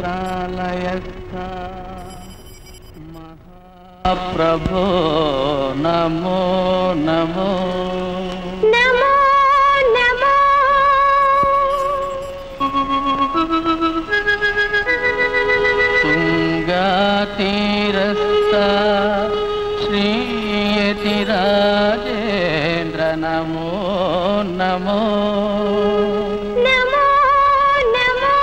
ಮಂತ್ರಾಲಯಸ್ಥ ಮಹಾಪ್ರಭೋ ನಮೋ ನಮೋ ನಮೋ ನಮೋ ತುಂಗಾತೀರಸ್ಥ ಶ್ರೀಯತಿರಾಜೇಂದ್ರ ನಮೋ ನಮೋ ನಮೋ ನಮೋ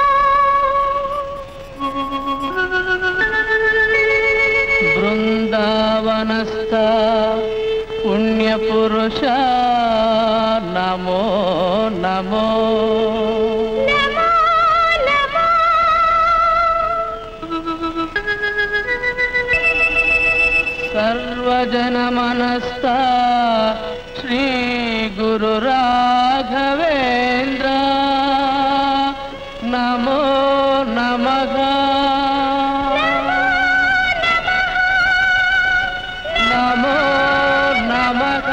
ಬೃಂದಾವನಸ್ಥ ಪುಣ್ಯಪುರುಷ ನಮೋ ನಮೋ ನಮೋ ನಮೋ ಸರ್ವಜನ ಮನಸ್ಥ ಶ್ರೀ ಗುರು ರಾಘವೇಂದ್ರ ನಮೋ ನಮಗ ನಮೋ ನಮಗ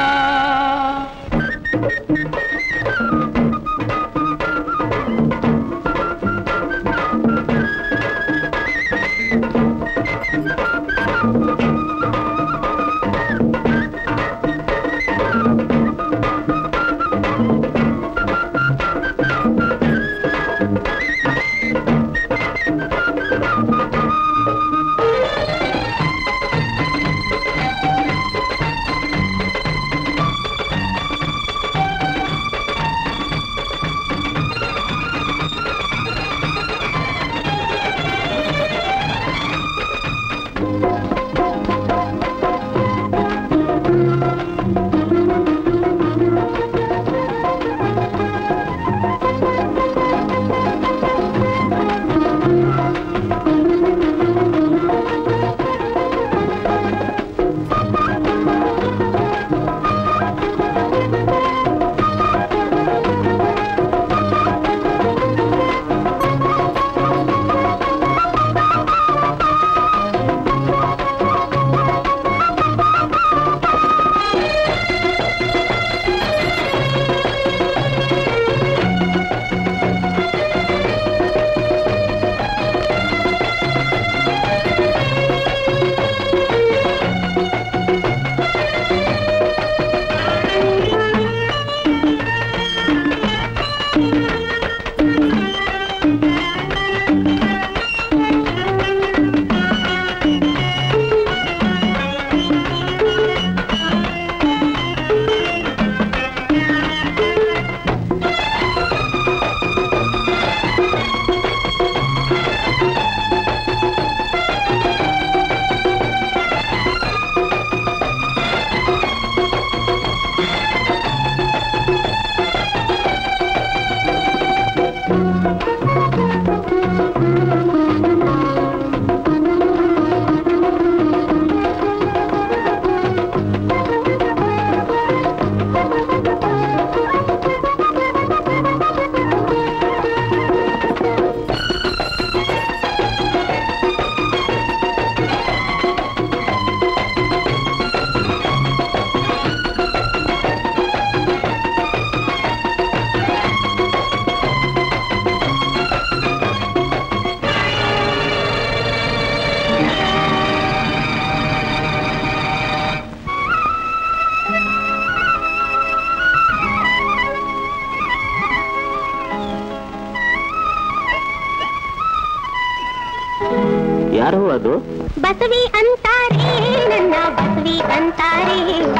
ಯಾರು ಅದು ಬಸವಿ ಅಂತಾರೆ ನನ್ನ ಬಸವಿ ಅಂತಾರೆ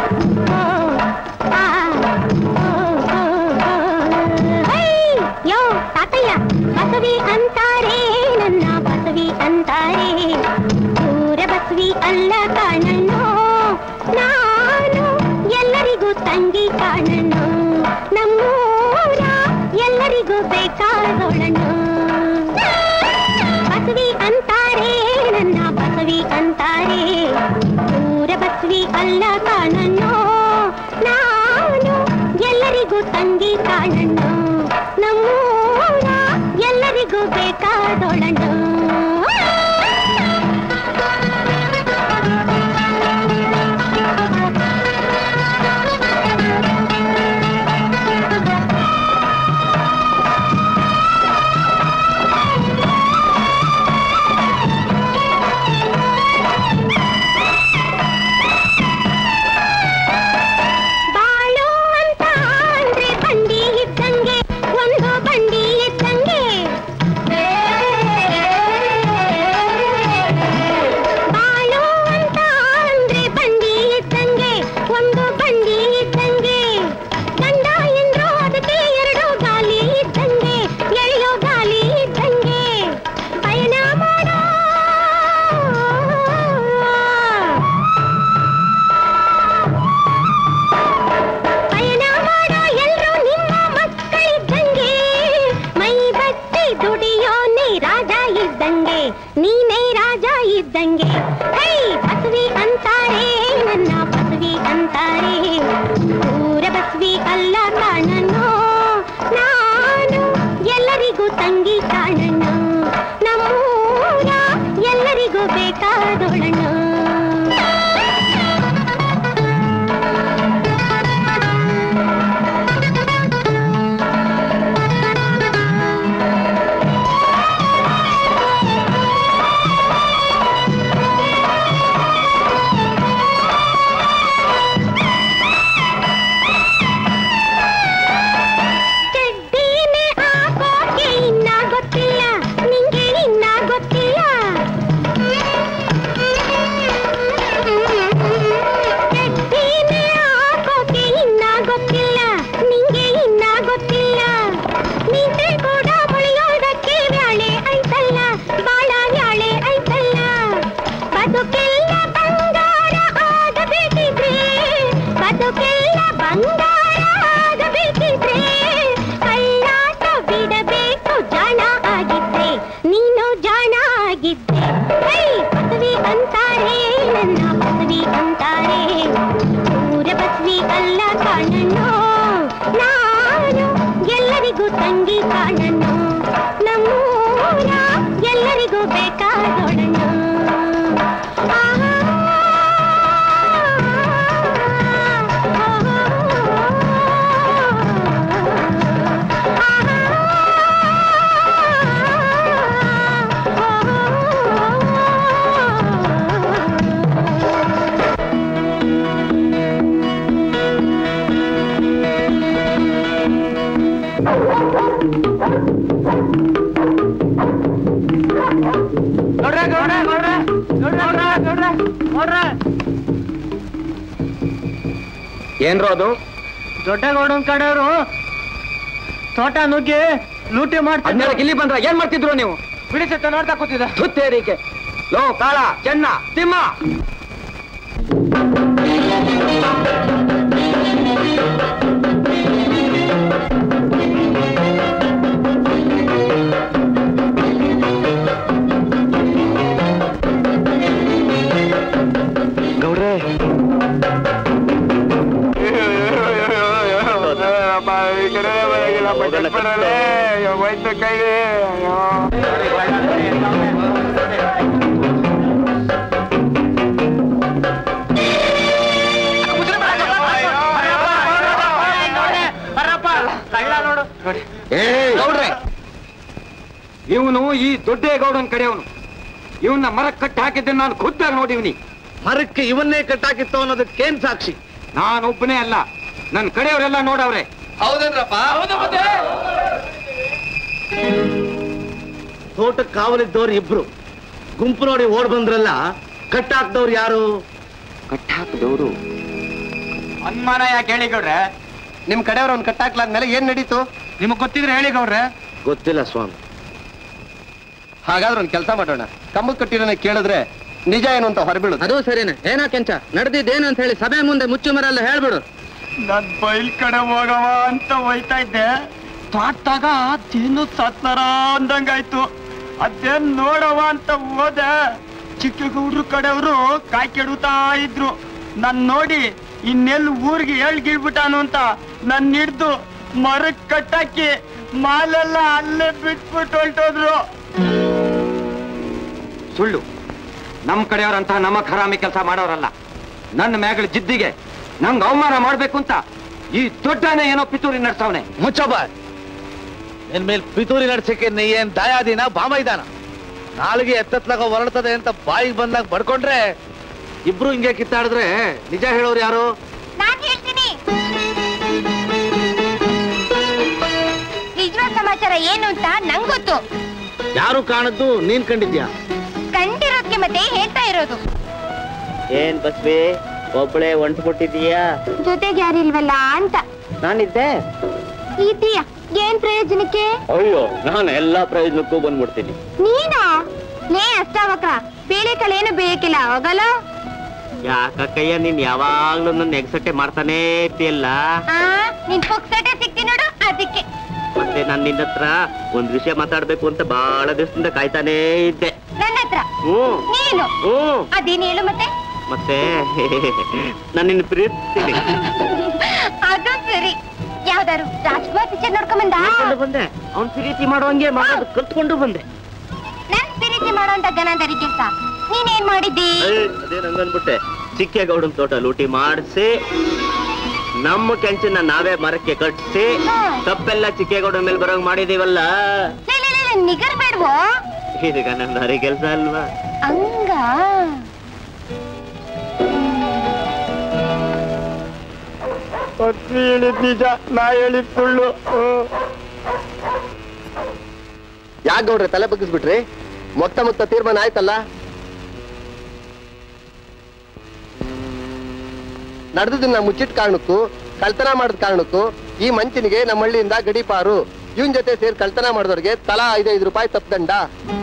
ಓ, ಆ, ಓ, ಓ, ಓ. ಹೈ, ಯೋ ತಾತಯ್ಯ ಬಸವಿ ಅಂತಾರೆ ನನ್ನ ಬಸವಿ ಅಂತಾರೆ ಊರ ಬಸವಿ ಅಲ್ಲ ಕಾಣನು ನಾನು ಎಲ್ಲರಿಗೂ ತಂಗಿ ಕಾಣನು ನಮ್ಮೂರ ಎಲ್ಲರಿಗೂ ಬೇಕಾದೊಳನು ಬಸವಿ ಅಂತಾರೆ ನನ್ನ ಬಸವಿ ಅಂತಾರೆ ಊರ ಬಸವಿ ಅಲ್ಲ ಕಾಣನು ನಾನು ಎಲ್ಲರಿಗೂ ತಂಗಿ ಕಾಣನು ನಮ್ಮೂರ ಎಲ್ಲರಿಗೂ ಬೇಕಾದೊಳನು ನೀನೇ ರಾಜ ಇದ್ದಂಗೆ ಹೈ ಬಸವಿ ಅಂತಾರೆ ನನ್ನ ಬಸವಿ ಅಂತಾರೆ ಊರ ಬಸವಿ ಅಲ್ಲ ಕಾಣಣ್ಣು ನಾನು ಎಲ್ಲರಿಗೂ ತಂಗಿ ಕಾಣಣ್ಣು ನಮ್ಮೂರ ಎಲ್ಲರಿಗೂ ಬೇಕಾದೊಳಣ್ಣು ಚಡ್ಡಿನೇ ಹಾಕೋಕೆ ಇನ್ನ ಗೊತ್ತಿಲ್ಲ ನಿಂಗೆ ಇನ್ನ ಗೊತ್ತಿಲ್ಲ ಚಡ್ಡಿನೇ ಹಾಕೋಕೆ ಇನ್ನ ಗೊತ್ತಿಲ್ಲ ನಿಂಗೆ ಇನ್ನ ಗೊತ್ತಿಲ್ಲ ನಿಂತೆ ಕೂಡ ಮುಳಿಯೋದಕ್ಕೆ ಬ್ಯಾಳೆ ಐತಲ್ಲ ಬಾಳ ಬ್ಯಾಳೆ ಐತಲ್ಲ ಬದುಕೆಲ್ಲ ಬಂಗಾರ ಆಗಬೇಕಿದ್ರೆ ಬದುಕೆಲ್ಲ ಬಂಗಾರ ಆಗಬೇಕಿದ್ರೆ ಕಳ್ಳಾಟ ಬಿಡಬೇಕು ಜಾಣ ಆಗಿದ್ದೆ ನೀನು ಜಾಣ ಆಗಿದ್ದೆ ಹೈ ಬಸವಿ ಅಂತಾರೆ ನನ್ನ ಬಸವಿ ಅಂತಾರೆ ಊರ ಬಸವಿ ಅಲ್ಲ ಕಾಣಣ್ಣು ನಾನು ಎಲ್ಲರಿಗೂ ತಂಗಿ ಕಾಣಣ್ಣು ನಮ್ಮೂರ ಎಲ್ಲರಿಗೂ ಬೇಕಾದೊಡಣ್ಣು ಆಹಾ ನೋಡ್ರ ನೋಡ್ರ ನೋಡ್ರ ನೋಡ್ರ ನೋಡ್ರ ನೋಡ್ರ ಏನ್ರೋ ಅದು ದೊಡ್ಡಗೌಡನ್ ಕಡೆಯವರು ತೋಟ ನುಗ್ಗಿ ಲೂಟಿ ಹನ್ನೆರಡು ಮಾಡ್ತಿದ್ರು ಇಲ್ಲಿ ಬಂದ್ರ ಏನ್ ಮಾಡ್ತಿದ್ರು ನೀವು ಬಿಡಿಸುತ್ತ ನೋಡ್ತಾ ಕೂತಿದ್ದ ಸುತ್ತೇರಿಕೆ ಲೋ ಕಾಳ ಚೆನ್ನ ತಿಮ್ಮ ಗೌಡ್ರೆ ಗೌಡ್ರೆ ಇವನು ಈ ದೊಡ್ಡೇಗೌಡನ್ ಕಡೆಯವನು ಇವನ್ನ ಮರಕ್ಕೆ ಕಟ್ಟಿ ಹಾಕಿದ್ದೆ ನಾನು ಖುದ್ದಾಗಿ ನೋಡಿವ್ನಿ ಮರಕ್ಕೆ ಇವನ್ನೇ ಕಟ್ಟಾಕಿತ್ತು ಅನ್ನೋದಕ್ಕೇನ್ ಸಾಕ್ಷಿ ನಾನೊಬ್ಬನೇ ಅಲ್ಲ ನನ್ನ ಕಡೆಯವರೆಲ್ಲ ನೋಡವ್ರೆ ತೋಟಕ್ಕೆ ಕಾವಲಿದ್ದವ್ರು ಇಬ್ರು ಗುಂಪು ನೋಡಿ ಓಡ್ ಬಂದ್ರಲ್ಲ ಕಟ್ಟಾಕ್ದವ್ರು ಯಾರು ಕಟ್ಟಿ ಹಾಕಿದವರು ಅನುಮಾನ ಯಾಕೆ ಹೇಳಿ ಗೌಡ್ರೆ ನಿಮ್ ಕಡೆಯವ್ರ ಅವ್ನು ಕಟ್ಟಾಕ್ಲಾದ್ಮೇಲೆ ಏನ್ ನಡೀತು ನಿಮಗ್ ಗೊತ್ತಿದ್ರೆ ಹೇಳಿ ಗೌಡ್ರೆ ಗೊತ್ತಿಲ್ಲ ಸ್ವಾಮಿ ಹಾಗಾದ್ರೆ ಒಂದ್ ಕೆಲಸ ಮಾಡೋಣ ಕಂಬಕ್ ಕಟ್ಟಿರೋನ ಕೇಳಿದ್ರೆ ನಿಜ ಏನು ಅಂತ ಹೊರಬೀಳುದು ಅದು ಸರಿನೇ ಏನೋ ಕೆಂಚ ನಡೆದಿದ್ದೇನು ಅಂತ ಹೇಳಿ ಸಭೆ ಮುಂದೆ ಮುಚ್ಚು ಮರೆಲ್ಲ ಹೇಳ್ಬಿಡು ನನ್ ಬೈಲ್ ಕಡೆ ಹೋಗವ ಅಂತ ಹೋಯ್ತಾ ಇದ್ದೆ ತೋಟದಾಗ ತಿನ್ನು ಸತ್ನರ ಅಂದಂಗಾಯ್ತು ಅದೇನ್ ನೋಡವ ಅಂತ ಹೋದೆ ಚಿಕ್ಕಗೌಡ್ರು ಕಡೆಯವರು ಕಾಯಿ ಕೆಡುತ್ತಾ ಇದ್ರು ನನ್ ನೋಡಿ ಇನ್ನೆಲ್ಲಿ ಊರಿಗೆ ಹೇಳ್ ಗಿಳ್ಬಿಟ್ಟಾನು ಅಂತ ನನ್ ಹಿಡ್ದು ಮರಕ್ ಕಟ್ಟಾಕಿ ಮಾಲೆಲ್ಲ ಅಲ್ಲೇ ಬಿಟ್ಬಿಟ್ಟು ಹೊಲ್ಟೋದ್ರು ಸುಳ್ಳು ನಮ್ ಕಡೆಯವರಂತಹ ನಮ್ಮ ಖರಾಮಿ ಕೆಲಸ ಮಾಡೋರಲ್ಲ ನನ್ನ ಮ್ಯಾಗಳ ಜಿದ್ದಿಗೆ ನಂಗೆ ಅವಮಾನ ಮಾಡ್ಬೇಕು ಅಂತ ಈ ದೊಡ್ಡನೇ ಏನೋ ಪಿತೂರಿ ನಡ್ಸವನೆ ಮುಚ್ಚಬ್ಬ ನಿನ್ ಮೇಲೆ ಪಿತೂರಿ ನಡ್ಸಕ್ಕೆ ನೀ ಏನ್ ದಾಯಾದಿನ ಬಾಮ ಇದಾನ ನಾಲ್ಗೆ ಎತ್ತತ್ಲಾಗ ಹೊರಡ್ತದೆ ಅಂತ ಬಾಯಿಗೆ ಬಂದಾಗ ಬಡ್ಕೊಂಡ್ರೆ ಇಬ್ರು ಹಿಂಗೆ ಕಿತ್ತಾಡಿದ್ರೆ ನಿಜ ಹೇಳೋರು ಯಾರು ನಾನ್ ಹೇಳ್ತೀನಿ ನಿಜವಾದ ಸಮಾಚಾರ ಏನು ಅಂತ ನಂಗ್ ಗೊತ್ತು ಯಾರು ಕಾಣದ್ದು ನೀನ್ ಕಂಡಿದ್ಯಾ ಕಂಡಿರೋದ್ಗೆ ಮತ್ತೆ ಹೇಳ್ತಾ ಇರೋದು ಏನ್ ಬಸ್ಬಿ ಒಬ್ಬಳೆ ಒಂಟು ಕೊಟ್ಟಿದೀಯಾ ಜೊತೆಗೆ ಯಾರಿಲ್ವಲ್ಲ ಅಂತ ನಾನಿದ್ದೆ ಇದೀಯ ಏನ್ ಪ್ರಯೋಜನಕ್ಕೆ ಅಯ್ಯೋ ನಾನು ಎಲ್ಲಾ ಪ್ರಯೋಜನಕ್ಕೂ ಬಂದ್ಬಿಡ್ತೀನಿ ನೀನಾ ಲೇ ಅಷ್ಟಾವಕ ಬೇಳೆಕಾಳೇನು ಬೇಕಿಲ್ಲ ಹೋಗಲ್ಲ ಯಾಕಕ್ಕಯ್ಯ ನೀನ್ ಯಾವಾಗ್ಲೂ ನನ್ನ ಎಕ್ಸಟ್ಟೆ ಮಾಡ್ತಾನೇ ಇರ್ತೀಯಲ್ಲ ಆ ನಿನ್ ಪುಕ್ಸಟೆ ಸಿಕ್ತಿ ನೋಡು ಅದಕ್ಕೆ ಮತ್ತೆ ನಾನು ನಿನ್ನ ಹತ್ರ ಒಂದ್ ವಿಷಯ ಮಾತಾಡ್ಬೇಕು ಅಂತ ಬಹಳ ದಿವಸದಿಂದ ಕಾಯ್ತಾನೇ ಇದ್ದೆ ನಾ ಹ್ಮ್ ನೀನು ಹ್ಮ್ ಅದೇನು ಹೇಳು ಮತ್ತೆ ಮತ್ತೆ ನಾನು ನಿನ್ನ ಪ್ರೀತಿಸ್ತೀನಿ ಅದು ಸರಿ ಯಾವ್ದಾರು ರಾಜ್ಕುಮಾರ್ ಪಿಕ್ಚರ್ ನೋಡ್ಕೊಂಡ್ ಬಂದ ನೋಡ್ಕೊಂಡು ಬಂದೆ ಅವ್ನ್ ಪ್ರೀತಿ ಮಾಡುವಂಗೆ ಮಾಡೋದು ಕಲ್ತ್ಕೊಂಡು ಬಂದೆ ನನ್ ಪ್ರೀತಿ ಮಾಡೋಂತ ಗಣಧರಿ ಕೆಲ್ಸ ನೀನೇನ್ ಮಾಡಿದ್ದಿ ಏಯ್, ಅದೇ ನಂಗನ್ಬಿಟ್ಟೆ ಚಿಕ್ಕೇಗೌಡನ್ ತೋಟ ಲೂಟಿ ಮಾಡಿಸಿ ನಮ್ಮ ಕೆಂಚನ್ನ ನಾವೇ ಮರಕ್ಕೆ ಕಟ್ಟಿಸಿ ಹ್ಮ್. ತಪ್ಪೆಲ್ಲ ಚಿಕ್ಕೇಗೌಡನ ಮೇಲೆ ಬರೋಂಗ್ ಮಾಡಿದೀವಲ್ಲ ಲೇ, ಲೇ, ಲೇ, ಲೇ, ನಿಗರ್ ಬೇಡ್ವೋ ಇದೀಗ ನನ್ನ ಹರಿ ಕೆಲ್ಸ ಅಲ್ವಾ ಹಂಗ ಪತ್ನಿ ಹೇಳಿದ್ ನಿಜ ನಾ ಹೇಳಿದ್ ಸುಳ್ಳು ಹ್ಮ್. ಯಾಕೆ ಗೌಡ್ರೆ ತಲೆ ಬಗ್ಗಿಸ್ಬಿಟ್ರಿ ಮೊತ್ತ ಮೊತ್ತ ತೀರ್ಮಾನ ಆಯ್ತಲ್ಲ ನಡೆದದನ್ನ ಮುಚ್ಚಿದ ಕಾರಣಕ್ಕೂ ಕಳ್ತನ ಮಾಡಿದ ಕಾರಣಕ್ಕೂ ಈ ಮಂಚನಿಗೆ ನಮ್ಮ ಹಳ್ಳಿಯಿಂದ ಗಡೀಪಾರು ಇವನ್ ಜೊತೆ ಸೇರಿ ಕಳ್ತನ ಮಾಡಿದವ್ರಿಗೆ ತಲಾ ಐದೈದು ರೂಪಾಯಿ ತಪ್ಪದಂಡ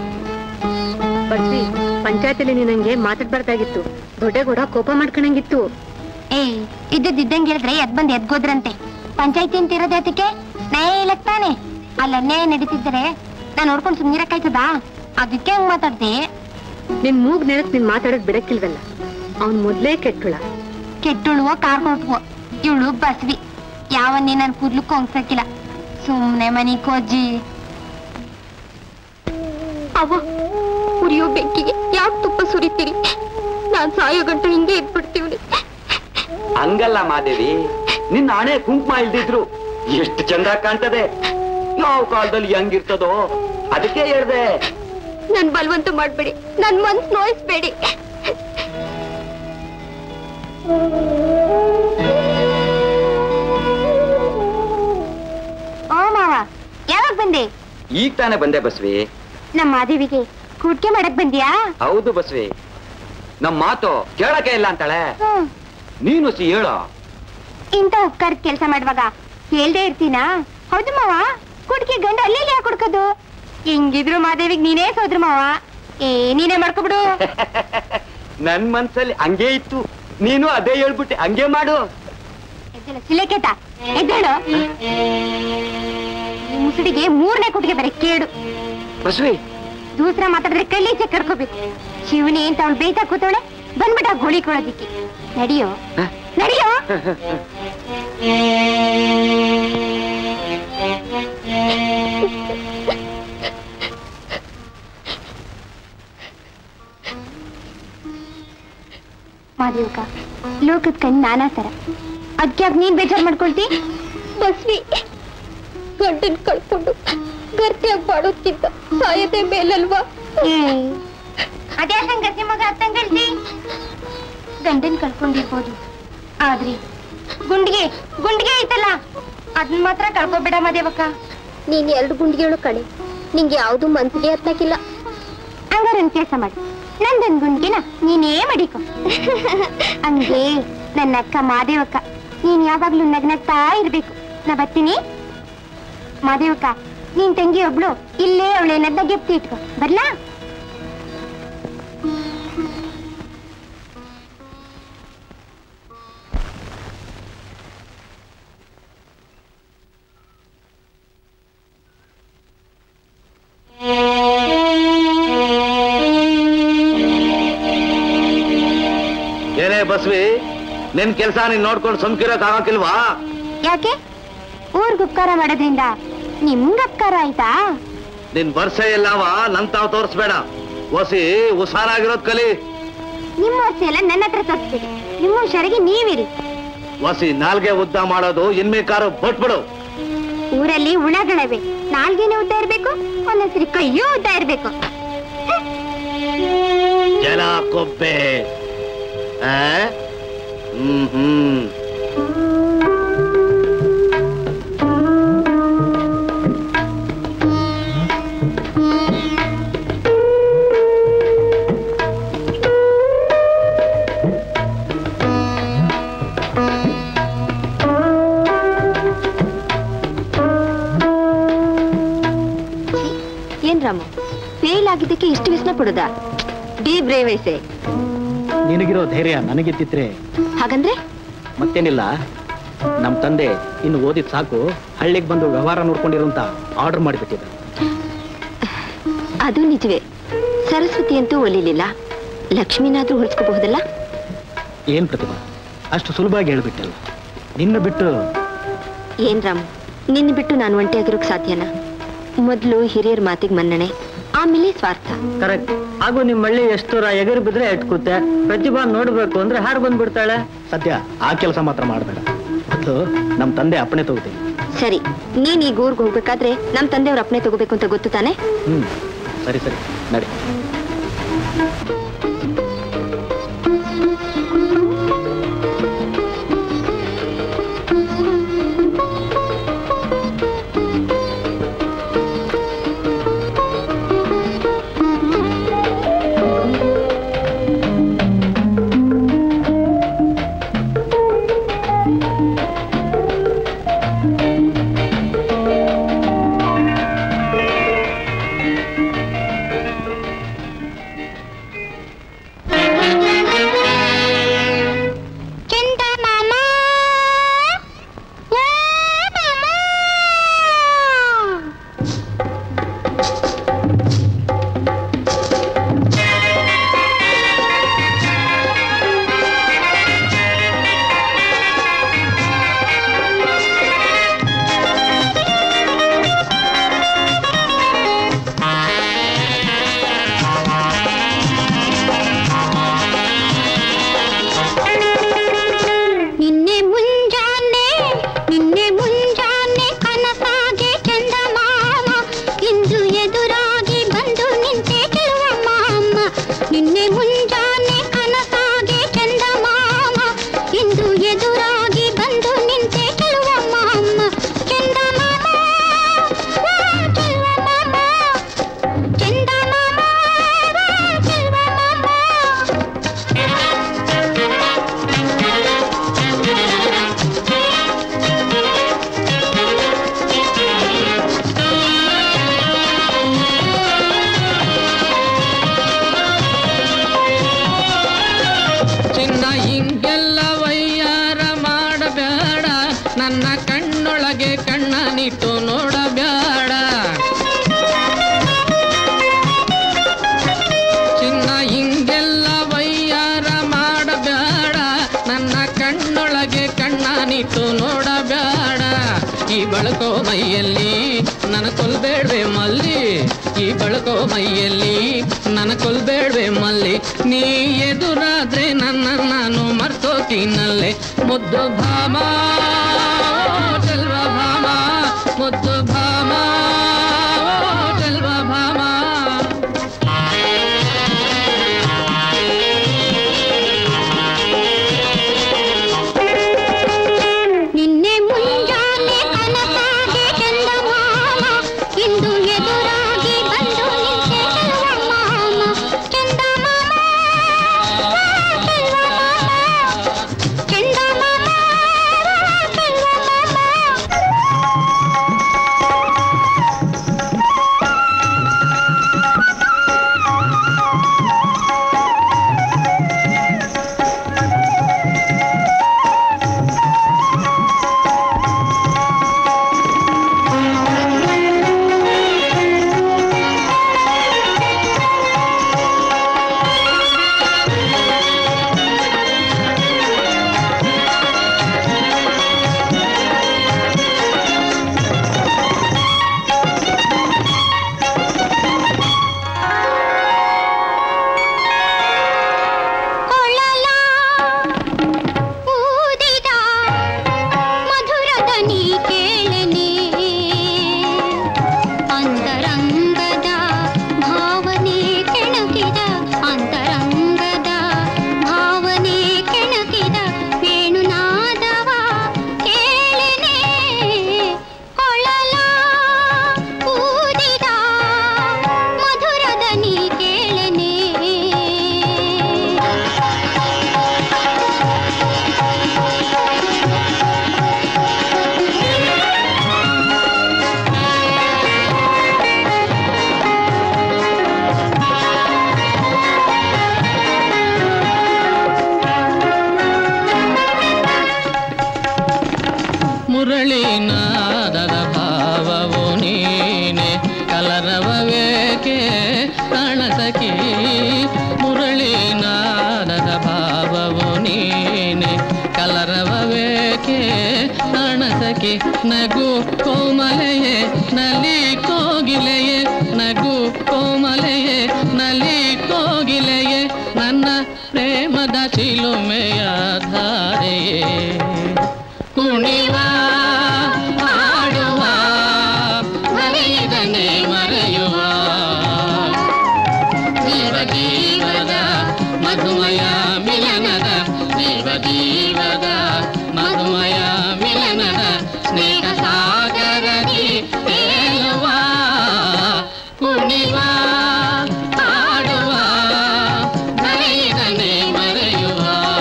ಬಸ್ವಿ ಪಂಚಾಯತಿಲಿ ನಿನಂಗೆ ಮಾತಾಡ್ಬಾರ್ದಾಗಿತ್ತು ದೊಡ್ಡಗೌಡ ಕೋಪ ಮಾಡ್ಕೊಳಂಗಿತ್ತು ಏಯ್ ಇದ್ದದ್ದಂಗೆ ಹೇಳಿದ್ರೆ ಎದ್ ಬಂದ್ ಎದ್ಗೋದ್ರಂತೆ ಪಂಚಾಯತಿ ಅಂತ ಇರೋದೇ ಅದಕ್ಕೆ ನ್ಯಾಯ ಇಲ್ಲಕ್ ತಾನೆ ಅಲ್ಲ ನ್ಯಾಯ ನಡೀತಿದ್ರೆ ನಾನ್ ನೋಡ್ಕೊಂಡು ಸುಮ್ನಿರಕ್ಕಾಯ್ತದಾ ಅದಕ್ಕೆ ಹಂಗ್ ಮಾತಾಡ್ದೆ ನಿನ್ ಮೂಗ್ ನೆನಕ್ ನೀನ್ ಮಾತಾಡೋದ್ ಬಿಡಕ್ಕಿಲ್ವಲ್ಲ ಅವ್ನ್ ಮೊದ್ಲೇ ಕೆಟ್ಟುಳ ಕೆಟ್ಟುಳುವೋ ಕಾರ್ ಹೊಟ್ವೋ ಇವಳು ಬಸ್ವಿ ಯಾವನ್ನೇ ನನ್ ಕೂದ್ಲು ಕೊಂಗ್ಸಕ್ಕಿಲ್ಲ ಸುಮ್ನೆ ಮನಿ ಕೋಜಿ ಅವ ಉರಿಯೋ ಬೆಂಕಿಗೆ ಯಾಕೆ ತುಪ್ಪ ಸುರಿತೀರಿ ನಾನ್ ಸಾಯೋ ಗಂಟ ಹಿಂಗೆ ಇದ್ಬಿಡ್ತೀವಿ ಹಂಗಲ್ಲ ಮಾದೇವಿ ನಿನ್ನ ಹಣೆ ಕುಂಕುಮ ಇಲ್ದಿದ್ರು ಎಷ್ಟು ಚಂದ ಕಾಣ್ತದೆ ಯಾವ ಕಾಲದಲ್ಲಿ ಹೆಂಗಿರ್ತದೋ ಅದಕ್ಕೆ ಹೇಳ್ದೆ ನನ್ ಬಲವಂತ ಮಾಡ್ಬೇಡಿ ನನ್ ಮನ್ಸ್ ನೋಯಿಸ್ಬೇಡಿ ಓ ಮಾವ ಯಾವಾಗ ಬಂದೆ ಈಗ ತಾನೇ ಬಂದೆ ಬಸ್ವಿ ನಮ್ಮ ಮಾದೇವಿಗೆ ಕೂಡ್ಕೆ ಮಾಡಕ್ ಬಂದ್ಯಾ ಹೌದು ಬಸ್ವಿ ನಮ್ ಮಾತು ಕೇಳಕ್ಕೆ ಇಲ್ಲ ಅಂತಾಳೆ ಹ್ಮ್ ನೀನು ಸಿ ಹೇಳೋ ಇಂಥ ಉಪ್ಕಾರದ ಕೆಲಸ ಮಾಡುವಾಗ ಹೇಳ್ದೆ ಇರ್ತೀನಾ ಹೌದು ಮಾವ ಕುಡ್ಕಿ ಗಂಡ ಅಲ್ಲಿ ಯಾಕೆ ಕುಡ್ಕೋದು ಹಿಂಗಿದ್ರು ಮಾದೇವಿಗ್ ನೀನೇ ಸೋದ್ರು ಮಾವ ಏ ನೀನೇ ಮಾಡ್ಕೊಬಿಡು ನನ್ ಮನ್ಸಲ್ಲಿ ಹಂಗೆ ಇತ್ತು ನೀನು ಅದೇ ಹೇಳ್ಬಿಟ್ಟೆ ಹಂಗೆ ಮಾಡು ಎದ್ದೇಳು, ಸಿಲೆಕೆತ ಎದ್ದೇಳು ಈ ಮುಸುಡಿಗೆ ಮೂರನೇ ಕುಟಿಗೆ ಬರೀ ಕೇಡು ಬಸ್ವಿ ದೂಸರ ಮಾತಾಡಿದ್ರೆ ಕಲ್ಲಿ ಕರ್ಕೋಬೇಕು ಶಿವನಿ ಅಂತ ಅವಳು ಬೇಯ್ತಾ ಕೂತವಳೆ ಬಂದ್ಬಿಟ್ಟ ಗೋಳಿ ಕೊಡೋದಿಕ್ಕೆ ನಡಿಯೋ ಹ? ನಡಿಯೋ ಮಾದೇವಕ ಲೋಕದ ಕಣ್ ನಾನಾ ತರ ಅದ್ಕ್ಯಾಕ್ ನೀನ್ ಬೇಜಾರ್ ಮಾಡ್ಕೊಳ್ತಿ ಬಸ್ವಿ ಗಂಟನ್ ಕಳ್ಕೊಂಡು ಗರ್ತಿಯಾಗಿ ಬಾಡೋದ್ಕಿಂತ ಸಾಯದೆ ಮೇಲಲ್ವಾ ಅದೇ ಸಂಗತಿ ಮಗ ಅರ್ಥಂಗಳ್ತಿ ಗಂಡನ್ ಕಳ್ಕೊಂಡಿರ್ಬೋದು ಆದ್ರೆ ಗುಂಡಿಗೆ ಗುಂಡಿಗೆ ಐತಲ್ಲ ಅದನ್ನ ಮಾತ್ರ ಕಳ್ಕೊಬೇಡ ಮಾದೇವಕ್ಕ ನೀನ್ ಎರಡು ಗುಂಡಿಗೆಗಳು ಕಣೆ ನಿಂಗೆ ಯಾವ್ದು ಮನ್ಸಿಗೆ ಹತ್ತಾಕಿಲ್ಲ ಹಂಗಾರ ಒಂದ್ ಕೆಲಸ ಮಾಡಿ ನಂದೊಂದ್ ಗುಂಡಿಗೆನ ನೀನೇ ಮಡಿಕೊ ಹಂಗೆ ನನ್ನ ಅಕ್ಕ ಮಾದೇವಕ್ಕ ನೀನ್ ಯಾವಾಗ್ಲೂ ನಗ್ನಗ್ತಾ ಇರ್ಬೇಕು ನಾ ಬರ್ತೀನಿ ಮಾದೇವಕ್ಕ ನೀನ್ ತಂಗಿ ಒಬ್ಳು ಇಲ್ಲೇ ಅವಳೇನದ್ದ ಗೆಪ್ತಿ ಇಟ್ಕೊ ಬರ್ಲಾ ಏನೇ ಬಸ್ವಿ ನಿನ್ ಕೆಲ್ಸ ನೀನ್ ನೋಡ್ಕೊಂಡು ಸುಮ್ಕಿರಕ್ ಆಗಕ್ಕಿಲ್ವಾ ಯಾಕೆ ಊರ್ಗ್ ಉಪಕಾರ ಮಾಡೋದ್ರಿಂದ ನಿಮ್ಗ್ ಅಪಕಾರ ಆಯ್ತಾ ನಿನ್ ವರ್ಷ ಎಲ್ಲವ ನನ್ ತಾವ್ ತೋರಿಸ್ಬೇಡ ಒಸಿ ಹುಷಾರಾಗಿರೋದ್ ಕಲಿ ನಿಮ್ಮ ವರ್ಷ ಎಲ್ಲ ನನ್ನ ಹತ್ರ ತೋರಿಸ್ಬಿಡಿ ನಿಮ್ಮ ಹುಷಾರಿಗೆ ನೀವಿರಿ ಒಸಿ ನಾಲ್ಗೆ ಉದ್ದ ಮಾಡೋದು ಇನ್ಮೇಕಾರು ಬಿಟ್ಬಿಡು ಊರಲ್ಲಿ ಹುಳಗಳಿವೆ ನಾಲ್ಗೇನೆ ಉದ್ದ ಇರ್ಬೇಕು ಒಂದೊಂದ್ಸರಿ ಕೈಯೂ ಉದ್ದ ಇರ್ಬೇಕು ಜಲ ಕೊಬ್ಬೆ ಆ? ಹ್ಮ್ ಹ್ಮ್ ಏನ್ ರಾಮ ಫೇಲ್ ಆಗಿದ್ದಕ್ಕೆ ಇಷ್ಟು ವಿಸ್ನ ಪಡೋದ ಡಿ ಬ್ರೇವೈಸೆ ನಿನಗಿರೋ ಧೈರ್ಯ ನನಗಿದ್ದಿದ್ರೆ ಹಾಗಂದ್ರೆ ಮತ್ತೇನಿಲ್ಲ ನಮ್ಮ ತಂದೆ ಇನ್ನು ಓದಿದ್ ಸಾಕು ಹಳ್ಳಿಗೆ ಬಂದು ವ್ಯವಹಾರ ನೋಡ್ಕೊಂಡಿರೋ ಅಂತ ಆರ್ಡರ್ ಮಾಡಿಬಿಟ್ಟಿದ್ದ ಅದು ನಿಜವೇ ಸರಸ್ವತಿ ಅಂತೂ ಒಲಿಲಿಲ್ಲ ಲಕ್ಷ್ಮಿನಾದ್ರೂ ಹೊಲಿಸ್ಕೋಬಹುದಲ್ಲ ಏನ್ ಪ್ರತಿಭಾ ಅಷ್ಟು ಸುಲಭವಾಗಿ ಹೇಳ್ಬಿಟ್ಟಲ್ಲ ನಿನ್ನ ಬಿಟ್ಟು ಏನ್ ರಾಮ್ ನಿನ್ನ ಬಿಟ್ಟು ನಾನು ಒಂಟಿಯಾಗಿರೋಕ್ ಸಾಧ್ಯನಾ ಮೊದಲು ಹಿರಿಯರ ಮಾತಿಗೆ ಮನ್ನಣೆ ಆಮೇಲೆ ಸ್ವಾರ್ಥ ಕರೆಕ್ಟ್ ಹಾಗೂ ನಿಮ್ಮ ಮಳ್ಳಿ ಎಷ್ಟು ದೂರ ಎಗರು ಬಿದ್ರೆ ಎಟ್ಕುತ್ತೆ ಪ್ರತಿಭಾ ನೋಡ್ಬೇಕು ಅಂದ್ರೆ ಹಾರು ಬಂದ್ಬಿಡ್ತಾಳೆ ಸದ್ಯ ಆ ಕೆಲಸ ಮಾತ್ರ ಮಾಡಬೇಡ ಮೊದಲು ನಮ್ಮ ತಂದೆ ಅಪ್ಪಣೆ ತಗೋತೀನಿ ಸರಿ ನೀನ್ ಈಗ ಊರ್ಗ್ ಹೋಗ್ಬೇಕಾದ್ರೆ ನಮ್ ತಂದೆಯವ್ರ ಅಪ್ಪಣೆ ತಗೋಬೇಕು ಅಂತ ಗೊತ್ತು ತಾನೆ ಹ್ಮ್ ಸರಿ ಸರಿ ನಡಿ ಚಂದಮಾಮ ಓ ಮಾಮ ನಿನ್ನೆ ಮುಂಜಾನೆ ನಿನ್ನೆ ಮುಂಜಾನೆ ಕನಸಾಗೆ ಚಂದಮಾಮ ಇಂದು ಎದುರಾಗಿ ಬಂದು ನಿಂತೆ ಚೆಲುವಮ್ಮ ಅಮ್ಮ ನಿನ್ನೆ ಮುಂಜಾನೆ ಕನಸಾಗೆ ಚಂದಮಾಮ ಇಂದು ಎದುರಾಗಿ ಬಂದು ನಿಂತೆ ಚೆಲುವಮ್ಮ ಅಮ್ಮ ಚಂದಮಾಮ ಓ ಚೆಲುವಮ್ಮ ಚಂದಮಾಮ ಓ ಚೆಲುವಮ್ಮ ಚಿನ್ನ ಹಿಂಗೆಲ್ಲ ವಯ್ಯಾರ ಮಾಡಬೇಡ ನನ್ನ ಕಣ್ಣೊಳಗೆ ಕಣ್ಣ ನಿಟ್ಟು ನೋಡಬೇಡ ಚಿನ್ನ ಹಿಂಗೆಲ್ಲ ವಯ್ಯಾರ ಮಾಡಬೇಡ ನನ್ನ ಕಣ್ಣೊಳಗೆ ಕಣ್ಣ ನಿಟ್ಟು ನೋಡಬೇಡ ಈ ಬಳಕೋ ಮೈಯಲ್ಲಿ ನನ್ನ ಕೊಲ್ಬೇಡ್ವೆ ಮಲ್ಲಿ ಈ ಬಳಕೋ ಮೈಯಲ್ಲಿ ನನ್ನ ಕೊಲ್ಬೇಡ್ವೆ ಮಲ್ಲಿ ನೀ ಎದುರಾದ್ರೆ ನನ್ನ ನಾನು ಮರ್ತೋತೀನಲ್ಲೇ ಮುದ್ದು ಭಾಮ ಓ ಚೆಲ್ವ ಭಾಮ ಮುದ್ದು ಭಾಮ ಓ ಚೆಲ್ವ ಭಾಮ ನಿನ್ನೆ ಮುಂಜಾನೆ ಕನಸಾಗೆ ಚಂದಮಾಮ ಇಂದು ಎದುರಾಗಿ ಬಂದು ನಿಂತೆ ಚೆಲುವಮಾಮ ಚಂದಮಾಮ ಓ ಚೆಲುವಮಾಮ ಚಂದಮಾಮ ಓ ಚೆಲುವಮಾಮ ಕೊಳಲ ಊದಿದ ಮಧುರದನಿ ಕೇಳನೆ ಅಂತರಂಗದ ಭಾವನೆ ಕೆಣಕಿದ ಅಂತರಂಗದ ಭಾವನೆ ಕೆಣಕಿದ ವೇಣುನಾದವ ಕೇಳನೆ ಕೊಳಲ ಊದಿದ ಮಧುರದನಿ ಕೇಳನೆ ಮುರಳೀನಾದದ ಭಾವವು ನೀನೆ ಕಲರವವೇಕೆ ಕಾಣಸ ಸಖಿ ಮುರಳೀನಾದದ ಭಾವವು ನೀನೆ ಕಲರವವೇಕೆ ಪ್ರಾಣ ಸಖಿ ನಗು ಕೋಮಲೆಯೇ ನಲಿ ಕೋಗಿಲೆಯೇ ನಗು ಕೋಮಲೆಯೇ ನಲಿ ಕೋಗಿಲೆಯೇ ನನ್ನ ಪ್ರೇಮದ ಚಿಲುಮೆಯ ಧಾರೆಯೇ ಕುಣಿವ ಹಾಡುವ ಮರೆಯದನೆ ಮರೆಯುವ ಜೀವ ಜೀವದ ಮಧುಮಯ ಮಿಲನದ ಜೀವ ಜೀವದ ಮಧುಮಯ ಮಿಲನದ ಸ್ನೇಹ ಸಾಗರದಿ ತೇಲುವ ಕುಣಿವ ಹಾಡುವ ಮರೆಯದನೆ ಮರೆಯುವ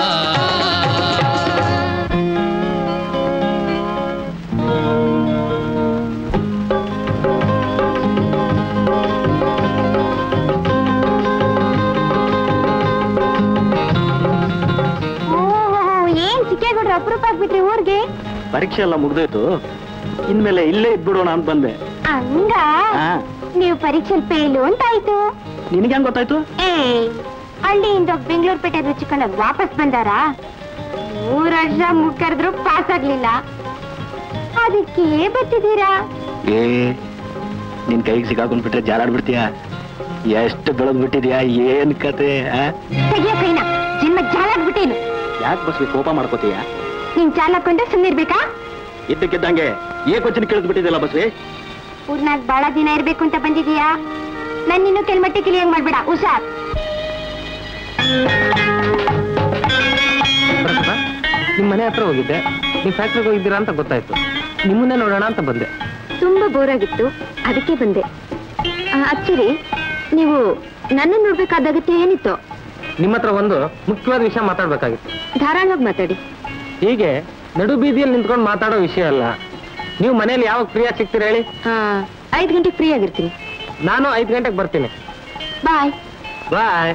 ಓಹೋ ಏನ್ ಸಿಕ್ಕೇಗೌಡ್ರ ಅಪರೂಪ ಆಗ್ಬಿಟ್ರಿ ಊರ್ಗೆ ಪರೀಕ್ಷೆ ಎಲ್ಲ ಮುಗ್ದೋಯ್ತು ಇನ್ಮೇಲೆ ಇಲ್ಲೇ ಇದ್ಬಿಡೋಣ ಅಂತ ಬಂದೆ ಹಂಗ ಹಾ ನೀವು ಪರೀಕ್ಷೆಲ್ ಫೇಲು ಅಂತಾಯ್ತು ನಿನಗೆ ಹೆಂಗ್ ಗೊತ್ತಾಯ್ತು ಏ ಹಳ್ಳಿಯಿಂದ ಬೆಂಗಳೂರು ಪೇಟೆ ರುಚಿಕೊಂಡಾಗ ವಾಪಸ್ ಬಂದಾರ ಮೂರ್ ವರ್ಷ ಮುಕ್ಕರಿದ್ರು ಪಾಸ್ ಆಗ್ಲಿಲ್ಲ ಅದಕ್ಕೆ ಬರ್ತಿದ್ದೀರಾ ಏ ನಿನ್ ಕೈಗೆ ಸಿಕ್ಕಾಕೊಂಡ್ಬಿಟ್ರೆ ಜಾಲಾಡ್ಬಿಡ್ತೀಯ ಎಷ್ಟು ಬೆಳೆದ್ ಬಿಟ್ಟಿದ್ಯಾ ಏನ್ ಕತೆ ತೆಗಿಯ ಕೈನ ಜನ್ಮ ಜಾಲಾಗ್ಬಿಟ್ಟೇನು ಯಾಕೆ ಬಸ್ವಿ ಕೋಪ ಮಾಡ್ಕೋತೀಯ ನೀನ್ ಚಾಲಕೊಂಡ್ರೆ ಸುಮ್ಮನಿರ್ಬೇಕಾ ಇದ್ದಕ್ಕಿದ್ದಂಗೆ ಏಕೋಚನ ಕೇಳಿದ್ ಬಿಟ್ಟಿದ್ಯಲ್ಲ ಬಸ್ವಿ ಊರ್ನಾಗ್ ಬಹಳ ದಿನ ಇರ್ಬೇಕು ಅಂತ ಬಂದಿದೀಯಾ ನನ್ ಇನ್ನು ಕೆಲ್ಮಟ್ಟೆ ಕಿಲಿಯಂಗ್ ಮಾಡ್ಬೇಡ ಹುಷಾರ್ ನಿಮ್ ಮನೆ ಹತ್ರ ಹೋಗಿದ್ದೆ ನೀವು ಫ್ಯಾಕ್ಟ್ರಿಗೆ ಹೋಗಿದ್ದೀರಾ ಅಂತ ಗೊತ್ತಾಯ್ತು ನಿಮ್ಮನ್ನೇ ನೋಡೋಣ ಅಂತ ಬಂದೆ ತುಂಬಾ ಬೋರ್ ಆಗಿತ್ತು ಅದಕ್ಕೆ ಬಂದೆ ಅಚ್ಚರಿ ನೀವು ನನ್ನ ನೋಡ್ಬೇಕಾದ ಅಗತ್ಯ ಏನಿತ್ತು ನಿಮ್ಮ ಹತ್ರ ಒಂದು ಮುಖ್ಯವಾದ ವಿಷಯ ಮಾತಾಡ್ಬೇಕಾಗಿತ್ತು ಧಾರಾಳವಾಗಿ ಮಾತಾಡಿ ಹೀಗೆ ನಡು ಬೀದಿಯಲ್ಲಿ ನಿಂತ್ಕೊಂಡು ಮಾತಾಡೋ ವಿಷಯ ಅಲ್ಲ ನೀವು ಮನೇಲಿ ಯಾವಾಗ ಫ್ರೀ ಆಗಿ ಸಿಗ್ತೀರಾ ಹೇಳಿ ಹಾ ಐದು ಗಂಟೆಗೆ ಫ್ರೀ ಆಗಿರ್ತೀನಿ ನಾನು ಐದು ಗಂಟೆಗೆ ಬರ್ತೀನಿ ಬಾಯ್ ಬಾಯ್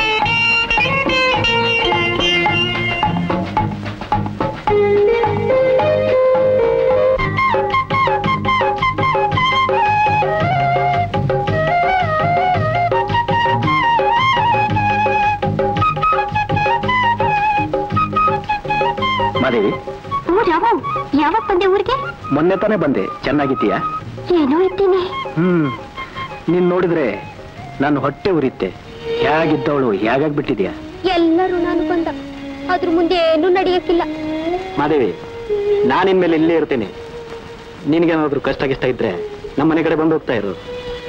ಮಾದೇವಿ ಊರ್ ಯಾವ ಯಾವಾಗ ಬಂದೆ ಊರಿಗೆ ಮೊನ್ನೆ ತಾನೇ ಬಂದೆ ಚೆನ್ನಾಗಿದ್ದೀಯಾ ಏನೋ ಇದ್ದೀನಿ ಹ್ಮ್ ನೀನ್ ನೋಡಿದ್ರೆ ನನ್ನ ಹೊಟ್ಟೆ ಉರಿತ್ತೆ ಹೇಗಿದ್ದವಳು ಹೇಗಾಗ್ಬಿಟ್ಟಿದ್ಯಾ ಎಲ್ಲರೂ ನಾನು ಬಂದ ಅದ್ರ ಮುಂದೆ ಏನೂ ನಡೆಯಕ್ಕಿಲ್ಲ ಮಾದೇವಿ ನಾನಿನ್ ಮೇಲೆ ಇಲ್ಲೇ ಇರ್ತೇನೆ ನಿನ್ಗೇನಾದ್ರೂ ಕಷ್ಟ ಗಿಷ್ಟ ಇದ್ರೆ ನಮ್ಮ ಮನೆ ಕಡೆ ಬಂದು ಹೋಗ್ತಾ ಇರು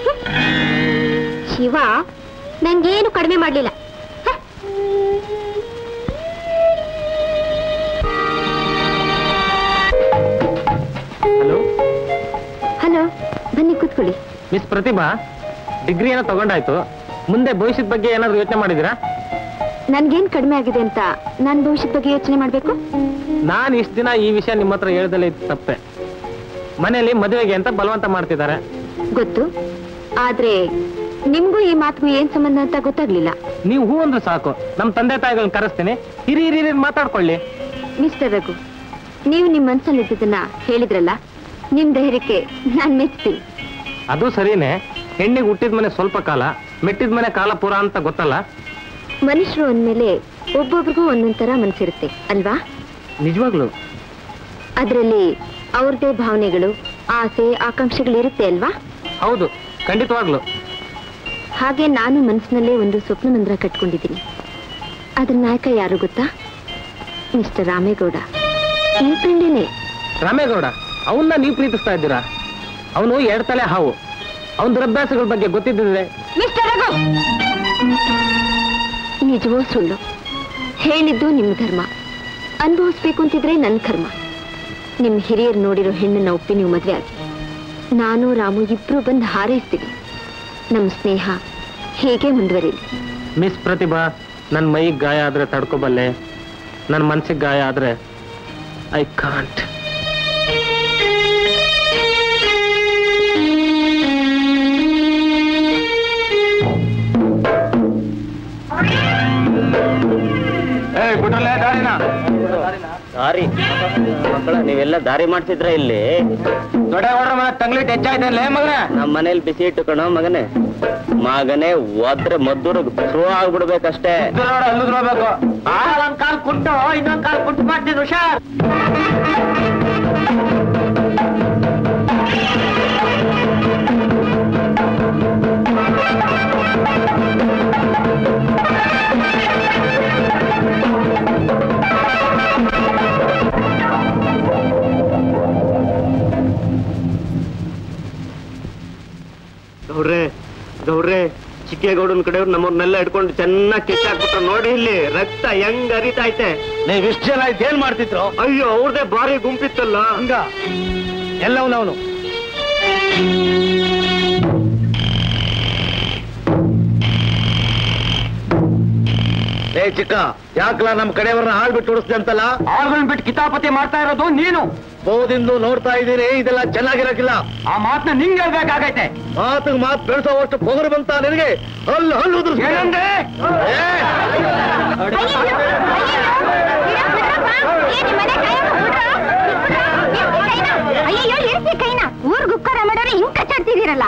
ಶಿವ ನಂಗೇನು ಕಡಿಮೆ ಮಾಡ್ಲಿಲ್ಲ ಹ? ಹಲೋ ಹಲೋ ಬನ್ನಿ ಕೂತ್ಕೊಳ್ಳಿ ಮಿಸ್ ಪ್ರತಿಭಾ ಡಿಗ್ರಿ ಏನೋ ತಗೊಂಡಾಯ್ತು ಮುಂದೆ ಭವಿಷ್ಯದ ಬಗ್ಗೆ ಏನಾದ್ರು ಯೋಚನೆ ಮಾಡಿದ್ದೀರಾ ನನ್ಗೇನ್ ಕಡಿಮೆ ಆಗಿದೆ ಅಂತ ನಾನ್ ಭವಿಷ್ಯದ ಬಗ್ಗೆ ಯೋಚನೆ ಮಾಡ್ಬೇಕು ನಾನು ಇಷ್ಟು ದಿನ ಈ ವಿಷಯ ನಿಮ್ಮ ಹತ್ರ ಹೇಳ್ದಲೇ ಇತ್ತು ತಪ್ಪೆ ಮನೆಯಲ್ಲಿ ಮದುವೆಗೆ ಅಂತ ಬಲವಂತ ಮಾಡ್ತಿದ್ದಾರೆ ಗೊತ್ತು ಆದ್ರೆ ನಿಮ್ಗೂ ಈ ಮಾತಿಗೂ ಏನ್ ಸಂಬಂಧ ಅಂತ ಗೊತ್ತಾಗ್ಲಿಲ್ಲ ನೀವು ಹೂ ಅಂದ್ರೆ ಸಾಕು ನಮ್ಮ ತಂದೆ ತಾಯಿಗಳನ್ನ ಕರೆಸ್ತೀನಿ ಹಿರಿ ಹಿರಿ ಹಿರಿ ಮಾತಾಡ್ಕೊಳ್ಳಿ ಮಿಸ್ಟರ್ ರಘು ನೀವು ನಿಮ್ ಮನ್ಸಲ್ಲಿ ಇದ್ದಿದ್ದನ್ನ ಹೇಳಿದ್ರಲ್ಲ ನಿಮ್ ಧೈರ್ಯಕ್ಕೆ ನಾನ್ ಮೆಚ್ತೀನಿ ಅದು ಸರಿನೇ ಹೆಣ್ಣಿಗೆ ಹುಟ್ಟಿದ ಮನೆ ಸ್ವಲ್ಪ ಕಾಲ ಮೆಟ್ಟಿದ ಮನೆ ಕಾಲ ಪೂರ ಅಂತ ಗೊತ್ತಲ್ಲ ಮನುಷ್ಯರು ಅಂದ್ಮೇಲೆ ಒಬ್ಬೊಬ್ರಿಗೂ ಒಂದೊಂದ್ ತರ ಮನ್ಸಿರುತ್ತೆ ಅಲ್ವಾ ನಿಜವಾಗ್ಲು ಅದ್ರಲ್ಲಿ ಅವ್ರದೇ ಭಾವನೆಗಳು ಆಸೆ ಆಕಾಂಕ್ಷೆಗಳು ಇರುತ್ತೆ ಅಲ್ವಾ ಹೌದು ಖಂಡಿತವಾಗ್ಲು ಹಾಗೆ ನಾನು ಮನಸ್ಸಿನಲ್ಲೇ ಒಂದು ಸ್ವಪ್ನ ಮಂದಿರ ಕಟ್ಕೊಂಡಿದ್ದೀನಿ ಅದ್ರ ನಾಯಕ ಯಾರು ಗೊತ್ತಾ ಮಿಸ್ಟರ್ ರಾಮೇಗೌಡ ನಿಮ್ ಫ್ರೆಂಡೇನೆ ರಾಮೇಗೌಡ ಅವನ್ನ ನೀವು ಪ್ರೀತಿಸ್ತಾ ಇದ್ದೀರಾ ಅವನು ಎರಡ್ ತಲೆ ಹಾವು ಅವನ ದುರಭ್ಯಾಸಗಳ ಬಗ್ಗೆ ಗೊತ್ತಿದ್ದಿದ್ರೆ ಮಿಸ್ಟರ್ ರಘು ನಿಜವೋ ಸುಳ್ಳು ಹೇಳಿದ್ದು ನಿಮ್ಮ ಧರ್ಮ ಅನುಭವಿಸ್ಬೇಕು ಅಂತಿದ್ರೆ ನನ್ನ ಕರ್ಮ ನಿಮ್ಮ ಹಿರಿಯರು ನೋಡಿರೋ ಹೆಣ್ಣನ್ನ ಒಪ್ಪಿ ನೀವು ಮದುವೆ ಆಗಿ ನಾನು ರಾಮು ಇಬ್ರು ಬಂದು ಹಾರೈಸ್ತೀವಿ ನಮ್ಮ ಸ್ನೇಹ ಹೇಗೆ ಮುಂದುವರಿಲಿ ಮಿಸ್ ಪ್ರತಿಭಾ ನನ್ನ ಮೈಗೆ ಗಾಯ ಆದ್ರೆ ತಡ್ಕೋಬಲ್ಲೆ ನನ್ನ ಮನ್ಸಿಗೆ ಗಾಯ ಆದ್ರೆ ಐ ಕಾಂಟ್ ಏ ಬಿಟ್ರಲ್ಲೇ ದಾರಿನ ಸಾರಿ ಮಕ್ಕಳ ನೀವೆಲ್ಲ ದಾರಿ ಮಾಡ್ತಿದ್ರ ಇಲ್ಲಿ ದೊಡ್ಡ ಹೊಡ್ರ ಮನೆ ತಂಗ್ಲಿಟ್ ಹೆಚ್ಚಾಯ್ತಲ್ಲ ಮಗನ ನಮ್ಮ ಮನೇಲಿ ಬಿಸಿ ಇಟ್ಟು ಕಣೋ ಮಗನೇ ಮಗನೇ ಒದ್ರೆ ಮದ್ದೂರು ಥ್ರೋ ಆಗ್ಬಿಡ್ಬೇಕಷ್ಟೇ ಅಲ್ಲೂ ನೋಡ್ಬೇಕು ಒಂದ್ ಕಾಲ್ ಕುಂಟು ಇನ್ನೊಂದ್ ಕಾಲ್ ಕುಂಟು ಮಾಡ್ತೀನಿ ಹುಷಾರ್ ಗೌಡ್ರೆ ಗೌಡ್ರೆ ಚಿಕ್ಕೇಗೌಡನ್ ಕಡೆಯವ್ರು ನಮ್ಮವ್ರನ್ನೆಲ್ಲ ಹಿಡ್ಕೊಂಡು ಚೆನ್ನಾಗಿ ಕಿಚ್ಚಾಕ್ಬಿಟ್ರು ನೋಡಿ ಇಲ್ಲಿ ರಕ್ತ ಹೆಂಗ್ ಹರಿತೈತೆ ನೀವ್ ಇಷ್ಟ ಜನ ಇದ್ ಏನ್ ಮಾಡ್ತಿದ್ರು ಅಯ್ಯೋ ಅವ್ರದೇ ಭಾರಿ ಗುಂಪಿತ್ತಲ್ಲ ಹಂಗ ಎಲ್ಲವನವನು ಏ ಚಿಕ್ಕ ಯಾಕಲ ನಮ್ ಕಡೆಯವ್ರನ್ನ ಆಳ್ಬಿಟ್ಟು ಉಡಿಸ್ದೆ ಅಂತಲ್ಲ ಆಳ್ಗಳ್ ಬಿಟ್ಟು ಕಿತಾಪತಿ ಮಾಡ್ತಾ ಇರೋದು ನೀನು ಬಹುದಿಂದು ನೋಡ್ತಾ ಇದ್ದೀನಿ ಇದೆಲ್ಲ ಚೆನ್ನಾಗಿರಕ್ಕಿಲ್ಲ ಆ ಮಾತನ್ನ ನಿಂಗ್ ಹೇಳ್ಬೇಕಾಗೈತೆ ಮಾತಿಗೆ ಮಾತು ಬೆಳೆಸೋವಷ್ಟು ಪೊಗರು ಬಂತ ನಿನಗೆ ಹಲ್ಲು ಹಲ್ಲು ಉದುರ್ಸ್ಬಿಡು. ಏನಂದೆ? ಏ, ಅಯ್ಯೋ ಇಳಿಸಿ ಕೈನ ಊರ್ ಗುಕ್ಕಾರ ಮಾಡೋರು ಹಿಂಗ್ ಕಚ್ಚಾಡ್ತಿದ್ದೀರಲ್ಲ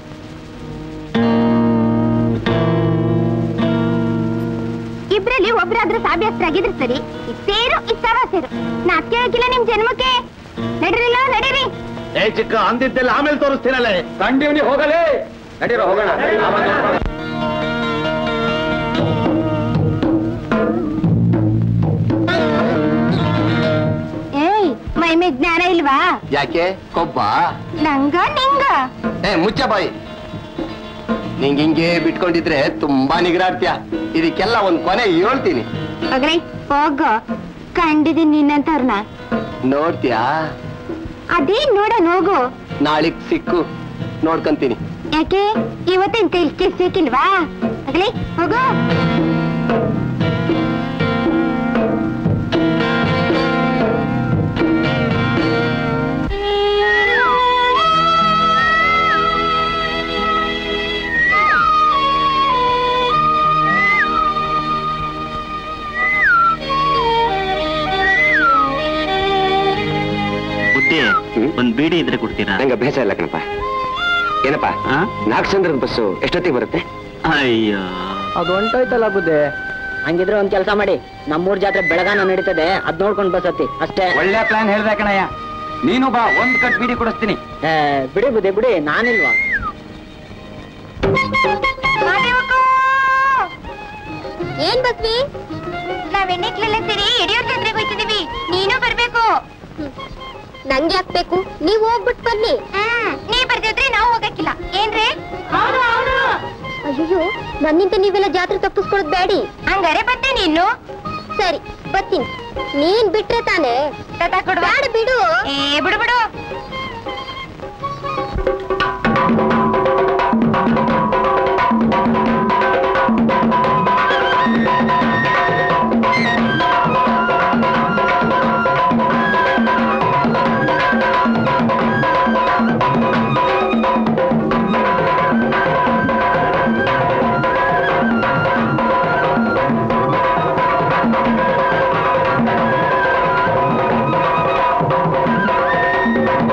ಇಬ್ರಲ್ಲಿ ಒಬ್ರಾದ್ರೂ ಸಾಬ್ಯಸ್ತರಾಗಿದ್ರೆ ಸರಿ ಇದ್ ಸೇರು ಇಷ್ಟವ ಸೇರು ನಾಚಿಕೆ ಹಾಕಿಲ್ಲ ನಿಮ್ ಜನ್ಮಕ್ಕೆ ನಡೀರಿಲ್ಲ ನಡೀರಿ ಏ ಚಿಕ್ಕ ಅಂದಿದ್ದೆಲ್ಲ ಆಮೇಲೆ ತೋರಿಸ್ತೀನಲ್ಲ ಕಂಡಿವ್ನಿ ಹೋಗಲೇ ನಡೀರೋ ಹೋಗೋಣ ಆಮೇಲೆ ನೋಡ್ಕೊಳ್ಳೋಣ. ಏಯ್ ಮೈಮೆ ಜ್ಞಾನ ಇಲ್ವಾ ಯಾಕೆ ಕೊಬ್ಬ ನಂಗ ನಿಂಗ ಏ ಮುಚ್ಚ ಬಾಯಿ ನಿಂಗ್ ಹಿಂಗೆ ಬಿಟ್ಕೊಂಡಿದ್ರೆ ತುಂಬಾ ನಿಗರಾಡ್ತೀಯ ಇದಕ್ಕೆಲ್ಲ ಒಂದ್ ಕೊನೆ ಹೇಳ್ತೀನಿ ಹೋಗ್ರಿ ಹೋಗ ಕಂಡಿದ್ದೀನಿ ನಿನ್ನಂತವ್ರನ್ನ ನೋಡ್ತೀಯಾ ಅದೇ ನೋಡೋಣ ಹೋಗು ನಾಳಿಗ್ ಸಿಕ್ಕು ನೋಡ್ಕಂತೀನಿ ಯಾಕೆ ಇವತ್ತಿನ ಕೈ ಸಿಕ್ಕಿಲ್ವಾ ಆಗ್ಲಿ ಹೋಗು ಬುದ್ಧಿ ಒಂದ್ ಬೀಡಿ ಇದ್ರೆ ಕೊಡ್ತೀರಾ ನಂಗೆ ಬೇಸ ಇಲ್ಲ ಕಣಪ್ಪ ಏನಪ್ಪ ಆ? ನಾಗಚಂದ್ರದ ಬಸ್ಸು ಎಷ್ಟೊತ್ತಿಗೆ ಬರುತ್ತೆ ಅಯ್ಯೋ ಅದು ಹೊಂಟೋಯ್ತಲ್ಲ ಬುದ್ಧಿ ಹಂಗಿದ್ರೆ ಒಂದ್ ಕೆಲಸ ಮಾಡಿ ನಮ್ಮೂರ್ ಜಾತ್ರೆ ಬೆಳಗಾನ ನಡೀತದೆ ಅದ್ ನೋಡ್ಕೊಂಡ್ ಬಸತ್ತಿ ಅಷ್ಟೇ ಒಳ್ಳೆ ಪ್ಲಾನ್ ಹೇಳ್ದೆ ಕಣಯ್ಯ ನೀನು ಬಾ ಒಂದ್ ಕಟ್ ಬೀಡಿ ಕೊಡಿಸ್ತೀನಿ ಏ, ಬಿಡಿ ಬುದ್ಧಿ ಬಿಡಿ ನಾನಿಲ್ವಾ ಏನ್ ಬಸ್ವಿ ನಾವ್ ಎಣ್ಣೆಕ್ಲೆಲ್ಲ ಸೇರಿ ಯಡಿಯೂರ್ ಜಾತ್ರೆಗೆ ಹೋಯ್ತಿದೀವಿ ನೀನು ಬರ್ಬೇಕು ನಂಗೆ ಹಾಕ್ಬೇಕು ನೀವ್ ಹೋಗ್ಬಿಟ್ ಬನ್ನಿ ನೀ ಬರ್ದಿದ್ರೆ ನಾವು ಹೋಗಕ್ಕಿಲ್ಲ ಏನ್ರಿ ಅಯ್ಯೋ ನನ್ನಿಂದ ನೀವೆಲ್ಲ ಜಾತ್ರೆ ತಪ್ಪಿಸ್ಕೊಳ್ಳೋದ್ ಬೇಡಿ ಹಂಗಾರೆ ಬರ್ತೇನೆ ಇನ್ನು ಸರಿ ಬರ್ತೀನಿ ನೀನ್ ಬಿಟ್ರೆ ತಾನೇ ಬೇಡ ಬಿಡು ಏ ಬಿಡು ಬಿಡು ಆ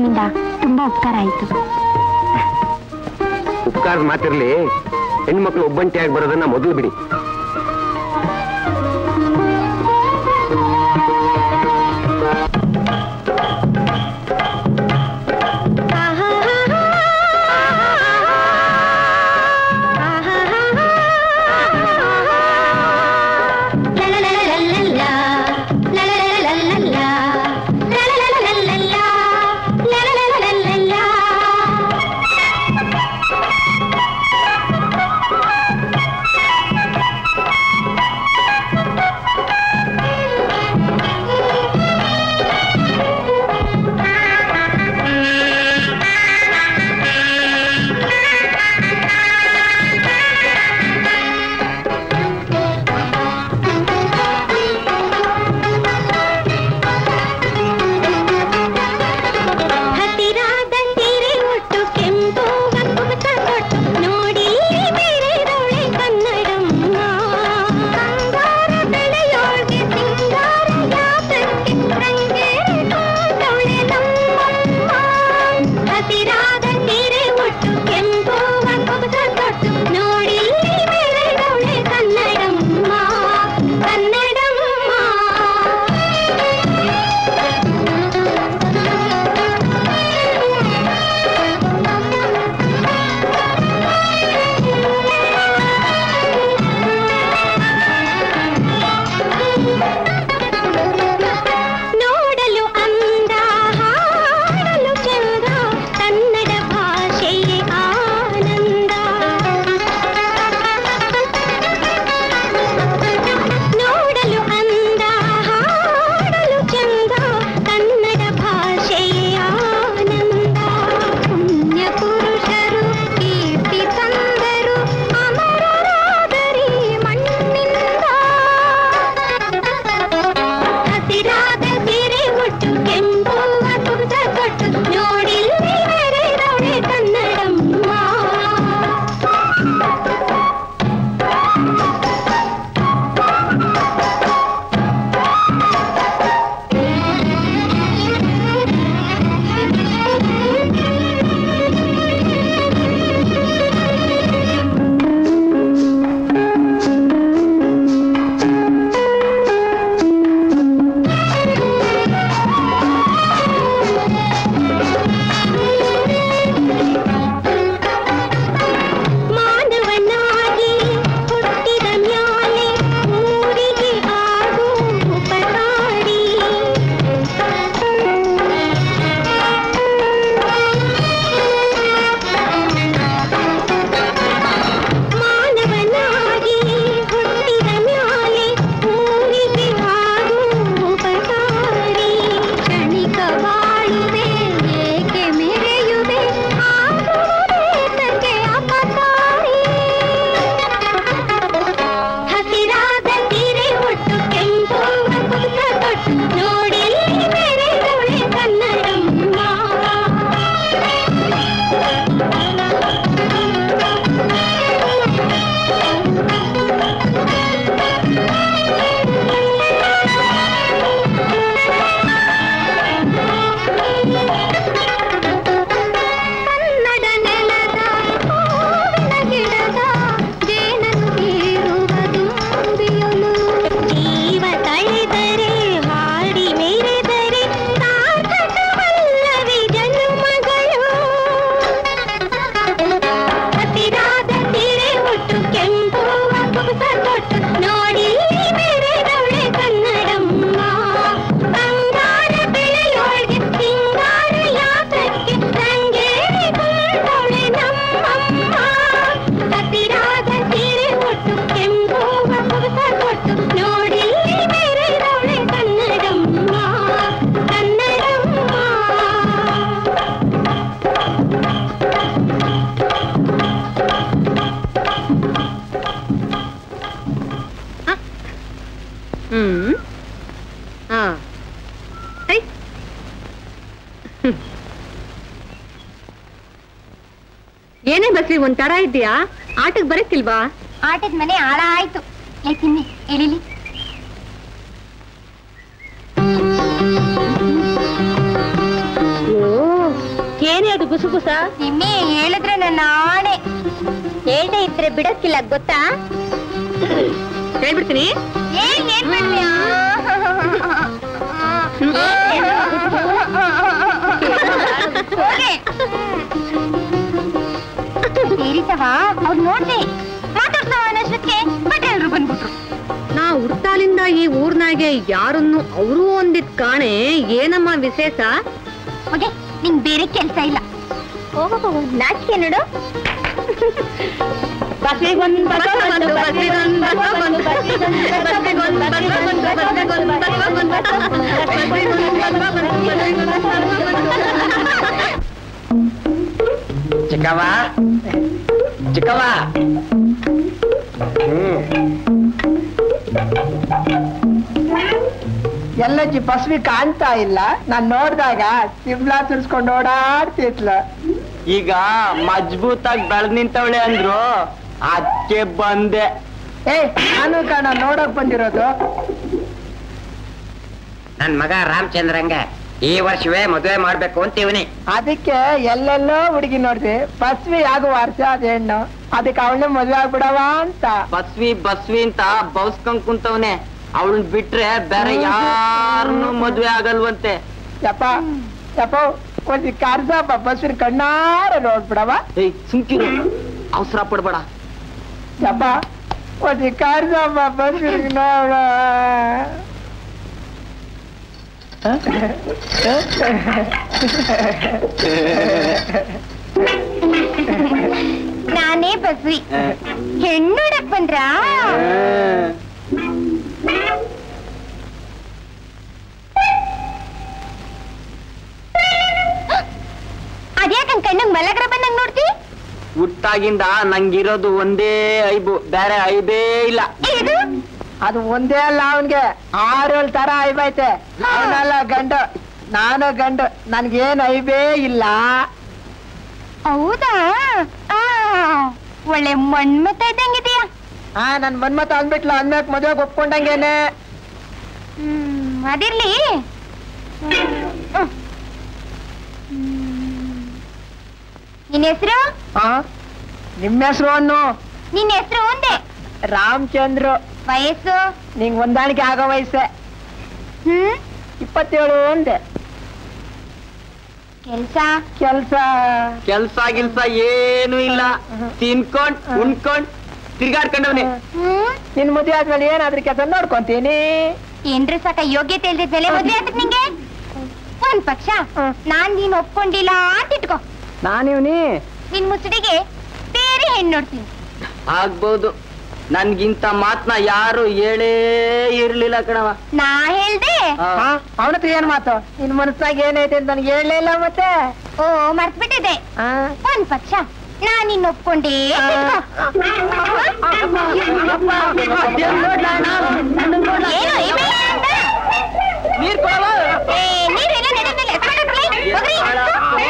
ನಿಮ್ಮಿಂದ ತುಂಬಾ ಉಪಕಾರ ಆಯ್ತು ಉಪಕಾರದ ಮಾತಿರ್ಲಿ ಹೆಣ್ಮಕ್ಳು ಒಬ್ಬಂಟಿಯಾಗಿ ಬರೋದನ್ನ ಮೊದಲು ಬಿಡಿ ಹಸಿರಾದ ಸೀರೆ ಉಟ್ಟು ಕೆಂಪು ಗಂಗುಮತ ತೊಟ್ಟು ನೋಡಿ ಮೇರೆದವಳೆ ಕನ್ನಡಮ್ಮ ಬಂಗಾರ ಬೆಳೆಯೋಳ್ಗೆ ಸಿಂಗಾರ ಯಾತಕ್ಕೆ ರಂಗೇರಿಕೊಂಡವಳೆ ನಮ್ಮಮ್ಮ ಹಸಿರಾದ ಸೀರೆ ಉಟ್ಟು ಕೆಂಪು ಗಂಗುಮತ ತೊಟ್ಟು ನೋಡಿ ಮೇರೆದವಳೆ ಕನ್ನಡಮ್ಮ ನೋಡಲು ಅಂದ ಹಾಡಲು ಚಂದ ಕನ್ನಡ ಭಾಷೆಯೇ ಆನಂದ ನೋಡಲು ಅಂದ ಹಾಡಲು ಚಂದ ಕನ್ನಡ ಭಾಷೆಯೇ ಆನಂದ ಪುಣ್ಯ ಪುರುಷರು ಕೀರ್ತಿ ತಂದರು ಅಮರರಾದರಿ ಮಣ್ಣಿಂದ ಹಸಿರಾದ ಸೀರೆ ಉಟ್ಟು ಕೆಂಪು ಅದ್ಭುತ ತೊಟ್ಟು ನೋಡಿಲ್ಲಿ ಮೆರೆದವಳೆ ಕನ್ನಡಮ್ಮ ಮಾನವನಾಗಿ ಹುಟ್ಟಿದ ಮ್ಯಾಲೆ ಊರಿಗೆ ಆಗು ಉಪಕಾರಿ ಮಾನವನಾಗಿ ಹುಟ್ಟಿದ ಮ್ಯಾಲೆ ಊರಿಗೆ ಆಗು ಉಪಕಾರಿ ಕ್ಷಣಿಕ ಬಾಳುವೆ ಏಕೆ ಮೆರೆಯುವೆ ಆಗುವುದೇತಕ್ಕೆ ಅಪಕಾರಿ ಹಸಿರಾದ ಸೀರೆ ಉಟ್ಟು ಕೆಂಪು ಅದ್ಭುತ ತೊಟ್ಟು ನೋಡಿ ಮೆರೆದವಳೆ ಕನ್ನಡಮ್ಮ ಕನ್ನಡ ನೆಲದ ಹೂವಿನ ಗಿಡದ ಜೇನನು ಬೀರುವ ದುಂಬಿಯಲು ಜೀವ ತಳೆದರೆ ಹಾಡಿ ಮೆರೆದರೆ ಸಾರ್ಥಕವಲ್ಲವೇ ಜನುಮಗಳು ಹಸಿರಾದ ಸೀರೆ ಉಟ್ಟು ಕೆಂಪು ಕುಬುಸ ತೊಟ್ಟು ನೋಡಿ ಮೆರೆದವಳೆ ಕನ್ನಡಮ್ಮ ಬಂಗಾರ ಬೆಳೆಯೋಳ್ಗೆ ಸಿಂಗಾರ ಯಾತಕ್ಕೆ ರಂಗೇರಿಕೊಂಡವಳೆ ನಮ್ಮಮ್ಮ ಹಸಿರಾದ ಸೀರೆ ಉಟ್ಟು ಕೆಂಪು ಕುಬುಸ ತೊಟ್ಟು ನೋಡಿ ಮೆರೆದವಳೆ ಕನ್ನಡಮ್ಮ ಕನ್ನಡಮ್ಮ ಹ್ಮ್ ಹಾ ಐ. ಹ್ಮ್. ಏನೇ ಬಸ್ರಿ ಒಂದ್ ತರ ಇದ್ದೀಯಾ ಆಟಕ್ ಬರಕ್ಕಿಲ್ವಾ ಆಟದ ಮನೆ ಆಳ ಆಯ್ತು ಏ ತಿನ್ನಿ ಎಳಿಲಿ ಓ ಗುಸುಗುಸ ನಿಮ್ಮೆ ಹೇಳಿದ್ರೆ ನನ್ನ ಆಣೆ ಹೇಳ್ದೆ ಇದ್ರೆ ಬಿಡಕ್ಕಿಲ್ಲ ಗೊತ್ತಾ ಹೇಳ್ಬಿಡ್ತೀನಿ ಏನ್ ಏನ್ ಮಾಡ್ತೀಯಾ? ಹೋಗೆ. ಸೇರಿತವ ಅವ್ರು ನೋಡ್ದೆ ಮಾತಾಡ್ತಾವ ಅನ್ನೋಷ್ಟಕ್ಕೆ ಪಟೇಲ್ರು ಬಂದ್ಬಿಟ್ರು ನಾ ಹುಡ್ತಾಲಿಂದ ಈ ಊರ್ನಾಗೆ ಯಾರನ್ನು ಅವರು ಒಂದಿದ್ ಕಾಣೆ ಏನಮ್ಮ ವಿಶೇಷ ಹೋಗೆ ನಿಂಗ್ ಬೇರೆ ಕೆಲ್ಸ ಇಲ್ಲ ಓಹೋ ನಾಚಿಕೆ ನೋಡು ಬಸ್ಸಿಗೊಂದ್ ಬಸ ಬಂದು ಬಸ್ಸಿಗೊಂದ್ ಬಸ ಬಂದು ಬಸ್ಸಿಗೊಂದ್ ಬಸ ಬಂದು ಬಸ್ಸಿಗೊಂದ್ ಬಸ ಬಂದು ಬಸ್ಸಿಗೊಂದ್ ಬಸ ಬಂದು ಚಿಕ್ಕವ್ವ ಚಿಕ್ಕವ್ವ ಎಲ್ಲಜ್ಜಿ ಬಸ್ವಿ ಕಾಣ್ತಾ ಇಲ್ಲ ನಾನ್ ನೋಡ್ದಾಗ ಸಿಮ್ಲಾ ತುರ್ಸ್ಕೊಂಡು ಓಡಾಡ್ತಿದ್ಲು ಈಗ ಮಜ್ಬೂತಾಗಿ ಬೆಳೆದ್ ನಿಂತವಳೆ ಅಂದ್ರು ಅದಕ್ಕೆ ಬಂದೆ ಏ ನಾನು ಕಾಣ ನೋಡಕ್ ಬಂದಿರೋದು ನನ್ ಮಗ ರಾಮಚಂದ್ರಂಗೆ ಈ ವರ್ಷವೇ ಮದುವೆ ಮಾಡ್ಬೇಕು ಅಂತೀವನಿ ಅದಕ್ಕೆ ಎಲ್ಲೆಲ್ಲೋ ಹುಡುಗಿ ನೋಡ್ದೆ ಬಸ್ವಿ ಆಗುವ ವರ್ಷ ಅದ ಹೆಣ್ಣು ಅದಕ್ಕೆ ಅವಳನ್ನ ಮದ್ವೆ ಆಗ್ಬಿಡವ ಅಂತ ಬಸ್ವಿ ಬಸ್ವಿ ಅಂತ ಬೌಸ್ಕೊಂಡ್ ಕುಂತವನೆ ಅವಳನ್ ಬಿಟ್ರೆ ಬೇರೆ ಯಾರನ್ನು ಮದ್ವೆ ಆಗಲ್ವಂತೆ ಯಪ್ಪ ಯಪ್ಪ ಒಂದ್ ಕಾರ್ಸಪ್ಪ ಬಸ್ವಿನ ಕಣ್ಣಾರ ನೋಡ್ಬಿಡವ ಏಯ್ ಸುಮ್ಕಿರು ಅವಸರ ಪಡ್ಬೇಡ ಯಪ್ಪ ಒಂದ್ ಕಾರ್ಸಪ್ಪ ಬಸ್ವಿನ ನೋಡ ನಾನೇ ಬಸ್ವಿ ಹೆಣ್ಣು ನೋಡಕ್ ಬಂದ್ರಾ ಅದ್ಯಾಕಂಗ್ ಕಣ್ಣಂಗ್ ಮಲಗ್ರ ಬಂದಂಗ್ ನೋಡ್ತಿ ಹುಟ್ಟಾಗಿಂದ ನಂಗಿರೋದು ಒಂದೇ ಐಬು ಬೇರೆ ಐಬೇ ಇಲ್ಲ ಇದು ಅದು ಒಂದೇ ಅಲ್ಲ ಅವನ್ಗೆ ಆರೇಳು ತರ ಐಬೈತೆ ಅವನಲ್ಲ ಗಂಡು ನಾನು ಗಂಡು ನನ್ಗೇನ್ ಐಬೇ ಇಲ್ಲ ಹೌದಾ ಆ, ಒಳ್ಳೆ ಮಣ್ಮತ ಇದ್ದಂಗಿದೆಯಾ ಆ ನನ್ ಮನ್ಮತ ಅಂದ್ಬಿಟ್ಲ ಅಂದ್ಮೇಕ್ ಮದ್ವೆಗ್ ಒಪ್ಕೊಂಡಂಗೇನೆ ಹ್ಮ್ ಅದಿರ್ಲಿ ನಿನ್ ಹೆಸರು ಆ ನಿಮ್ಮ ಹೆಸರು ಅನ್ನು ನಿನ್ ಹೆಸರು ಒಂದೇ ರಾಮಚಂದ್ರು ವಯಸ್ಸು ನಿಂಗ್ ಹೊಂದಾಣಿಕೆ ಆಗೋ ವಯಸ್ಸೆ ಹ್ಮ್ ಇಪ್ಪತ್ತೇಳು ಒಂದೇ ಕೆಲ್ಸ ಕೆಲ್ಸ ಕೆಲ್ಸ ಗಿಲ್ಸ ಏನು ಇಲ್ಲ ತಿನ್ಕೊಂಡ್ ಉಣ್ಕೊಂಡ್ ತಿರ್ಗಾಡ್ಕೊಂಡವ್ನೆ ಹ್ಮ್ ನಿನ್ ಮದ್ವೆ ಆದ್ಮೇಲೆ ಏನಾದ್ರೂ ಕೆಲಸ ನೋಡ್ಕೊಂತೀನಿ ಏನ್ರಿ ಸಾಕ ಯೋಗ್ಯತೆ ಇಲ್ದಿದ್ಮೇಲೆ ಮದ್ವೆ ಆತಕ್ ನಿಂಗೆ ಒಂದ್ ಪಕ್ಷ ನಾನ್ ನೀನ್ ಒಪ್ಕೊಂಡಿಲ್ಲ ಅಂತ ಇಟ್ಕೋ ನಾನಿವ್ನಿ ನಿನ್ ಮುಸುಡಿಗೆ ಬೇರೆ ಹೆಣ್ಣು ನೋಡ್ತೀನಿ ಆಗ್ಬೋದು ನನ್ಗಿಂತ ಮಾತ್ನ ಯಾರು ಹೇಳೇ ಇರ್ಲಿಲ್ಲ ಕಣವ ನಾ ಹೇಳ್ದೆ ಅವನ ಹತ್ರ ಏನ್ ಮಾತು ನಿನ್ ಮನಸ್ಸಾಗ ಏನೈತೆ ಅಂತ ನನಗೆ ಹೇಳಲಿಲ್ಲ ಮತ್ತೆ ಓ ಮರ್ತ್ಬಿಟ್ಟಿದೆ ಆ, ಒಂದ್ ಪಕ್ಷ ನಾನ್ ನಿನ್ ಒಪ್ಕೊಂಡೇ ಏನು ಇವೆ ಅಂತ? ಏ, ನೀರೆಲ್ಲ ನಡೆದ್ಮೇಲೆ ಎತ್ಕೊಂಡೋಗ್ಲಿ? ಹೋಗ್ರಿ.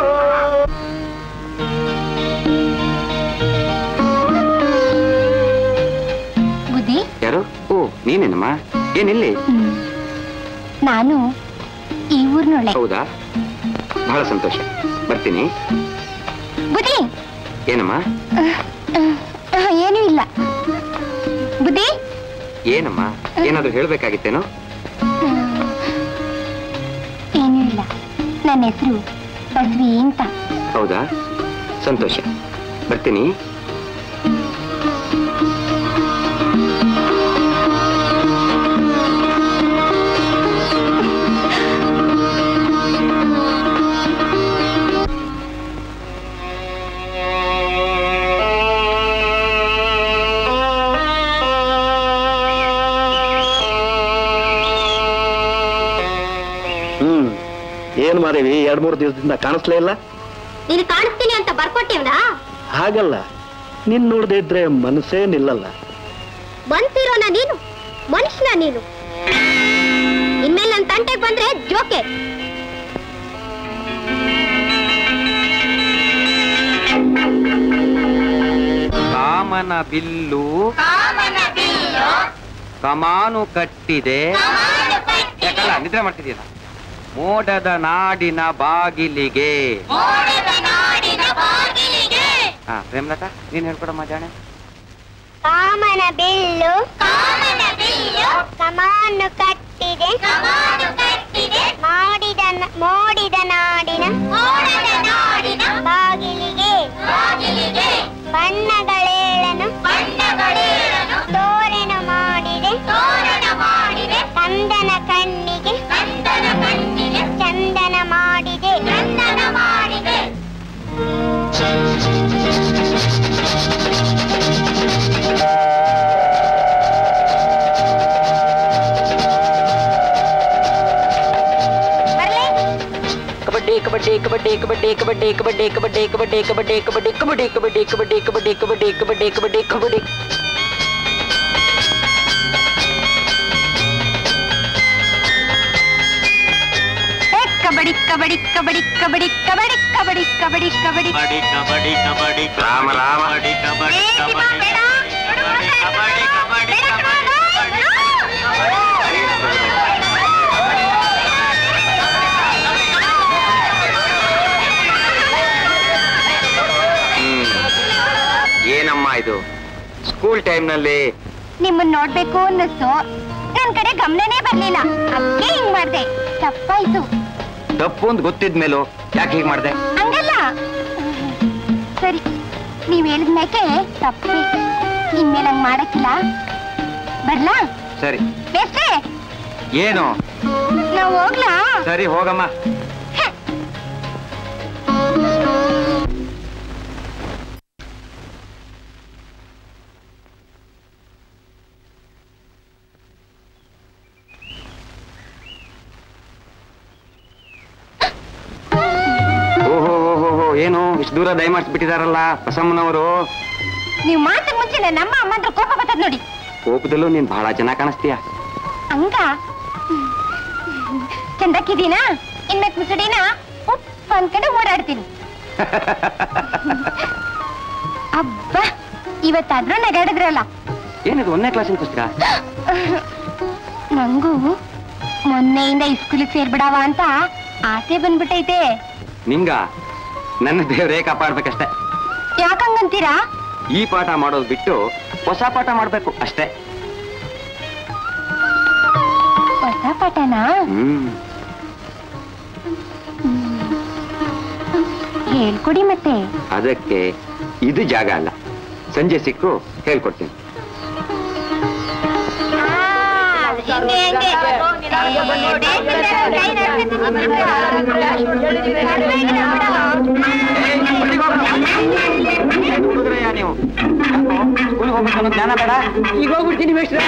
ಬುದ್ಧಿ ಯಾರು ಓ ನೀನೇನಮ್ಮ ಏನಿಲ್ಲಿ ನಾನು ಈ ಊರ್ನೊಳೆ ಹೌದಾ ಬಹಳ ಸಂತೋಷ ಬರ್ತೀನಿ ಬುದ್ಧಿ ಏನಮ್ಮ ಅಹ್, ಏನೂ ಇಲ್ಲ ಬುದ್ಧಿ ಏನಮ್ಮ ಏನಾದ್ರೂ ಹೇಳ್ಬೇಕಾಗಿತ್ತೇನೋ ಏನೂ ಇಲ್ಲ ನನ್ನ ಹೆಸರು ಬಸ್ವಿ ಅಂತ ಹೌದಾ ಸಂತೋಷ ಬರ್ತೀನಿ ಹ್ಮ್ ಏನ್ ಮಾರೇವಿ ಎರಡ್ ಮೂರು ದಿವಸದಿಂದ ಕಾಣಿಸ್ಲೇ ಇಲ್ಲ ನೀನು ಕಾಣಿಸ್ತೀನಿ ಅಂತ ಬರ್ಕೊಟ್ಟೇವ್ನಾ ಹಾಗಲ್ಲ ನಿನ್ ನೋಡದೆ ಇದ್ರೆ ಮನಸ್ಸೇ ನಿಲ್ಲಲ್ಲ ಬಂತಿರೋನ ನೀನು ಮನುಷ್ಯನ ನೀನು ಇನ್ಮೇಲೆ ನನ್ನ ತಂಟೆಗೆ ಬಂದ್ರೆ ಜೋಕೆ ಕಾಮನ ಬಿಲ್ಲು ಕಮಾನು ಕಟ್ಟಿದೆ ಯಾಕಲ್ಲ ನಿದ್ರೆ ಮಾಡ್ತಿದೀಯಲ್ಲ ಮೋಡದ ನಾಡಿನ ಬಾಗಿಲಿಗೆ ಹಾ ಪ್ರೇಮಲತಾ ನೀನ್ ಹೇಳ್ಕೊಡಮ್ಮ ಜಾಣೆ ಕಾಮನ ಬಿಲ್ಲು ಕಾಮನ ಬಿಲ್ಲು ಕಮಾನು ಕಟ್ಟಿದೆ ಕಮಾನು ಕಟ್ಟಿದೆ ಮಾಡಿದ ನ- ಮೋಡಿದ ನಾಡಿನ ಮೋಡದ ನಾಡಿನ ಬಾಗಿಲಿಗೆ ಬಾಗಿಲಿಗೆ ಬಣ್ಣಗಳೇಳನು ಬಣ್ಣಗಳೇಳನು ತೋರಣ ಮಾಡಿದೆ ತೋರಣ ಮಾಡಿದೆ ಕಂದನ ಕಣ್ಣಿಗೆ ಕಂದನ ಕಣ್ಣಿಗೆ ಚಂದನ ಮಾಡಿದೆ ಚಂದನ ಮಾಡಿದೆ ಕಬಡ್ಡಿ ಕಬಡ್ಡಿ ಕಬಡ್ಡಿ ಕಬಡ್ಡಿ ಕಬಡ್ಡಿ ಕಬಡ್ಡಿ ಕಬಡ್ಡಿ ಕಬಡ್ಡಿ ಕಬಡ್ಡಿ ಕಬಡ್ಡಿ ಕಬಡ್ಡಿ ಕಬಡ್ಡಿ ಕಬಡ್ಡಿ ಕಬಡ್ಡಿ ಕಬಡ್ಡಿ ಕಬಡ್ಡಿ ಕಬಡ್ಡಿ ಕಬಡ್ಡಿ ಏ, ಕಬಡ್ಡಿ ಕಬಡ್ಡಿ ಕಬಡ್ಡಿ ಕಬಡ್ಡಿ ಕಬಡ್ಡಿ ಕಬಡ್ಡಿ ಕಬಡ್ಡಿ ಕಬಡ್ಡಿ ಕಬಡ್ಡಿ ಕಬಡ್ಡಿ ಕಬಡ್ಡಿ ರಾಮ ರಾಮ ಕಬಡ್ಡಿ ಕಬಡ್ಡಿ ಏ, ಶಿವ, ಕಬಡ್ಡಿ ಬೇಡ. ಕಬಡ್ಡಿ ಕಬಡ್ಡಿ ಕಬಡ್ಡಿ ಕಬಡ್ಡಿ ಹ್ಮ್ ಏನಮ್ಮ ಇದು ಸ್ಕೂಲ್ ಟೈಮ್ನಲ್ಲಿ ನಿಮ್ಮನ್ನ ನೋಡ್ಬೇಕು ಅನ್ನಿಸ್ತು ನನ್ ಕಡೆ ಗಮನನೇ ಬರ್ಲಿಲ್ಲ ಅದಕ್ಕೆ ಹಿಂಗ್ ಮಾಡ್ದೆ ತಪ್ಪಾಯ್ತು ತಪ್ಪು ಅಂತ ಗೊತ್ತಿದ್ಮೇಲೂ ಯಾಕೆ ಹೀಗೆ ಮಾಡ್ದೆ ಹಂಗಲ್ಲ ಸರಿ ನೀವ್ ಹೇಳಿದ್ಮೇಕೆ ತಪ್ಪಿ ಇನ್ಮೇಲೆ ಹಂಗ್ ಮಾಡಕ್ಕಿಲ್ಲ ಬರ್ಲಾ ಸರಿ ಬೇಸ್ರೆ ಏನು ನಾವ್ ಹೋಗ್ಲಾ ಸರಿ ಹೋಗಮ್ಮ ಓಹೋ ಓಹೋ ಓಹೋ ಏನು ಇಷ್ಟು ದೂರ ದಯಮಾಡಿಸ್ಬಿಟ್ಟಿದಾರಲ್ಲ ಬಸಮ್ಮನವರು ನೀವ್ ಮಾತು ಮುಂಚೆ ನನ್ನ ಅಮ್ಮ ಅಮ್ಮ ಹತ್ರ ಕೋಪ ಬರ್ತದ ನೋಡಿ ಕೋಪದಲ್ಲೂ ನೀನ್ ಬಹಳ ಚೆನ್ನಾಗಿ ಕಾಣಿಸ್ತೀಯ ಹಂಗ ಚಂದಕ್ಕಿದೀನಾ ಇನ್ಮೇಕ್ ಮುಸುಡಿನ ಉಪ್ ಅನ್ಕೊಂಡು ಓಡಾಡ್ತೀನಿ ಅಬ್ಬ ಇವತ್ತಾದ್ರೂ ನಗಾಡಿದ್ರಲ್ಲ ಏನಿದು ಒಂದನೇ ಕ್ಲಾಸಿನ ಪುಸ್ತಕ ನಂಗೂ ಮೊನ್ನೆಯಿಂದ ಇಸ್ಕೂಲಿಗೆ ಸೇರ್ಬಿಡವ ಅಂತ ಆಸೆ ಬಂದ್ಬಿಟ್ಟೈತೆ ನಿಂಗ ನನ್ನ ದೇವ್ರೇ ಕಾಪಾಡ್ಬೇಕಷ್ಟೇ ಯಾಕಂಗಂತೀರಾ ಈ ಪಾಠ ಮಾಡೋದು ಬಿಟ್ಟು ಹೊಸ ಪಾಠ ಮಾಡ್ಬೇಕು ಅಷ್ಟೇ ಹೊಸ ಪಾಠನಾ ಹ್ಮ್ ಹೇಳ್ಕೊಡಿ ಮತ್ತೆ ಅದಕ್ಕೆ ಇದು ಜಾಗ ಅಲ್ಲ ಸಂಜೆ ಸಿಕ್ಕು ಹೇಳ್ಕೊಡ್ತೀನಿ ಹುಡುಗರಯ್ಯ ನೀವು ಸ್ಕೂಲ್ಗೆ ಹೋಗ್ಬೇಕು ಅನ್ನೋ ಜ್ಞಾನ ಬೇಡ ಈಗ ಹೋಗ್ಬಿಡ್ತೀನಿ ಮೇಷ್ಟ್ರೆ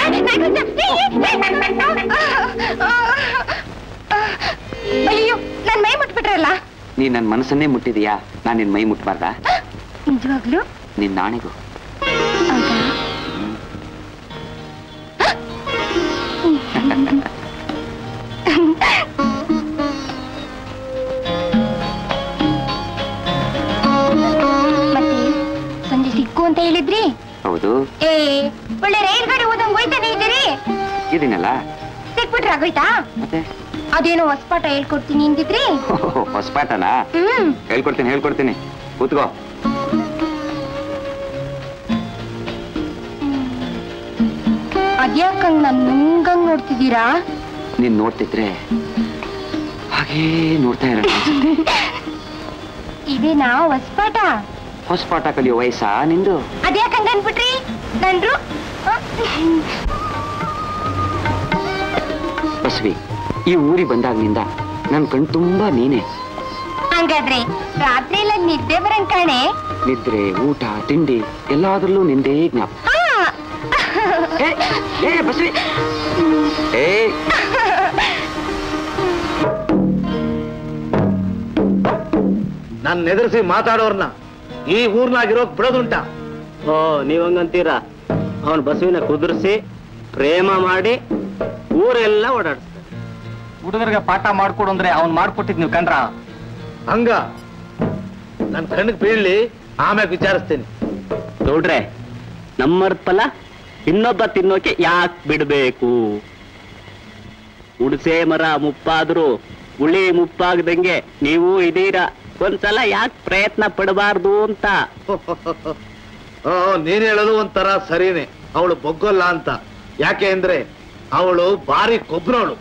ಅಯ್ಯೋ ನನ್ ಮೈ ಮುಟ್ಬಿಟ್ರಲ್ಲ ನೀ ನನ್ನ ಮನಸ್ಸನ್ನೇ ಮುಟ್ಟಿದೀಯಾ ನಾನು ನಿನ್ ಮೈ ಮುಟ್ಬಾರ್ದಾ ನಿಜವಾಗ್ಲು ನಿನ್ ನಾಣಿಗೂ ಹೌದಾ ಮತ್ತೆ ಸಂಜೆ ಸಿಕ್ಕು ಅಂತ ಹೇಳಿದ್ರಿ ಹೌದು ಏ ಒಳ್ಳೆ ರೈಲ್ ಗಾಡಿ ಓದಂಗ್ ಹೋಯ್ತಾನೆ ಇದ್ದೀರಿ ಇದೀನಲ್ಲ ಸಿಕ್ಬಿಟ್ರೆ ಆಗೋಯ್ತಾ ಮತ್ತೆ ಅದೇನೋ ಹೊಸಪಾಠ ಹೇಳ್ಕೊಡ್ತೀನಿ ಅಂತಿದ್ರಿ ಹೊಸ ಪಾಠನಾ ಹ್ಮ್ ಹೇಳ್ಕೊಡ್ತೀನಿ ಹೇಳ್ಕೊಡ್ತೀನಿ ಕೂತ್ಕೋ ಅದ್ಯಾಕಂಗ್ ನನ್ ನುಂಗಂಗ್ ನೋಡ್ತಿದ್ದೀರಾ ನೀನ್ ನೋಡ್ತಿದ್ರೆ ಹಾಗೇ ನೋಡ್ತಾ ಇರೋಣ ಅನ್ಸುತ್ತೆ. ಇದೇನಾ ಹೊಸಪಾಠ ಹೊಸ ಪಾಠ ಕಲಿಯೋ ವಯಸ್ಸಾ ನಿಂದು ಅದ್ಯಾಕಂಗ್ ಅನ್ಬಿಟ್ರಿ ನನ್ರು ಹ? ಬಸವಿ ಈ ಊರಿಗೆ ಬಂದಾಗ್ನಿಂದ ನನ್ ಕಣ್ ತುಂಬಾ ನೀನೆ ಹಂಗಾದ್ರೆ ರಾತ್ರಿ ಎಲ್ಲ ನಿದ್ದೆ ಬರಂಗ್ ಕಾಣೆ ನಿದ್ರೆ ಊಟ ತಿಂಡಿ ಎಲ್ಲಾದ್ರಲ್ಲೂ ನಿಂದೇ ಜ್ಞಾಪ ಹಾ. ಏ, ಏ ಬಸವಿ ಏ ನನ್ನ ಎದುರಿಸಿ ಮಾತಾಡೋರ್ನ ಈ ಊರ್ನಾಗಿರೋಕ್ ಬಿಡೋದುಂಟ ಓ ನೀವ್ ಹಂಗಂತೀರಾ ಅವನ್ ಬಸವಿನ ಕುದುರಿಸಿ ಪ್ರೇಮ ಮಾಡಿ ಊರೆಲ್ಲ ಓಡಾಡ್ಸ್ತಾರೆ ಹುಡುಗರಿಗೆ ಪಾಠ ಮಾಡ್ಕೊಡು ಅಂದ್ರೆ ಅವ್ನ್ ಮಾಡ್ಕೊಟ್ಟಿದ್ ನೀವು ಕಂಡ್ರ ಹಂಗ ನನ್ ಕಣ್ಣಿಗೆ ಬೀಳ್ಲಿ ಆಮ್ಯಾಗ ವಿಚಾರಿಸ್ತೀನಿ ನೋಡ್ರೆ ನಮ್ಮರ್ ಫಲ ಇನ್ನೊಬ್ಬ ತಿನ್ನೋಕೆ ಯಾಕೆ ಬಿಡ್ಬೇಕು ಉಡ್ಸೆ ಮರ ಮುಪ್ಪಾದ್ರೂ ಉಳಿ ಮುಪ್ಪಾಗದಂಗೆ ನೀವು ಇದೀರಾ ಒಂದ್ಸಲ ಯಾಕೆ ಪ್ರಯತ್ನ ಪಡಬಾರ್ದು ಅಂತ ಆ, ನೀನ್ ಹೇಳೋದು ಒಂಥರ ಸರಿನೇ ಅವಳು ಬೊಗ್ಗಲ್ಲ ಅಂತ ಯಾಕೆ ಅಂದ್ರೆ ಅವಳು ಭಾರಿ ಕೊಬ್ರವಳು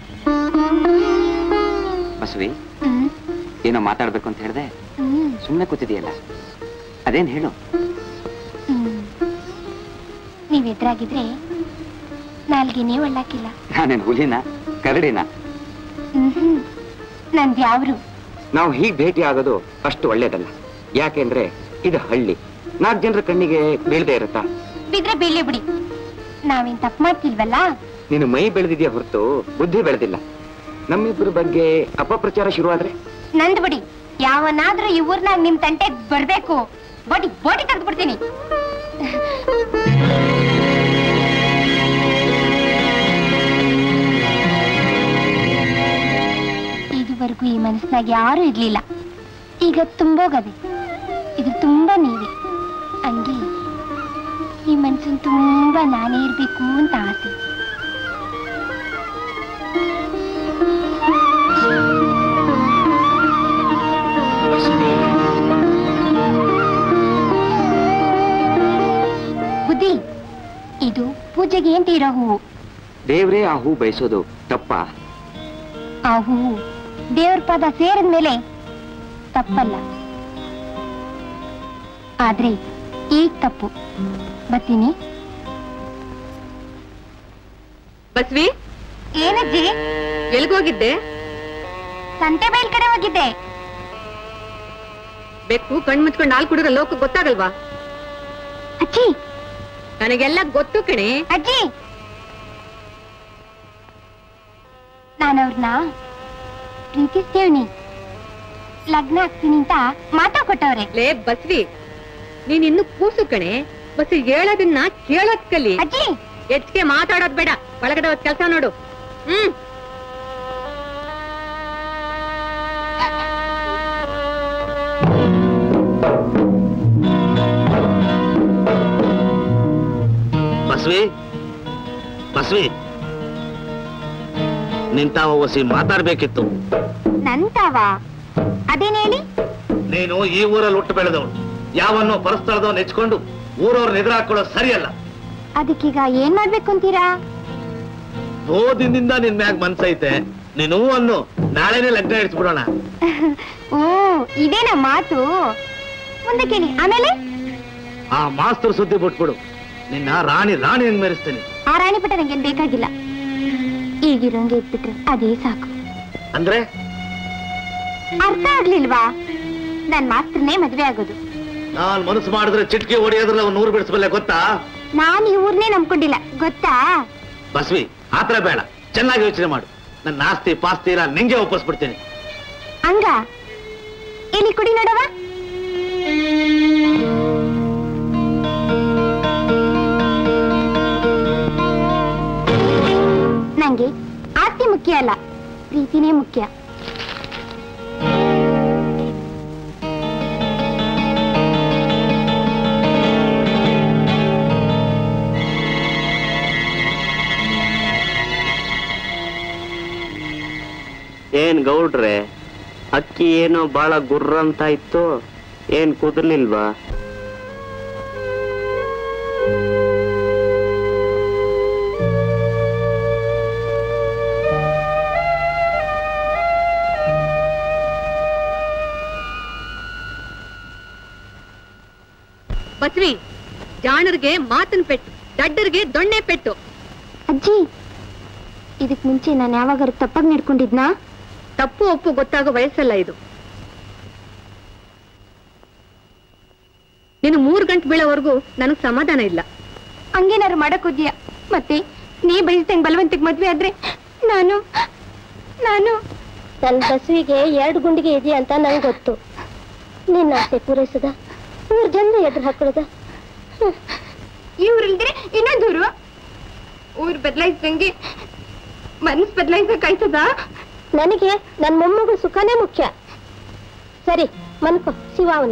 ಬಸವಿ ಏನೋ ಮಾತಾಡ್ಬೇಕು ಅಂತ ಹೇಳ್ದೆ ಸುಮ್ಮನೆ ಕೂತಿದೆಯಲ್ಲ ಅದೇನ್ ಹೇಳು ನೀವ್ ಎದುರಾಗಿದ್ರೆ ನಾಲ್ಗೆನೇ ಒಳ್ಳಾಕಿಲ್ಲ ನಾನೇನ್ ಹುಲಿನ ಕರಡಿನ ಹ್ಮ್ ನಂದ್ ಯಾವ್ರು ನಾವು ಹೀಗ್ ಭೇಟಿ ಆಗೋದು ಅಷ್ಟು ಒಳ್ಳೇದಲ್ಲ ಯಾಕೆಂದ್ರೆ ಇದು ಹಳ್ಳಿ ನಾಲ್ಕು ಜನರ ಕಣ್ಣಿಗೆ ಬೀಳದೆ ಇರುತ್ತಾ ಬಿದ್ರೆ ಬೀಳಿ ಬಿಡಿ ನಾವೇನ್ ತಪ್ಪು ಮಾಡ್ತಿಲ್ವಲ್ಲ ನೀನು ಮೈ ಬೆಳೆದಿದ್ಯಾ ಹೊರತು ಬುದ್ಧಿ ಬೆಳೆದಿಲ್ಲ ನಮ್ಮಿಬ್ಬರ ಬಗ್ಗೆ ಅಪಪ್ರಚಾರ ಶುರುವಾದ್ರೆ ನಂದ್ ಬಿಡಿ ಯಾವನಾದ್ರೂ ಈ ಊರ್ನಾಗ ನಿಮ್ ತಂಟೆ ಬರ್ಬೇಕು ಬೋಟಿ ಬೋಟಿ ತೆಗೆದು ಬಿಡ್ತೀನಿ ಇದುವರೆಗೂ ಈ ಮನಸ್ನಾಗ ಯಾರು ಇರ್ಲಿಲ್ಲ ಈಗ ತುಂಬೋಗದೆ ಇದು ತುಂಬಾ ನೀವೇ ಹಂಗೆ ಈ ಮನ್ಸನ್ ತುಂಬಾ ನಾನೇ ಇರ್ಬೇಕು ಅಂತ ಆಸೆ ಬುದ್ಧಿ ಇದು ಪೂಜೆಗೆ ಅಂತ ಇರೋ ಹೂವು ದೇವ್ರೇ ಆ ಹೂ ಬಯಸೋದು ತಪ್ಪ ಆ ಹೂವು ದೇವ್ರ ಪದ ಸೇರಿದ ಮೇಲೆ ತಪ್ಪಲ್ಲ ಆದ್ರೆ ಈಗ ತಪ್ಪು ಬರ್ತೀನಿ ಬಸ್ವಿ ಏನಜ್ಜಿ ಎಲ್ಗೋಗಿದ್ದೆ ಸಂತೆ ಬೈಲ್ ಕಡೆ ಹೋಗಿದ್ದೆ ಬೆಕ್ಕು ಕಣ್ ಮುಚ್ಕೊಂಡು ಹಾಲು ಕುಡಿದ್ರೆ ಲೋಕ ಗೊತ್ತಾಗಲ್ವಾ ಅಜ್ಜಿ ನನಗೆಲ್ಲ ಗೊತ್ತು ಕಣೆ ಅಜ್ಜಿ ನಾನು ಅವ್ರನ್ನ ಪ್ರೀತಿಸ್ತೇವ್ನಿ ಲಗ್ನ ಆಗ್ತೀನಿ ಅಂತ ಮಾತಾ ಕೊಟ್ಟವ್ರೆ ಲೇ ಬಸ್ವಿ ನೀನ್ ಇನ್ನು ಕೂಸು ಕಣೆ ಬಸ್ ಹೇಳೋದನ್ನ ಕೇಳೋದ್ ಕಲಿ ಅಜ್ಜಿ ಹೆಚ್ಚಿಗೆ ಮಾತಾಡೋದ್ ಬೇಡ ಒಳಗಡೆ ಕೆಲಸ ನೋಡು ಹ್ಮ್ ಬಸವಿ ಬಸವಿ ನಿಂತಾವ ಒಸಿ ಮಾತಾಡ್ಬೇಕಿತ್ತು ನಂತಾವ ಅದೇನ್ ಹೇಳಿ ನೀನು ಈ ಊರಲ್ಲಿ ಹುಟ್ಟು ಬೆಳೆದವಳು ಯಾವನ್ನೋ ಪರಸ್ಥಳದವನ್ನ ನೆಚ್ಕೊಂಡು ಊರವ್ರನ್ನ ಎದುರಾಕೊಳ್ಳೋದು ಸರಿಯಲ್ಲ ಅದಕ್ಕೀಗ ಏನ್ ಮಾಡ್ಬೇಕು ಅಂತೀರಾ ಓದಿನಿಂದ ನಿನ್ ಮ್ಯಾಗ್ ಮನ್ಸೈತೆ ನೀನು ಅನ್ನು ನಾಳೆನೆ ಲಗ್ನ ಇಡ್ಸ್ಬಿಡೋಣ ಓ ಇದೇನ ಮಾತು ಮುಂದೆ ಕೇಳಿ ಆಮೇಲೆ ಆ ಮಾಸ್ತರ್ ಸುದ್ದಿ ಬಿಟ್ಬಿಡು ನಿನ್ನ ರಾಣಿ ರಾಣಿ ಹೆಂಗ್ ಮೆರೆಸ್ತೀನಿ ಆ ರಾಣಿ ಪಟ್ಟ ನಂಗೇನ್ ಬೇಕಾಗಿಲ್ಲ ಈಗಿರೋಂಗೆ ಇಟ್ಬಿಟ್ರೆ ಅದೇ ಸಾಕು ಅಂದ್ರೆ ಅರ್ಥ ಆಗ್ಲಿಲ್ವಾ ನನ್ ಮಾತ್ರನೇ ಮದ್ವೆ ಆಗೋದು ನಾನ್ ಮನಸ್ಸು ಮಾಡಿದ್ರೆ ಚಿಟ್ಕಿ ಹೊಡೆಯೋದ್ರಲ್ಲಿ ಅವ್ನು ನೂರು ಬಿಡಿಸ್ಬಲ್ಲೆ ಗೊತ್ತಾ ನಾನ್ ಈ ಊರ್ನೇ ನಂಬ್ಕೊಂಡಿಲ್ಲ ಗೊತ್ತಾ ಬಸ್ವಿ ಆತರ ಬೇಡ ಚೆನ್ನಾಗಿ ಯೋಚನೆ ಮಾಡು ನನ್ನ ಆಸ್ತಿ ಪಾಸ್ತಿ ಎಲ್ಲ ನಿಂಗೆ ಒಪ್ಪಿಸ್ಬಿಡ್ತೀನಿ ಹಂಗ ಇಲ್ಲಿ ಕುಡಿ ನೋಡವ ನಂಗೆ ಆಸ್ತಿ ಮುಖ್ಯ ಅಲ್ಲ ಪ್ರೀತಿನೇ ಮುಖ್ಯ ಏನ್ ಗೌಡ್ರೆ ಅಕ್ಕಿ ಏನೋ ಬಾಳ ಗುರ್ರ ಅಂತ ಇತ್ತು ಏನ್ ಕುದ್ರಲಿಲ್ವಾ ಬಸ್ವಿ ಜಾಣರಿಗೆ ಮಾತಿನ ಪೆಟ್ಟು ದಡ್ಡರಿಗೆ ದೊಣ್ಣೆ ಪೆಟ್ಟು ಅಜ್ಜಿ ಇದಕ್ ಮುಂಚೆ ನಾನು ಯಾವಾಗಾರು ತಪ್ಪಾಗಿ ನಡ್ಕೊಂಡಿದ್ನಾ ತಪ್ಪು ಒಪ್ಪು ಗೊತ್ತಾಗೋ ವಯಸ್ಸಲ್ಲ ಇದು ನೀನು ಮೂರ್ ಗಂಟೆ ಬೀಳೋವರೆಗೂ ನನಗ್ ಸಮಾಧಾನ ಇಲ್ಲ ಹಂಗೇನಾರು ಮಾಡಕ್ ಹೋದ್ಯಾ ಮತ್ತೆ ನೀ ಬಯಸ್ತಂಗ್ ಬಲವಂತಕ್ಕೆ ಮದ್ವೆ ಆದ್ರೆ ನಾನು ನಾನು ನನ್ನ ಬಸವಿಗೆ ಎರಡು ಗುಂಡಿಗೆ ಇದೆಯಾ ಅಂತ ನಂಗೆ ಗೊತ್ತು ನಿನ್ನ ಆಸೆ ಪೂರೈಸದ ಮೂರು ಜನ ಎದುರು ಹಾಕೊಳ್ಳದ ಇವ್ರಿಲ್ದ್ರೆ ಇನ್ನೊಂದೂರು ಊರ್ ಬದಲಾಯಿಸ್ದಂಗೆ ಮನಸ್ ಬದಲಾಯಿಸಕ್ಕಾಯ್ತದ ನನಗೆ ನನ್ನ ಮೊಮ್ಮಗ ಸುಖನೇ ಮುಖ್ಯ ಸರಿ ಮನ್ಕೋ ಶಿವ ಅವನೇ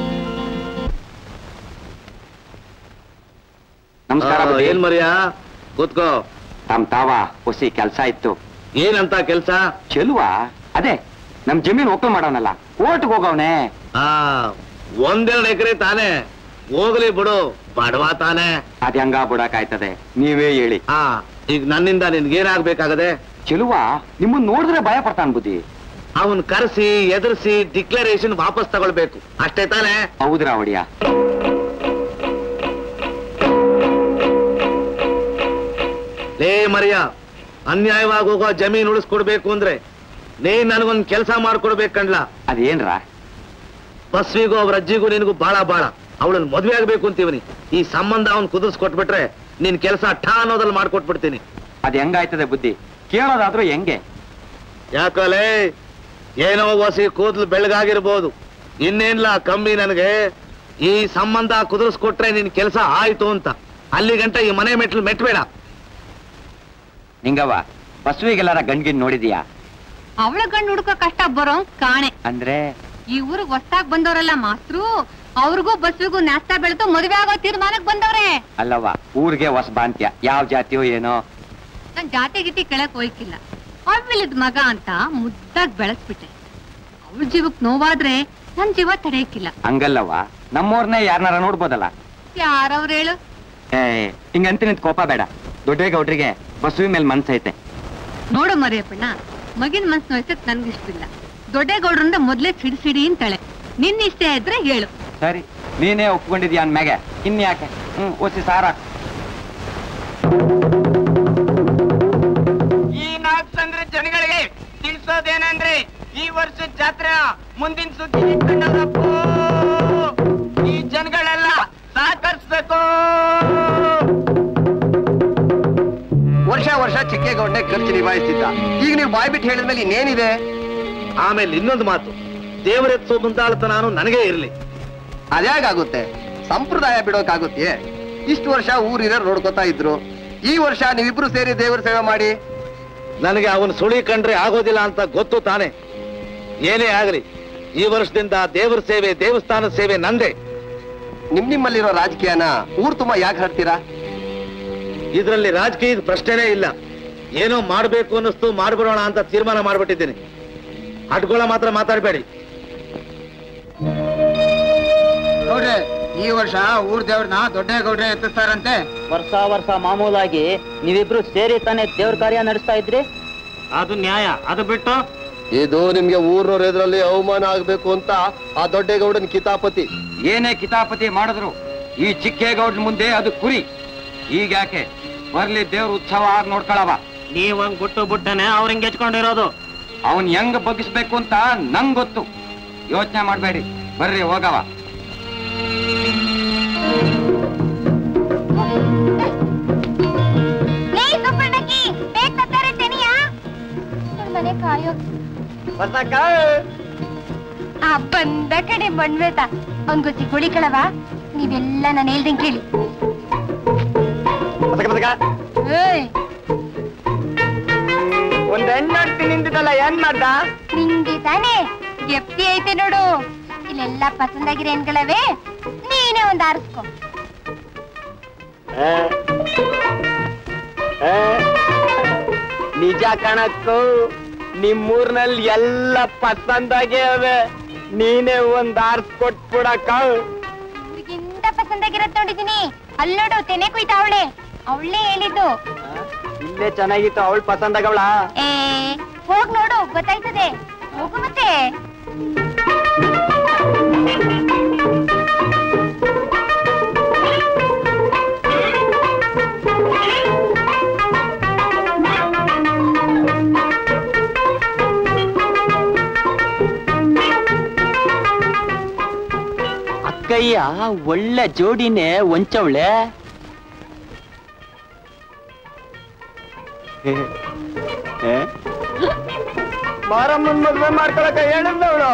ನಮಸ್ಕಾರ ಆ, ಬುದ್ಧಿ. ಏನ್ ಮರ್ಯ ಕೂತ್ಕೋ ತಮ್ ತಾವ ಹೊಸಿ ಕೆಲ್ಸ ಇತ್ತು ಏನಂತ ಕೆಲ್ಸ ಚೆಲುವಾ ಅದೇ ನಮ್ ಜಮೀನ್ ಒಕ್ಕಲ್ ಮಾಡೋನಲ್ಲ ಕೋರ್ಟ್ಗೆ ಹೋಗವನೆ ಆ ಒಂದೆರಡು ಎಕರೆ ತಾನೇ ಹೋಗ್ಲಿ ಬಿಡು ಬಡವ ತಾನೇ ಅದ್ ಹೆಂಗ ಬಿಡಕಾಯ್ತದೆ ನೀವೇ ಹೇಳಿ ಆ ಈಗ ನನ್ನಿಂದ ನಿನ್ಗೇನಾಗ್ಬೇಕಾಗದೆ ಚೆಲುವಾ ನಿಮ್ಮನ್ ನೋಡಿದ್ರೆ ಭಯ ಪಡ್ತಾನ್ ಬುದ್ಧಿ ಅವನ್ ಕರೆಸಿ ಎದುರಿಸಿ ಡಿಕ್ಲರೇಷನ್ ವಾಪಸ್ ತಗೊಳ್ಬೇಕು ಅಷ್ಟೇ ತಾನೇ ಹೌದ್ರಾ ಒಡಿಯ ಲೇ ಮರಿಯ ಅನ್ಯಾಯವಾಗಿ ಹೋಗೋ ಜಮೀನ್ ಉಳಿಸ್ಕೊಡ್ಬೇಕು ಅಂದ್ರೆ ನೀ ನನಗೊಂದ್ ಕೆಲಸ ಮಾಡ್ಕೊಡ್ಬೇಕು ಕಣ್ಲಾ ಅದೇನ್ರ ಬಸ್ವಿಗೂ ಅವ್ರ ಅಜ್ಜಿಗೂ ನಿನಗೂ ಬಾಳ ಬಾಳ ಅವಳನ್ನ ಮದ್ವೆ ಆಗ್ಬೇಕು ಅಂತೀವನಿ ಈ ಸಂಬಂಧ ಅವ್ನ್ ಕುದಿಸ್ಕೊಟ್ಬಿಟ್ರೆ ನಿನ್ ಕೆಲಸ ಠಾ ಅನ್ನೋದ್ರಲ್ಲಿ ಮಾಡ್ಕೊಟ್ಬಿಡ್ತೀನಿ ಅದ್ ಹೆಂಗಾಯ್ತದೆ ಬುದ್ಧಿ ಕೇಳೋದಾದ್ರೂ ಹೆಂಗೆ ಯಾಕಲೇ ಏನೋ ವಸಿ ಕೂದ್ಲು ಬೆಳಗಾಗಿರ್ಬೋದು ಇನ್ನೇನ್ಲ ಕಮ್ಮಿ ನನಗೆ ಈ ಸಂಬಂಧ ಕುದುರಿಸ್ಕೊಟ್ರೆ ನಿನ್ ಕೆಲಸ ಆಯ್ತು ಅಂತ ಅಲ್ಲಿ ಗಂಟ ಈ ಮನೆ ಮೆಟ್ಲು ಮೆಟ್ಬೇಡ ನಿಂಗವ್ವ ಬಸವಿಗೆಲ್ಲಾರ ಗಂಡ್ಗಿನ್ ನೋಡಿದ್ಯಾ ಅವಳ ಗಂಡು ಹುಡುಕೋ ಕಷ್ಟ ಬರೋ ಕಾಣೆ ಅಂದ್ರೆ ಈ ಊರಿಗೆ ಹೊಸ್ದಾಗ್ ಬಂದವರಲ್ಲ ಮಾಸ್ತ್ರು ಅವ್ರಿಗೂ ಬಸ್ವಿಗೂ ನಾಸ್ತಾ ಬೆಳೆದು ಮದುವೆ ಆಗೋ ತೀರ್ಮಾನಕ್ ಬಂದವ್ರೆ ಅಲ್ಲವ್ವ ಊರಿಗೆ ಹೊಸ ಬಾಂತ್ಯ ಯಾವ ಜಾತಿಯೋ ಏನೋ ನನ್ ಜಾತಿ ಗಿತಿ ಕೆಳಕ್ ಹೋಯ್ಕಿಲ್ಲ ಅವಳಿದ್ ಮಗ ಅಂತ ಮುದ್ದಾಗ್ ಬೆಳೆಸ್ಬಿಟ್ಟೆ ಅವಳ ಜೀವಕ್ ನೋವಾದ್ರೆ ನನ್ ಜೀವ ತಡೆಯಕ್ಕಿಲ್ಲ ಹಂಗಲ್ಲವ್ವ ನಮ್ಮೂರ್ನೇ ಯಾರನಾರ ನೋಡ್ಬೋದಲ್ಲ ಯಾರವ್ರು ಹೇಳು ಏ ಹಿಂಗಂತ ನಿಂತ್ ಕೋಪ ಬೇಡ ದೊಡ್ಡೇಗೌಡ್ರಿಗೆ ಬಸವಿ ಮೇಲೆ ಮನ್ಸೈತೆ ನೋಡು ಮರಿಯಪ್ಪಣ್ಣ ಮಗಿನ ಮನ್ಸ್ ನೋಯ್ಸಕ್ ನನ್ಗಿಷ್ಟಿಲ್ಲ ದೊಡ್ಡೇಗೌಡ್ರಿಂದ ಮೊದ್ಲೇ ಸಿಡಿ ಸಿಡಿ ಅಂತಾಳೆ ನಿನ್ ಇಷ್ಟ ಇದ್ರೆ ಹೇಳು ಸರಿ ನೀನೇ ಒಪ್ಕೊಂಡಿದ್ಯಾ ಅಂದ್ಮ್ಯಾಗೆ ಇನ್ಯಾಕೆ ಹ್ಮ್ ಒಸಿ ಸಾರ ಈ ನಾಲ್ಕು ಸಂದ್ರ ಜನಗಳಿಗೆ ತಿಳಿಸೋದೇನಂದ್ರೆ ಈ ವರ್ಷದ ಜಾತ್ರೆ ಮುಂದಿನ ಸುದ್ದಿ ಇಟ್ಕೊಂಡವ್ರಪ್ಪೋ. ಈ ಜನಗಳೆಲ್ಲ ಸಹಕರಿಸ್ಬೇಕು ವರ್ಷ ವರ್ಷ ಚಿಕ್ಕೇಗೌಡನೆ ಖರ್ಚು ನಿಭಾಯಿಸ್ತಿದ್ದ ಈಗ ನೀವು ಬಾಯ್ ಬಿಟ್ಟು ಹೇಳಿದ್ಮೇಲೆ ಇನ್ನೇನಿದೆ ಆಮೇಲೆ ಇನ್ನೊಂದು ಮಾತು ದೇವರೆತ್ಸೋ ಮುಂದಾಳತನಾನು ನನಗೇ ಇರ್ಲಿ ಅದ್ಯಾಗಾಗುತ್ತೆ ಸಂಪ್ರದಾಯ ಬಿಡೋಕಾಗುತ್ತೆ ಇಷ್ಟು ವರ್ಷ ಊರಿರೋ ನೋಡ್ಕೊತಾ ಇದ್ರು ಈ ವರ್ಷ ನೀವಿಬ್ರು ಸೇರಿ ದೇವರ ಸೇವೆ ಮಾಡಿ ನನಗೆ ಅವನು ಸುಳಿ ಕಂಡ್ರೆ ಆಗೋದಿಲ್ಲ ಅಂತ ಗೊತ್ತು ತಾನೆ ಏನೇ ಆಗಲಿ ಈ ವರ್ಷದಿಂದ ದೇವರ ಸೇವೆ ದೇವಸ್ಥಾನದ ಸೇವೆ ನಂದೇ ನಿಮ್ ನಿಮ್ಮಲ್ಲಿರೋ ರಾಜಕೀಯನ ಊರ್ ತುಂಬಾ ಯಾಕೆ ಹರ್ತೀರಾ ಇದರಲ್ಲಿ ರಾಜಕೀಯದ ಪ್ರಶ್ನೆನೇ ಇಲ್ಲ ಏನೋ ಮಾಡ್ಬೇಕು ಅನ್ನಿಸ್ತು ಮಾಡ್ಬಿಡೋಣ ಅಂತ ತೀರ್ಮಾನ ಮಾಡ್ಬಿಟ್ಟಿದ್ದೀನಿ ಅಟ್ಗೊಳ ಮಾತ್ರ ಮಾತಾಡಬೇಡಿ ನೋಡ್ರಿ ಈ ವರ್ಷ ಊರ್ ದೇವ್ರನ್ನ ದೊಡ್ಡೇಗೌಡ್ರೆ ಎತ್ತಿಸ್ತಾರಂತೆ ವರ್ಷ ವರ್ಷ ಮಾಮೂಲಾಗಿ ನೀವಿಬ್ರು ಸೇರಿ ತಾನೇ ದೇವ್ರ ಕಾರ್ಯ ನಡೆಸ್ತಾ ಇದ್ರಿ ಅದು ನ್ಯಾಯ ಅದು ಬಿಟ್ಟು ಇದು ನಿಮ್ಗೆ ಊರ್ನವ್ರ ಎದುರಲ್ಲಿ ಅವಮಾನ ಆಗ್ಬೇಕು ಅಂತ ಆ ದೊಡ್ಡೇಗೌಡನ್ ಕಿತಾಪತಿ ಏನೇ ಕಿತಾಪತಿ ಮಾಡಿದ್ರು ಈ ಚಿಕ್ಕೇಗೌಡ್ನ ಮುಂದೆ ಅದು ಕುರಿ ಈಗ್ಯಾಕೆ ಬರ್ಲಿ ದೇವ್ರ ಉತ್ಸವ ಆಗ್ ನೋಡ್ಕೊಳವ ನೀವ್ ಹಂಗ್ ಬಿಟ್ಟು ಬಿಟ್ಟನೆ ಅವ್ರ ಹಿಂಗ್ ಹೆಚ್ಕೊಂಡಿರೋದು ಅವನ್ ಹೆಂಗ್ ಬಗ್ಗಿಸ್ಬೇಕು ಅಂತ ನಂಗ್ ಗೊತ್ತು ಯೋಚನೆ ಮಾಡ್ಬೇಡಿ ಬರ್ರಿ ಹೋಗವ ಲೇ ಸುಬ್ಬಣ್ಣಕ್ಕಿ ಬೇಗ ತತ್ತಾರೆ ತೆನಿಯಾ ಮನೆ ಕಾಯೋ ಆ ಬಂದ ಕಡೆ ಮಣ್ವೇತ ಅವ್ನ್ ಗೊತ್ತಿ ಗುಳಿ ಕಳವ ನೀವೆಲ್ಲ ನಾನು ಹೇಳ್ದಂಗೆ ಕೇಳಿ ಏಯ್ ಒಂದ್ ಹೆಣ್ಣಾಡ್ತಿ ನಿಂತಿದ್ದಲ್ಲ ಏನ್ ಮಾಡ್ದ ನಿಂಗೆ ತಾನೇ ಎಫ್ಟಿ ಐತೆ ನೋಡು ಇಲ್ಲೆಲ್ಲ ಪಸಂದಾಗಿರೋ ಹೆಣ್ಗಳವೆ ನೀನೇ ಒಂದ್ ಆರಿಸ್ಕೊ ನಿಜ ಕಣಕ್ಕೂ ನಿಮ್ಮೂರ್ನಲ್ಲಿ ಎಲ್ಲ ಪಸಂದಾಗೆ ಅವೆ ನೀನೇ ಒಂದ್ ಆರ್ಸ್ ಕೊಟ್ಬಿಡಕ್ಕ ಹುಡುಗಿಂದ ಪಸಂದಾಗಿರತ್ ನೋಡಿದೀನಿ ಅಲ್ಲಿ ನೋಡು ತೆನೆ ಕುಯ್ತ ಅವಳೆ ಅವಳೇ ಹೇಳಿದ್ದು ಇಲ್ಲೇ ಚೆನ್ನಾಗಿತ್ತು ಅವಳು ಪಸಂದಾಗವಳ ಏ ಹೋಗ್ ನೋಡು ಗೊತ್ತಾಯ್ತದೆ ಹೋಗು ಮತ್ತೆ ಅಕ್ಕಯ್ಯ ಒಳ್ಳೆ ಜೋಡಿನೇ ಒಂಚವಳೆ ಮಾರಮ್ಮನ್ ಮದ್ವೆ ಮಾಡ್ಕೊಳಕ ಹೇಳಿದ್ದವಳು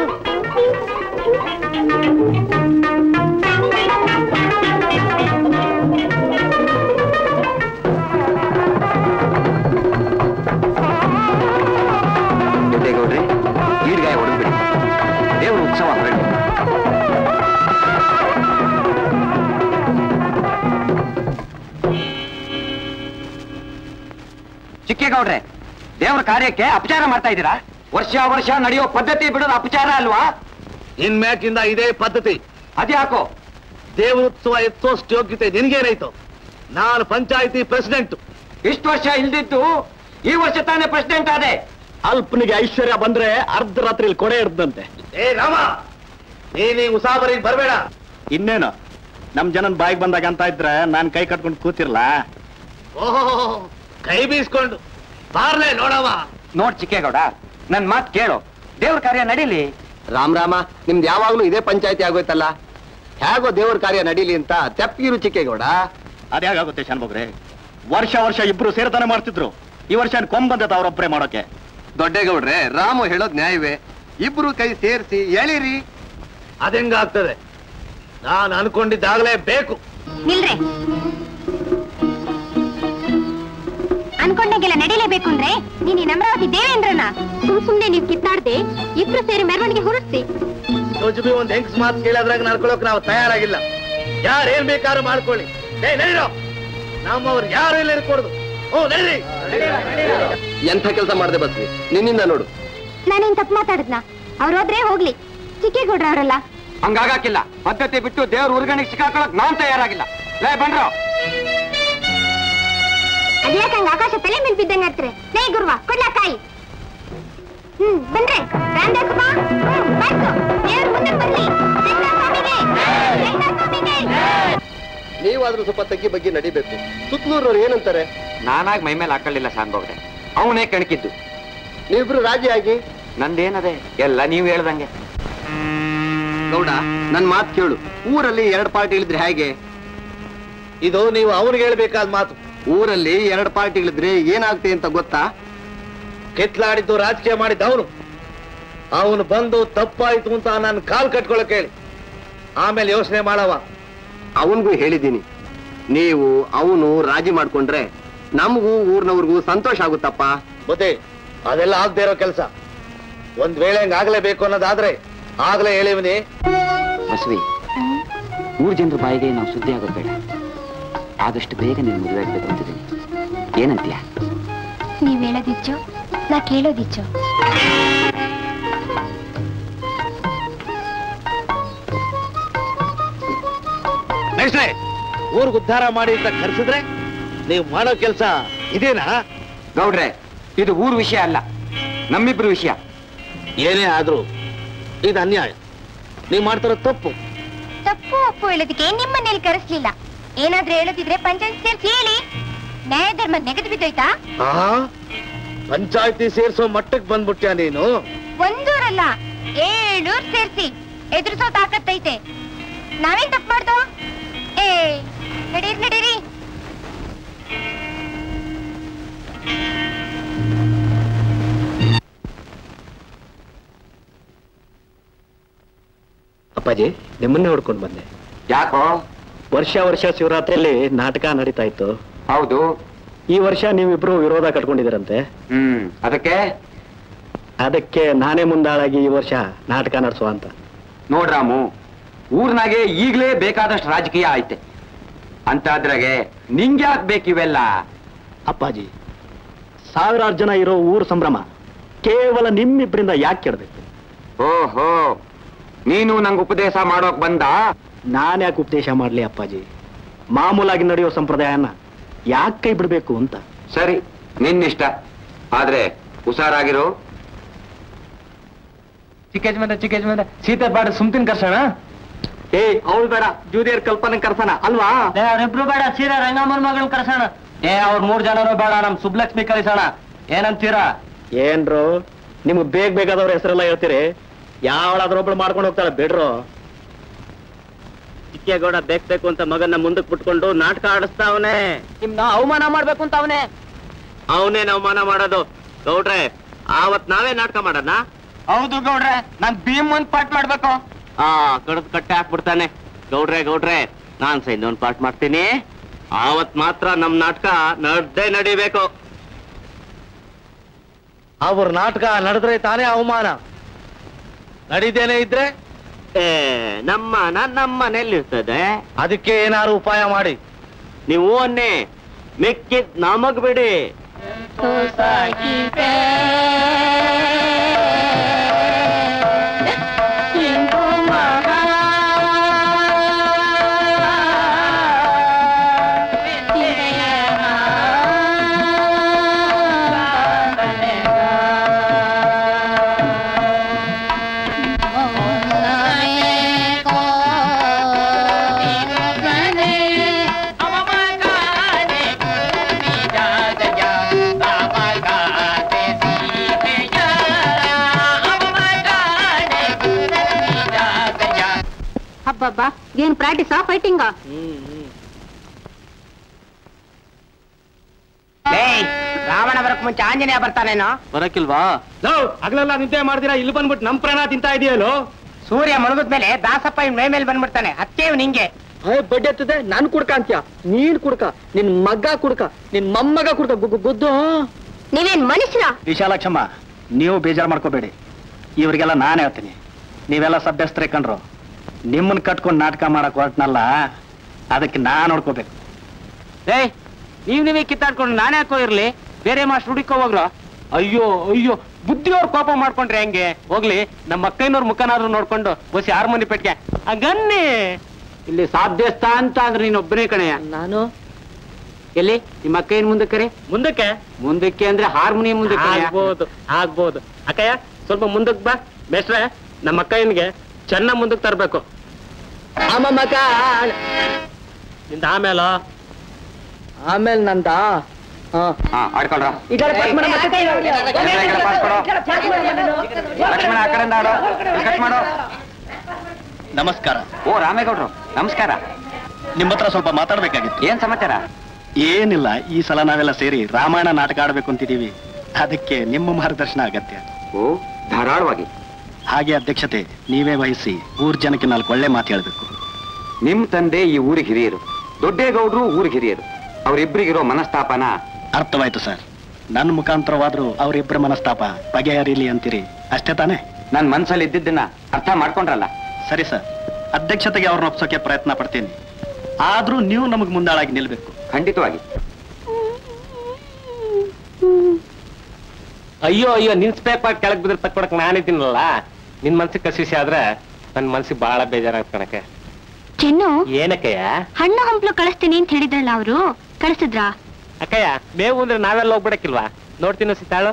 ದೊಡ್ಡೇಗೌಡ್ರಿ ಈಡ್ಗಾಯ ಹೊಡೆದ್ಬಿಡಿ ದೇವ್ರ ಉತ್ಸವ ಹೊರಡಿ ಚಿಕ್ಕೇಗೌಡ್ರೆ ದೇವರ ಕಾರ್ಯಕ್ಕೆ ಅಪಚಾರ ಮಾಡ್ತಾ ಇದ್ದೀರಾ ವರ್ಷ ವರ್ಷ ನಡೆಯೋ ಪದ್ಧತಿ ಬಿಡೋದು ಅಪಚಾರ ಅಲ್ವಾ ಇನ್ಮ್ಯಾಕಿಂದ ಇದೇ ಪದ್ಧತಿ ಅದ್ಯಾಕೋ ದೇವೋತ್ಸವ ಎತ್ತೋಷ್ಟು ಯೋಗ್ಯತೆ ನಿನ್ಗೇನಾಯ್ತು ನಾನು ಪಂಚಾಯಿತಿ ಪ್ರೆಸಿಡೆಂಟ್ ಇಷ್ಟು ವರ್ಷ ಇಲ್ದಿದ್ದು ಈ ವರ್ಷ ತಾನೇ ಪ್ರೆಸಿಡೆಂಟ್ ಆದೆ ಅಲ್ಪನಿಗೆ ಐಶ್ವರ್ಯ ಬಂದ್ರೆ ಅರ್ಧ ರಾತ್ರಿಲಿ ಕೊಡೆ ಇರ್ದಂತೆ ಏ ರಾಮ ನೀನ್ ಈ ಉಸಾಬರಿಗೆ ಬರಬೇಡ ಇನ್ನೇನು ನಮ್ ಜನನ್ ಬಾಯಿಗೆ ಬಂದಾಗ ಅಂತ ಇದ್ರೆ ನಾನ್ ಕೈ ಕಟ್ಕೊಂಡು ಕೂತಿರ್ಲ ಓಹೋ ಕೈ ಬೀಸ್ಕೊಂಡು ಬಾರ್ಲೆ ನೋಡವ ನೋಡ್ ಚಿಕ್ಕೇಗೌಡ ನನ್ ಮಾತ್ ಕೇಳು ದೇವ್ರ ಕಾರ್ಯ ನಡೀಲಿ ರಾಮ್ ರಾಮ ನಿಮ್ದು ಯಾವಾಗ್ಲೂ ಇದೇ ಪಂಚಾಯತಿ ಆಗೋಯ್ತಲ್ಲ ಹೇಗೋ ದೇವ್ರ ಕಾರ್ಯ ನಡೀಲಿ ಅಂತ ತೆಪ್ಪಿರು ಚಿಕ್ಕೇಗೌಡ ಅದ್ಯಾಗುತ್ತೆ ಶಾನ್ಭೋಗ್ರೆ ವರ್ಷ ವರ್ಷ ಇಬ್ರು ಸೇರ್ತಾನೆ ಮಾಡ್ತಿದ್ರು ಈ ವರ್ಷ ಏನ್ ಕೊಂಬ್ ಬಂದದ ಅವ್ರೊಬ್ರೆ ಮಾಡೋಕೆ ದೊಡ್ಡೇಗೌಡ್ರೆ ರಾಮು ಹೇಳೋದ್ ನ್ಯಾಯವೇ ಇಬ್ರು ಕೈ ಸೇರಿಸಿ ಎಳಿರಿ ಅದೆಂಗಾಗ್ತದೆ ನಾನು ಅನ್ಕೊಂಡಿದ್ದಾಗಲೇ ಬೇಕು ನಿಲ್ರೆ ಅನ್ಕೊಂಡಾಗೆಲ್ಲ ನಡೀಲೇಬೇಕು ಅಂದ್ರೆ ನೀನ್ ಈ ನಮ್ರಾವತಿ ದೇವೇಂದ್ರನ ಸುಮ್ ಸುಮ್ನೆ ನೀವ್ ಕಿತ್ತಾಡ್ದೆ ಇಬ್ರು ಸೇರಿ ಮೆರವಣಿಗೆ ಹೊರಡ್ಸಿ ಯೋಜನೆ ಒಂದ್ ಹೆಂಗ್ಸ್ ಮಾತು ಕೇಳೋದ್ರಾಗ ನಡ್ಕೊಳಕ್ ನಾವು ತಯಾರಾಗಿಲ್ಲ ಯಾರು ಏನ್ ಬೇಕಾದ್ರೂ ಮಾಡ್ಕೊಳ್ಳಿ ಏ ನಡೀರೋ ನಮ್ಮವ್ರು ಯಾರು ಇಲ್ಲ ಇರ್ಕೊಡ್ದು ಹ್ಞೂ ನಡೀರಿ ಎಂಥ ಕೆಲಸ ಮಾಡ್ದೆ ಬಸ್ವಿ ನಿನ್ನಿಂದ ನೋಡು ನಾನೇನ್ ತಪ್ಪು ಮಾತಾಡಿದ್ನ ಅವ್ರು ಹೋದ್ರೆ ಹೋಗ್ಲಿ ಚಿಕ್ಕೇಗೌಡ್ರ ಅವರಲ್ಲ ಹಂಗಾಗಕ್ಕಿಲ್ಲ ಪದ್ಧತಿ ಬಿಟ್ಟು ದೇವ್ರ ಉರ್ಗಣಿಗೆ ಸಿಕ್ಕಾಕೊಳಕ್ ನಾನ್ ತಯಾರಾಗಿಲ್ಲ ಲೇ ಬನ್ರೋ ಅದ್ಯಾಕ ಹಂಗ ಆಕಾಶ ತಲೆ ಮೇಲೆ ಬಿದ್ದಂಗ ಹತ್ರ ಲೇ ಗುರುವ ಕೊಡ್ಲಾ ಕಾಯಿ ಹ್ಮ್ ಬಂದ್ರೆ ರಾಮದಾಸಪ್ಪ ಹ್ಮ್ ಬಂತು ದೇವ್ರ ಮುಂದೆ ಬರ್ಲಿ ಕೃಷ್ಣ ಸ್ವಾಮಿಗೆ ಕೃಷ್ಣ ಸ್ವಾಮಿಗೆ ನೀವಾದ್ರೂ ಸ್ವಲ್ಪ ತಗ್ಗಿ ಬಗ್ಗೆ ನಡಿಬೇಕು ಸುತ್ತಲೂರವ್ರು ಏನಂತಾರೆ ನಾನಾಗ್ ಮೈ ಮೇಲೆ ಹಾಕೊಳ್ಳಿಲ್ಲ ಶಾನ್ಭೋಗ್ರೆ ಅವನೇ ಕಣಕಿದ್ದು ನೀವಿಬ್ರು ರಾಜಿ ಆಗಿ ನಂದೇನದೆ ಎಲ್ಲ ನೀವ್ ಹೇಳ್ದಂಗೆ ಗೌಡ ನನ್ ಮಾತು ಕೇಳು ಊರಲ್ಲಿ ಎರಡು ಪಾರ್ಟಿಗಳಿದ್ರೆ ಹೇಗೆ ಇದು ನೀವು ಅವ್ರಿಗೆ ಹೇಳ್ಬೇಕಾದ ಮಾತು ಊರಲ್ಲಿ ಎರಡು ಪಾರ್ಟಿಗಳಿದ್ರೆ ಏನಾಗ್ತದೆ ಅಂತ ಗೊತ್ತಾ ಕಿತ್ಲಾಡಿದ್ದು ರಾಜಕೀಯ ಮಾಡಿದ್ದ ಅವನು ಅವನು ಬಂದು ತಪ್ಪಾಯ್ತು ಅಂತ ನಾನು ಕಾಲ್ ಕಟ್ಕೊಳಕ್ ಹೇಳಿ ಆಮೇಲೆ ಯೋಚನೆ ಮಾಡವ ಅವನ್ಗೂ ಹೇಳಿದ್ದೀನಿ ನೀವು ಅವನು ರಾಜಿ ಮಾಡ್ಕೊಂಡ್ರೆ ನಮಗೂ ಊರ್ನವ್ರಿಗೂ ಸಂತೋಷ ಆಗುತ್ತಪ್ಪ ಮತ್ತೆ ಅದೆಲ್ಲ ಆಗದೆ ಇರೋ ಕೆಲಸ ಒಂದ್ ವೇಳೆ ಹಂಗ ಆಗ್ಲೇಬೇಕು ಅನ್ನೋದಾದ್ರೆ ಆಗ್ಲೇ ಹೇಳಿವ್ನಿ ಬಸವಿ ಊರ್ ಜನರ ಬಾಯಿಗೆ ನಾವು ಸುದ್ದಿ ಆಗೋದು ಬೇಡ ಆದಷ್ಟು ಬೇಗ ನೀನು ಮದುವೆ ಆಗ್ಬೇಕು ಅಂತಿದ್ದೀನಿ ಏನಂತೀಯ ನೀವ್ ಹೇಳೋದಿಚ್ಚು ನಾ ಕೇಳೋದಿಚ್ಚು ನೆಕ್ಸ್ಟ್ ಊರ್ಗ್ ಉದ್ಧಾರ ಮಾಡಿ ಅಂತ ಕರ್ಸಿದ್ರೆ ನೀವು ಮಾಡೋ ಕೆಲಸ ಇದೇನಾ ಗೌಡ್ರೆ ಇದು ಊರ್ ವಿಷಯ ಅಲ್ಲ ನಮ್ಮಿಬ್ರು ವಿಷಯ ಏನೇ ಆದ್ರೂ ಇದು ಅನ್ಯಾಯ ನೀವು ಮಾಡ್ತಿರೋ ತಪ್ಪು ತಪ್ಪು ಒಪ್ಪು ಹೇಳೋದಕ್ಕೆ ನಿಮ್ಮನೇಲಿ ಕರೆಸ್ಲಿಲ್ಲ ಏನಾದ್ರೂ ಹೇಳೋದಿದ್ರೆ ಪಂಚಾಯತ್ ಸೇರ್ಸಿ ಹೇಳಿ ನ್ಯಾಯ ಧರ್ಮ ನೆಗೆದು ಬಿದ್ದೋಯ್ತಾ ಆ ಪಂಚಾಯತಿ ಸೇರ್ಸೋ ಮಟ್ಟಕ್ಕೆ ಬಂದ್ಬಿಟ್ಯಾ ನೀನು ಒಂದೂರಲ್ಲ ಏಳೂರ್ ಸೇರ್ಸಿ ಎದುರಿಸೋ ತಾಕತ್ತೈತೆ ನಾವೇನ್ ತಪ್ಪು ಮಾಡ್ದೋ ಏ ನಡೀರಿ ನಡೀರಿ ಅಪ್ಪಾಜಿ ನಿಮ್ಮನ್ನೇ ಹುಡ್ಕೊಂಡು ಬಂದೆ ಯಾಕೋ ವರ್ಷ ವರ್ಷ ಶಿವರಾತ್ರಿಯಲ್ಲಿ ನಾಟಕ ನಡೀತಾ ಇತ್ತು ಹೌದು ಈ ವರ್ಷ ನೀವಿಬ್ರು ವಿರೋಧ ಕಟ್ಕೊಂಡಿದ್ದೀರಂತೆ ಹ್ಮ್ ಅದಕ್ಕೆ ಅದಕ್ಕೆ ನಾನೇ ಮುಂದಾಳಾಗಿ ಈ ವರ್ಷ ನಾಟಕ ನಡೆಸುವ ಅಂತ ನೋಡ್ರಾಮು ಊರ್ನಾಗೆ ಈಗ್ಲೇ ಬೇಕಾದಷ್ಟು ರಾಜಕೀಯ ಐತೆ ಅಂತಾದ್ರಾಗೆ ನಿಂಗ್ಯಾಕ್ ಬೇಕಿವೆಲ್ಲ ಅಪ್ಪಾಜಿ ಸಾವಿರಾರು ಜನ ಇರೋ ಊರು ಸಂಭ್ರಮ ಕೇವಲ ನಿಮ್ಮಿಬ್ಬರಿಂದ ಯಾಕೆ ಕೆಡಬೇಕು ಓಹೋ ನೀನು ನಂಗೆ ಉಪದೇಶ ಮಾಡೋಕ್ ಬಂದ ನಾನು ಯಾಕೆ ಉಪದೇಶ ಮಾಡ್ಲಿ ಅಪ್ಪಾಜಿ ಮಾಮೂಲಾಗಿ ನಡೆಯೋ ಸಂಪ್ರದಾಯನ ಯಾಕೆ ಕೈ ಬಿಡ್ಬೇಕು ಅಂತ ಸರಿ ನಿನ್ನಿಷ್ಟ ಆದ್ರೆ ಹುಷಾರಾಗಿರು ಚಿಕ್ಕ ಯಜಮಾನ ಚಿಕ್ಕ ಯಜಮಾನ ಸೀತೆ ಬಾಡ ಸುಮ್ತಿನ ಕರ್ಸೋಣ ಏ ಅವಳು ಬೇಡ ಜೂನಿಯರ್ ಕಲ್ಪನೆ ಕರ್ಸನ ಅಲ್ವಾ ಅವ್ರಿಬ್ರು ಬೇಡ ಸೀರಾ ರಂಗಮ್ಮನ ಮಗಳನ್ನ ಕರ್ಸೋಣ ಏ ಅವ್ರ ಮೂರ್ ಜನರು ಬೇಡ ನಮ್ ಸುಬ್ಲಕ್ಷ್ಮಿ ಕಳಿಸೋಣ ಏನಂತೀರಾ ಏನ್ರು ನಿಮ್ಗೆ ಬೇಗ ಬೇಕಾದವ್ರ ಹೆಸರೆಲ್ಲ ಹೇಳ್ತೀರಿ ಯಾವಳಾದ್ರೂ ಒಬ್ಳು ಮಾಡ್ಕೊಂಡು ಹೋಗ್ತಾಳೆ ಬಿಡ್ರು ಚಿಕ್ಕೇಗೌಡ ಬೇಕ್ ಬೇಕು ಅಂತ ಮಗನ್ನ ಮುಂದಕ್ಕೆ ಬಿಟ್ಕೊಂಡು ನಾಟಕ ಆಡಿಸ್ತಾವನೆ ನಿಮ್ನ ಅವಮಾನ ಮಾಡ್ಬೇಕು ಅಂತ ಅವನೇ ಅವನೇನ್ ಅವಮಾನ ಮಾಡೋದು ಗೌಡ್ರೆ ಆವತ್ ನಾವೇ ನಾಟಕ ಮಾಡೋಣ ಹೌದು ಗೌಡ್ರೆ ನಾನ್ ಭೀಮ್ ಒಂದ್ ಪಾಠ ಮಾಡ್ಬೇಕು ಆ ಕಡದ್ ಕಟ್ಟೆ ಹಾಕ್ಬಿಡ್ತಾನೆ ಗೌಡ್ರೆ ಗೌಡ್ರೆ ನಾನ್ ಸಹ ಇನ್ನೊಂದ್ ಪಾಠ ಮಾಡ್ತೀನಿ ಆವತ್ ಮಾತ್ರ ನಮ್ ನಾಟಕ ನಡ್ದೇ ನಡಿಬೇಕು ಅವ್ರ ನಾಟಕ ನಡೆದ್ರೆ ತಾನೇ ಅವಮಾನ ನಡೀದೇನೆ ಇದ್ರೆ ಏ ನಮ್ಮ ನಮ್ಮ ಮನೇಲಿರ್ತದೆ ಅದಕ್ಕೆ ಏನಾರು ಉಪಾಯ ಮಾಡಿ ನೀವು ಅನ್ನೆ ಮೆಕ್ಕಿದ್ ನಮಗ್ ಬಿಡಿ ಸಾಗಿದೆ ಇಂದು ಮಹಾ ಹಬ್ಬಬ್ಬ ಏನ್ ಪ್ರಾಕ್ಟೀಸಾ ಫೈಟಿಂಗಾ ರಾವಣ ಬರಕ್ ಮುಂಚೆ ಆಂಜನೇಯ ಬರ್ತಾನೇನೋ ಬರಕಿಲ್ವಾ ಹಗಲೆಲ್ಲ ನಿದ್ದೆ ಮಾಡ್ದಿರಾ ಇಲ್ಲಿ ಬಂದ್ಬಿಟ್ಟು ನಮ್ ಪ್ರಾಣ ತಿಂತಾ ಇದೆಯಲ್ಲೋ ಸೂರ್ಯ ಮುಳುಗಿದ ಮೇಲೆ ದಾಸಪ್ಪ ಇವ್ ಮೈ ಮೇಲೆ ಬಂದ್ಬಿಡ್ತಾನೆ ಅತ್ತೇವ್ ನಿಂಗೆ ಬಡ್ಡಿ ಹತ್ತದೆ ನಾನ್ ಕುಡ್ಕ ಅಂತ್ಯ ನೀನ್ ಕುಡ್ಕ ನಿನ್ ಮಗ್ಗ ಕುಡ್ಕ ನಿನ್ ಮೊಮ್ಮಗ ಕುಡ್ಕ ಗು- ಗುದ್ದು ನೀವೇನ್ ಮನುಷ್ಯರ ವಿಶಾಲಕ್ಷಮ್ಮ ನೀವು ಬೇಜಾರು ಮಾಡ್ಕೋಬೇಡಿ ಇವ್ರಿಗೆಲ್ಲ ನಾನು ಹೇಳ್ತೀನಿ ನೀವೆಲ್ಲ ಸಭ್ಯಸ್ತ್ರೆ ಕಂಡ್ರು ನಿಮ್ಮನ್ನ ಕಟ್ಕೊಂಡು ನಾಟಕ ಮಾಡಕ್ ಹೊರಟ್ನಲ್ಲ ಅದಕ್ಕೆ ನಾ ನೋಡ್ಕೋಬೇಕು ಏಯ್ ನೀವ್ ನೀವೇ ಕಿತ್ತಾಡ್ಕೊಂಡು ನಾನೇ ಹಾಕೋ ಇರ್ಲಿ ಬೇರೆ ಮಾಸ್ಟರ್ ಹುಡುಕೋ ಹೋಗ್ರು ಅಯ್ಯೋ ಅಯ್ಯೋ ಬುದ್ಧಿಯವ್ರ ಕೋಪ ಮಾಡ್ಕೊಂಡ್ರೆ ಹೆಂಗೆ ಹೋಗ್ಲಿ ನಮ್ಮ ಅಕ್ಕಯ್ಯನವ್ರ ಮುಖನಾದ್ರು ನೋಡ್ಕೊಂಡು ಬಸ್ ಹಾರ್ಮೋನಿ ಪೆಟ್ಗೆ ಹಂಗನ್ನಿ ಇಲ್ಲಿ ಸಾಧ್ಯಸ್ಥ ಅಂತ ಅಂದ್ರೆ ನೀನ್ ಒಬ್ಬನೇ ಕಣಯ್ಯ ನಾನು ಎಲ್ಲಿ ನಿಮ್ಮ ಅಕ್ಕಯ್ಯನ ಮುಂದಕ್ಕೆ ರೀ ಮುಂದಕ್ಕೆ ಮುಂದಕ್ಕೆ ಅಂದ್ರೆ ಹಾರ್ಮೋನಿಯಂ ಮುಂದಕ್ಕೆ ಆಗ್ಬೋದು ಆಗ್ಬೋದು ಅಕ್ಕಯ್ಯ ಸ್ವಲ್ಪ ಮುಂದಕ್ಕೆ ಬಾ ಬೇಸ್ರೆ ನಮ್ಮ ಅಕ್ಕಯ್ಯನಿಗೆ ಚೆನ್ನಾಗ್ ಮುಂದಕ್ಕೆ ತರ್ಬೇಕು ನಿಂದ ಆಮೇಲೆ ಆಮೇಲೆ ನಂದ ಹಾ ಆಡ್ಕೊಳ್ರ ಲಕ್ಷ್ಮಣ ಆ ಕಡೆಯಿಂದ ಆಡು ಇಲ್ಲಿ ಕಟ್ ಮಾಡು ನಮಸ್ಕಾರ ಓ ರಾಮೇಗೌಡ್ರು ನಮಸ್ಕಾರ ನಿಮ್ಮ ಹತ್ರ ಸ್ವಲ್ಪ ಮಾತಾಡ್ಬೇಕಾಗಿತ್ತು ಏನ್ ಸಮಾಚಾರ ಏನಿಲ್ಲ ಈ ಸಲ ನಾವೆಲ್ಲ ಸೇರಿ ರಾಮಾಯಣ ನಾಟಕ ಆಡ್ಬೇಕು ಅಂತಿದೀವಿ ಅದಕ್ಕೆ ನಿಮ್ಮ ಮಾರ್ಗದರ್ಶನ ಅಗತ್ಯ ಓ ಧಾರಾಳವಾಗಿ ಹಾಗೆ ಅಧ್ಯಕ್ಷತೆ ನೀವೇ ವಹಿಸಿ ಊರ್ ಜನಕ್ಕೆ ನಾಲ್ಕು ಒಳ್ಳೆ ಮಾತು ಹೇಳ್ಬೇಕು ನಿಮ್ ತಂದೆ ಈ ಊರಿಗೆ ಹಿರಿಯರು ದೊಡ್ಡೇಗೌಡ್ರು ಊರಿಗೆ ಹಿರಿಯರು ಅವರಿಬ್ಬರಿಗಿರೋ ಮನಸ್ತಾಪನ ಅರ್ಥವಾಯ್ತು ಸರ್ ನನ್ನ ಮುಖಾಂತರವಾದ್ರೂ ಅವರಿಬ್ಬರ ಮನಸ್ತಾಪ ಬಗೆಹರಿಲಿ ಅಂತೀರಿ ಅಷ್ಟೇ ತಾನೇ ನನ್ ಮನ್ಸಲ್ಲಿ ಇದ್ದಿದ್ದನ್ನ ಅರ್ಥ ಮಾಡ್ಕೊಂಡ್ರಲ್ಲ ಸರಿ ಸರ್ ಅಧ್ಯಕ್ಷತೆಗೆ ಅವ್ರನ್ನ ಒಪ್ಸೋಕೆ ಪ್ರಯತ್ನ ಪಡ್ತೀನಿ ಆದ್ರೂ ನೀವು ನಮಗ್ ಮುಂದಾಳಾಗಿ ನಿಲ್ಬೇಕು ಖಂಡಿತವಾಗಿ ಅಯ್ಯೋ ಅಯ್ಯೋ ನಿನ್ ಸ್ಪೇಕ್ ಮಾಡಿ ಕೆಳಗ್ ಬಿದ್ರೆ ತಕ್ಕೊಡಕ್ ನಾನಿದ್ದೀನಲ್ಲ ನಿನ್ ಮನ್ಸಿಗೆ ಕಸಿಸಿ ಆದ್ರೆ ನನ್ ಮನ್ಸಿಗೆ ಬಹಳ ಬೇಜಾರಾಗ್ ಕಣಕ್ಕೆ ಚಿನ್ನು ಏನಕ್ಕಯ್ಯ ಹಣ್ಣು ಹಂಪ್ಲು ಕಳಿಸ್ತೀನಿ ಅಂತ ಹೇಳಿದ್ರಲ್ಲ ಅವರು ಕಳಿಸಿದ್ರಾ ಅಕ್ಕಯ್ಯ ಮೇವು ಅಂದ್ರೆ ನಾವೆಲ್ಲ ಹೋಗ್ಬಿಡಕ್ಕಿಲ್ವಾ ನೋಡ್ತೀನಿ ಸಿತಾಳು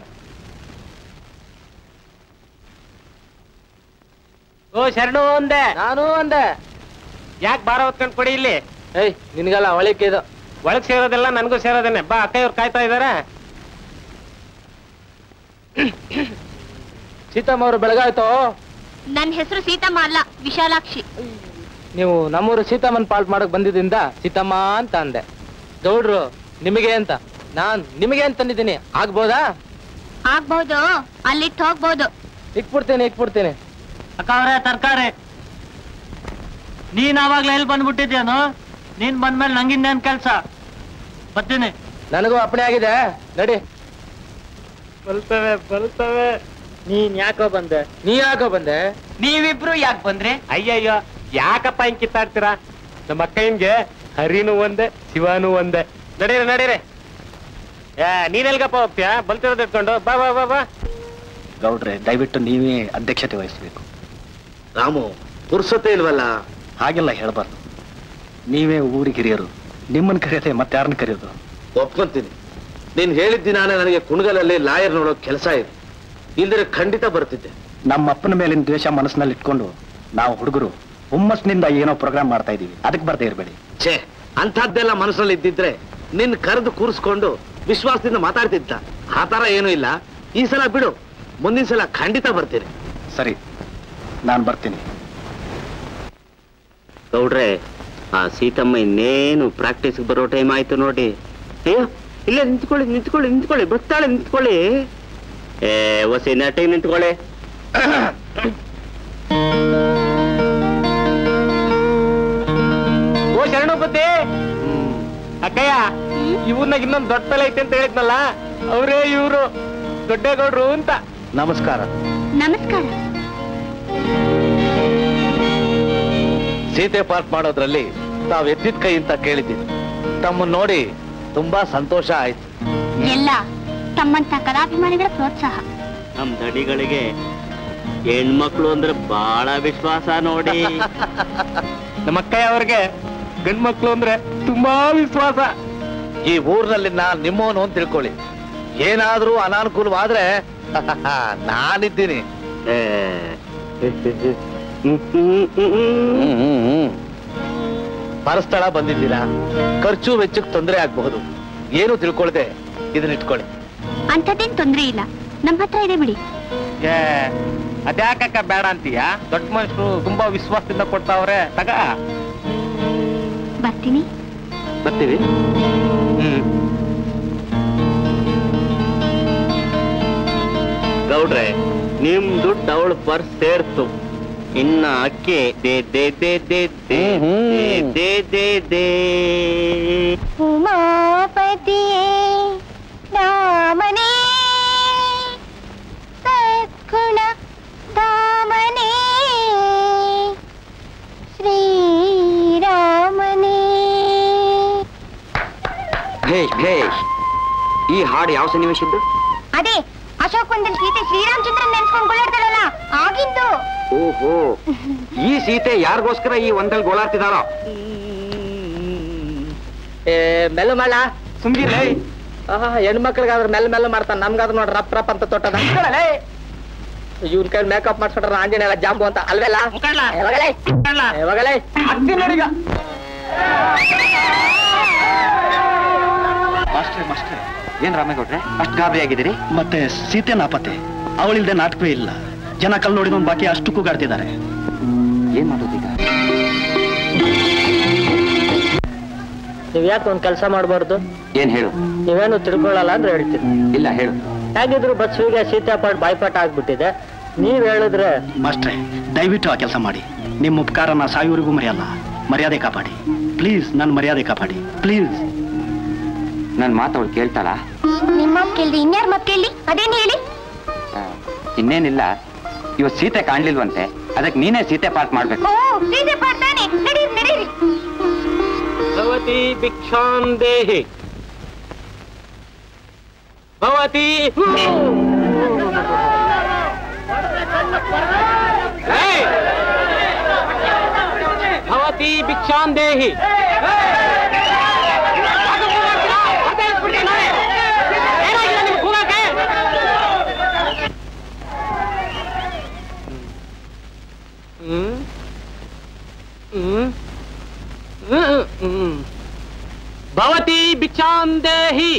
ಓ ಶರಣು ಒಂದೆ ನಾನು ಒಂದೆ ಯಾಕೆ ಬಾರ ಹೊತ್ಕೊಂಡ್ ಕೊಡಿ ಇಲ್ಲಿ ಏಯ್ ನಿನ್ಗೆಲ್ಲ ಒಳಕ್ಕೆ ಇದು ಒಳಗ್ ಸೇರೋದೆಲ್ಲ ನನ್ಗೂ ಸೇರೋದೇನೆ ಬಾ ಅಕ್ಕಯ್ಯವ್ರು ಕಾಯ್ತಾ ಇದಾರೆ ಸೀತಮ್ಮ ಅವರು ಬೆಳಗಾಯ್ತು ನನ್ನ ಹೆಸರು ಸೀತಮ್ಮ ಅಲ್ಲ ವಿಶಾಲಾಕ್ಷಿ ನೀವು ನಮ್ಮೂರು ಸೀತಮ್ಮನ್ ಪಾಲ್ಟ್ ಮಾಡಕ್ ಬಂದಿದ್ದಿಂದ ಸೀತಮ್ಮ ಅಂತ ಅಂದೆ ಗೌಡ್ರು ನಿಮಗೆ ಅಂತ ನಾನ್ ನಿಮಗೆ ಅಂತ ತಂದಿದ್ದೀನಿ ಆಗ್ಬೋದಾ ಆಗ್ಬಹುದು ಅಲ್ಲಿಟ್ಟು ಹೋಗ್ಬೋದು ಇಕ್ಬಿಡ್ತೀನಿ ಇಕ್ಬಿಡ್ತೀನಿ ಅಕ್ಕ ಅವ್ರೆ ತರ್ಕಾರಿ ನೀನ್ ಆವಾಗ್ಲೇ ಎಲ್ಲಿ ಬಂದ್ಬಿಟ್ಟಿದ್ಯಾನು ನೀನ್ ಬಂದ್ಮೇಲೆ ನಂಗಿನ್ನೇನ್ ಕೆಲ್ಸ ಬರ್ತೀನಿ ನನಗೂ ಅಪ್ಪಣೆ ಆಗಿದೆ ನಡಿ ಬರ್ತವೆ ಬರ್ತವೆ ನೀನ್ ಯಾಕೋ ಬಂದೆ ನೀ ಯಾಕೋ ಬಂದೆ ನೀವಿಬ್ರು ಯಾಕೆ ಬಂದ್ರಿ ಅಯ್ಯಯ್ಯೋ ಯಾಕಪ್ಪ ಹಿಂಗ್ ಕಿತ್ತಾಡ್ತೀರಾ ನಮ್ಮ ಅಕ್ಕಯ್ಯನ್ಗೆ ಹರಿನೂ ಒಂದೇ ಶಿವನೂ ಒಂದೇ ನಡೀರಿ ನಡೀರಿ ಏ ನೀನೆಲ್ಗಪ್ಪ ಹೋಗ್ತೀಯಾ ಬಲ್ತಿರೋದು ಇಟ್ಕೊಂಡು ಬಾ ಬಾ ಬಾ ಬಾ ಗೌಡ್ರೆ ದಯವಿಟ್ಟು ನೀವೇ ಅಧ್ಯಕ್ಷತೆ ವಹಿಸ್ಬೇಕು ರಾಮು ಪುರ್ಸತೆ ಇಲ್ವಲ್ಲ ಹಾಗೆಲ್ಲ ಹೇಳ್ಬಾರ್ದು ನೀವೇ ಊರಿಗೆ ಹಿರಿಯರು ನಿಮ್ಮನ್ನ ಕರೆಯದೆ ಮತ್ತೆ ಯಾರನ್ನ ಕರೆಯೋದು ಒಪ್ಕೊಂತೀನಿ ನೀನ್ ಹೇಳಿದ ದಿನಾನೇ ನನಗೆ ಕುಣಗಲಲ್ಲಿ ಲಾಯರ್ ನೋಡೋ ಕೆಲಸ ಇದೆ ಇಲ್ದಿರೆ ಖಂಡಿತ ಬರ್ತಿದ್ದೆ ನಮ್ಮ ಅಪ್ಪನ ಮೇಲಿನ ದ್ವೇಷ ಮನಸ್ಸಿನಲ್ಲಿ ಇಟ್ಕೊಂಡು ನಾವು ಹುಡುಗರು ಹುಮ್ಮಸ್ನಿಂದ ಏನೋ ಪ್ರೋಗ್ರಾಮ್ ಮಾಡ್ತಾ ಇದೀವಿ ಅದಕ್ಕೆ ಬರ್ದೇ ಇರಬೇಡಿ ಛೇ ಅಂಥದ್ದೆಲ್ಲ ಮನಸ್ಸಲ್ಲಿ ಇದ್ದಿದ್ರೆ ನಿನ್ ಕರೆದು ಕೂರಿಸ್ಕೊಂಡು ವಿಶ್ವಾಸದಿಂದ ಮಾತಾಡ್ತಿದ್ದ ಆ ತರ ಏನೂ ಇಲ್ಲ ಈ ಸಲ ಬಿಡು ಮುಂದಿನ ಸಲ ಖಂಡಿತ ಬರ್ತೀನಿ ಸರಿ ನಾನು ಬರ್ತೀನಿ ಗೌಡ್ರೆ ಆ ಸೀತಮ್ಮ ಇನ್ನೇನು ಪ್ರಾಕ್ಟೀಸ್ ಬರೋ ಟೈಮ್ ಆಯ್ತು ನೋಡಿ ಅಯ್ಯೋ ಇಲ್ಲೇ ನಿಂತ್ಕೊಳ್ಳಿ ನಿಂತ್ಕೊಳ್ಳಿ ನಿಂತ್ಕೊಳ್ಳಿ ಬರ್ತಾಳೆ ನಿಂತ್ಕೊಳ್ಳಿ ಏ ಹೊಸ ನಟಿಗೆ ನಿಂತ್ಕೊಳ್ಳಿ ಓ ಶರಣು ಬುದ್ಧಿ ಅಕ್ಕಯ್ಯ ಇವ್ರನಾಗ ಇನ್ನೊಂದು ದೊಡ್ಡ ತಲೆ ಐತೆ ಅಂತ ಹೇಳಿದ್ನಲ್ಲ ಅವರೇ ಇವ್ರು ದೊಡ್ಡೇಗೌಡ್ರು ಅಂತ ನಮಸ್ಕಾರ ನಮಸ್ಕಾರ ಸೀತೆ ಪಾರ್ಕ್ ಮಾಡೋದ್ರಲ್ಲಿ ತಾವ್ ಎದ್ದಿದ್ ಕೈ ಅಂತ ಕೇಳಿದ್ದೀನಿ ತಮ್ಮನ್ನ ನೋಡಿ ತುಂಬಾ ಸಂತೋಷ ಆಯ್ತು ಎಲ್ಲ ನಮ್ಮಂತ ಕಲಾಭಿಮಾನಿಗಳ ಪ್ರೋತ್ಸಾಹ ನಮ್ ದಡಿಗಳಿಗೆ ಹೆಣ್ಮಕ್ಳು ಅಂದ್ರೆ ಬಹಳ ವಿಶ್ವಾಸ ನೋಡಿ ನಮ್ಮ ಅಕ್ಕಯ್ಯ ಗಂಡ್ಮಕ್ಳು ಅಂದ್ರೆ ತುಂಬಾ ವಿಶ್ವಾಸ ಈ ಊರಿನಲ್ಲಿ ನಾನ್ ನಿಮ್ಮವನು ಅಂತ ತಿಳ್ಕೊಳ್ಳಿ ಏನಾದ್ರೂ ಅನಾನುಕೂಲವಾದ್ರೆ ನಾನಿದ್ದೀನಿ ಪರಸ್ಥಳ ಬಂದಿದ್ದೀರಾ ಖರ್ಚು ವೆಚ್ಚಕ್ಕೆ ತೊಂದರೆ ಆಗಬಹುದು ಏನು ತಿಳ್ಕೊಳ್ದೆ ಇದನ್ನ ಇಟ್ಕೊಳ್ಳಿ ಅಂಥದ್ದೇನ್ ತೊಂದ್ರೆ ಇಲ್ಲ ನಮ್ಮ ಹತ್ರ ಇದೆ ಬಿಡಿ ಏ ಅದ್ಯಾಕಕ್ಕ ಬೇಡ ಅಂತೀಯ ದೊಡ್ಡ ಮನುಷ್ಯರು ತುಂಬಾ ವಿಶ್ವಾಸದಿಂದ ಕೊಡ್ತಾವ್ರೆ ತಗ ಬರ್ತೀನಿ ಬರ್ತೀವಿ ಹ್ಮ್ ಗೌಡ್ರೆ ನಿಮ್ ದುಡ್ಡು ಅವಳು ಪರ್ಸ್ ಸೇರ್ತು ಇನ್ನ ಅಕ್ಕಿ ದೇ ದೇ ದೇ ದೇ ದೇ ದೇ ದೇ ದೇ ಉಮಾಪತಿಯೇ ರಾಮನೇ ಸದ್ಗುಣ ಧಾಮನೇ ಶ್ರೀರಾಮನೇ ಭೇಷ್ ಭೇಷ್ ಈ ಹಾಡು ಯಾವ ಸನ್ನಿವೇಶದ್ದು ಅದೇ ಅಶೋಕ್ ಒಂದಲ್ಲಿ ಸೀತೆ ಶ್ರೀರಾಮಚಂದ್ರನ್ ನೆನ್ಸ್ಕೊಂಡ್ ಗೋಳಾಡ್ತಾಳಲ್ಲ ಆಗಿದ್ದು ಓಹೋ ಈ ಸೀತೆ ಯಾರಿಗೋಸ್ಕರ ಈ ಒಂದಲ್ಲಿ ಗೋಳಾಡ್ತಿದಾರೋ ಏ ಮೆಲ್ಲು ಮಾಡ ಸುಮ್ಗಿರ್ಲೇ ಹೆಣ್ಮಕ್ಳಿಗಾದ್ರೆ ಮೆಲ್ಲ ಮೆಲ್ಲ ಮಾಡ್ತಾನೆ ನಮ್ಗಾದ್ರೆ ನೋಡ್ರಿ ರಪ್ ರಪ್ ಅಂತ ತೊಟ್ಟದ ಇವ್ನ ಕೈ ಮೇಕಪ್ ಮಾಡ್ಸ್ಕೊಂಡ್ರ ಆಂಜನೇಯ ಜಾಂಬು ಅಂತ ಅಲ್ವೆಲ್ಲ ಯಾವಾಗಲೇ ಯಾವಾಗಲೇ ಮಾಸ್ಟ್ರೆ ಮಾಸ್ಟ್ರೆ ಏನ್ ರಾಮೇಗೌಡ್ರೆ ಅಷ್ಟು ಗಾಬರಿ ಆಗಿದ್ದೀರಿ ಮತ್ತೆ ಸೀತೆ ನಾಪತ್ತೆ ಅವಳಿಲ್ದೆ ನಾಟಕವೇ ಇಲ್ಲ ಜನ ಕಲ್ ನೋಡಿದ ಬಾಕಿ ಅಷ್ಟು ಕೂಗಾಡ್ತಿದ್ದಾರೆ ಏನ್ ಮಾಡೋದೀಗ ನೀವ್ ಯಾಕೆ ಒಂದ್ ಕೆಲಸ ಮಾಡ್ಬಾರ್ದು ಏನ್ ಹೇಳು ನೀವೇನು ತಿಳ್ಕೊಳ್ಳಲ್ಲ ಅಂದ್ರೆ ಹೇಳ್ತೀನಿ ಇಲ್ಲ ಹೇಳು ಹೇಗಿದ್ರು ಬಸ್ವಿಗೆ ಸೀತಾಪಾಟ್ ಬಾಯ್ಪಾಠ ಆಗ್ಬಿಟ್ಟಿದೆ ನೀವ್ ಹೇಳಿದ್ರೆ ಮಾಸ್ಟ್ರೆ ದಯವಿಟ್ಟು ಆ ಕೆಲಸ ಮಾಡಿ ನಿಮ್ಮ ಉಪಕಾರನ ಸಾವಿವರೆಗೂ ಮರೆಯಲ್ಲ ಮರ್ಯಾದೆ ಕಾಪಾಡಿ ಪ್ಲೀಸ್ ನನ್ನ ಮರ್ಯಾದೆ ಕಾಪಾಡಿ ಪ್ಲೀಸ್ ನನ್ ಮಾತು ಅವಳು ಕೇಳ್ತಾಳ ನಿಮ್ಮ ಮಾತ್ ಕೇಳ್ರಿ ಇನ್ಯಾರ ಮಾತ್ ಕೇಳಿ ಅದೇನ್ ಹೇಳಿ ಇನ್ನೇನಿಲ್ಲ ಇವತ್ತು ಸೀತೆ ಕಾಣ್ಲಿಲ್ವಂತೆ ಅದಕ್ಕೆ ನೀನೇ ಸೀತೆ ಪಾಠ ಮಾಡ್ಬೇಕು ಓ ಸೀತೆ ಪಾಡ್ತಾನೆ ನಡೀರಿ ನಡೀರಿ ಭವತಿ ಭಿಕ್ಷಾಂ ದೇಹಿ ಭವತಿ ಏಯ್! ಭವತಿ ಭಿಕ್ಷಾಂ ದೇಹಿ ಹ್ಮ್ ಹ್ಮ್ ಹ್ಮ್ ಹ್ಮ್ ಭವತಿ ಭಿಕ್ಷಾಂ ದೇಹಿ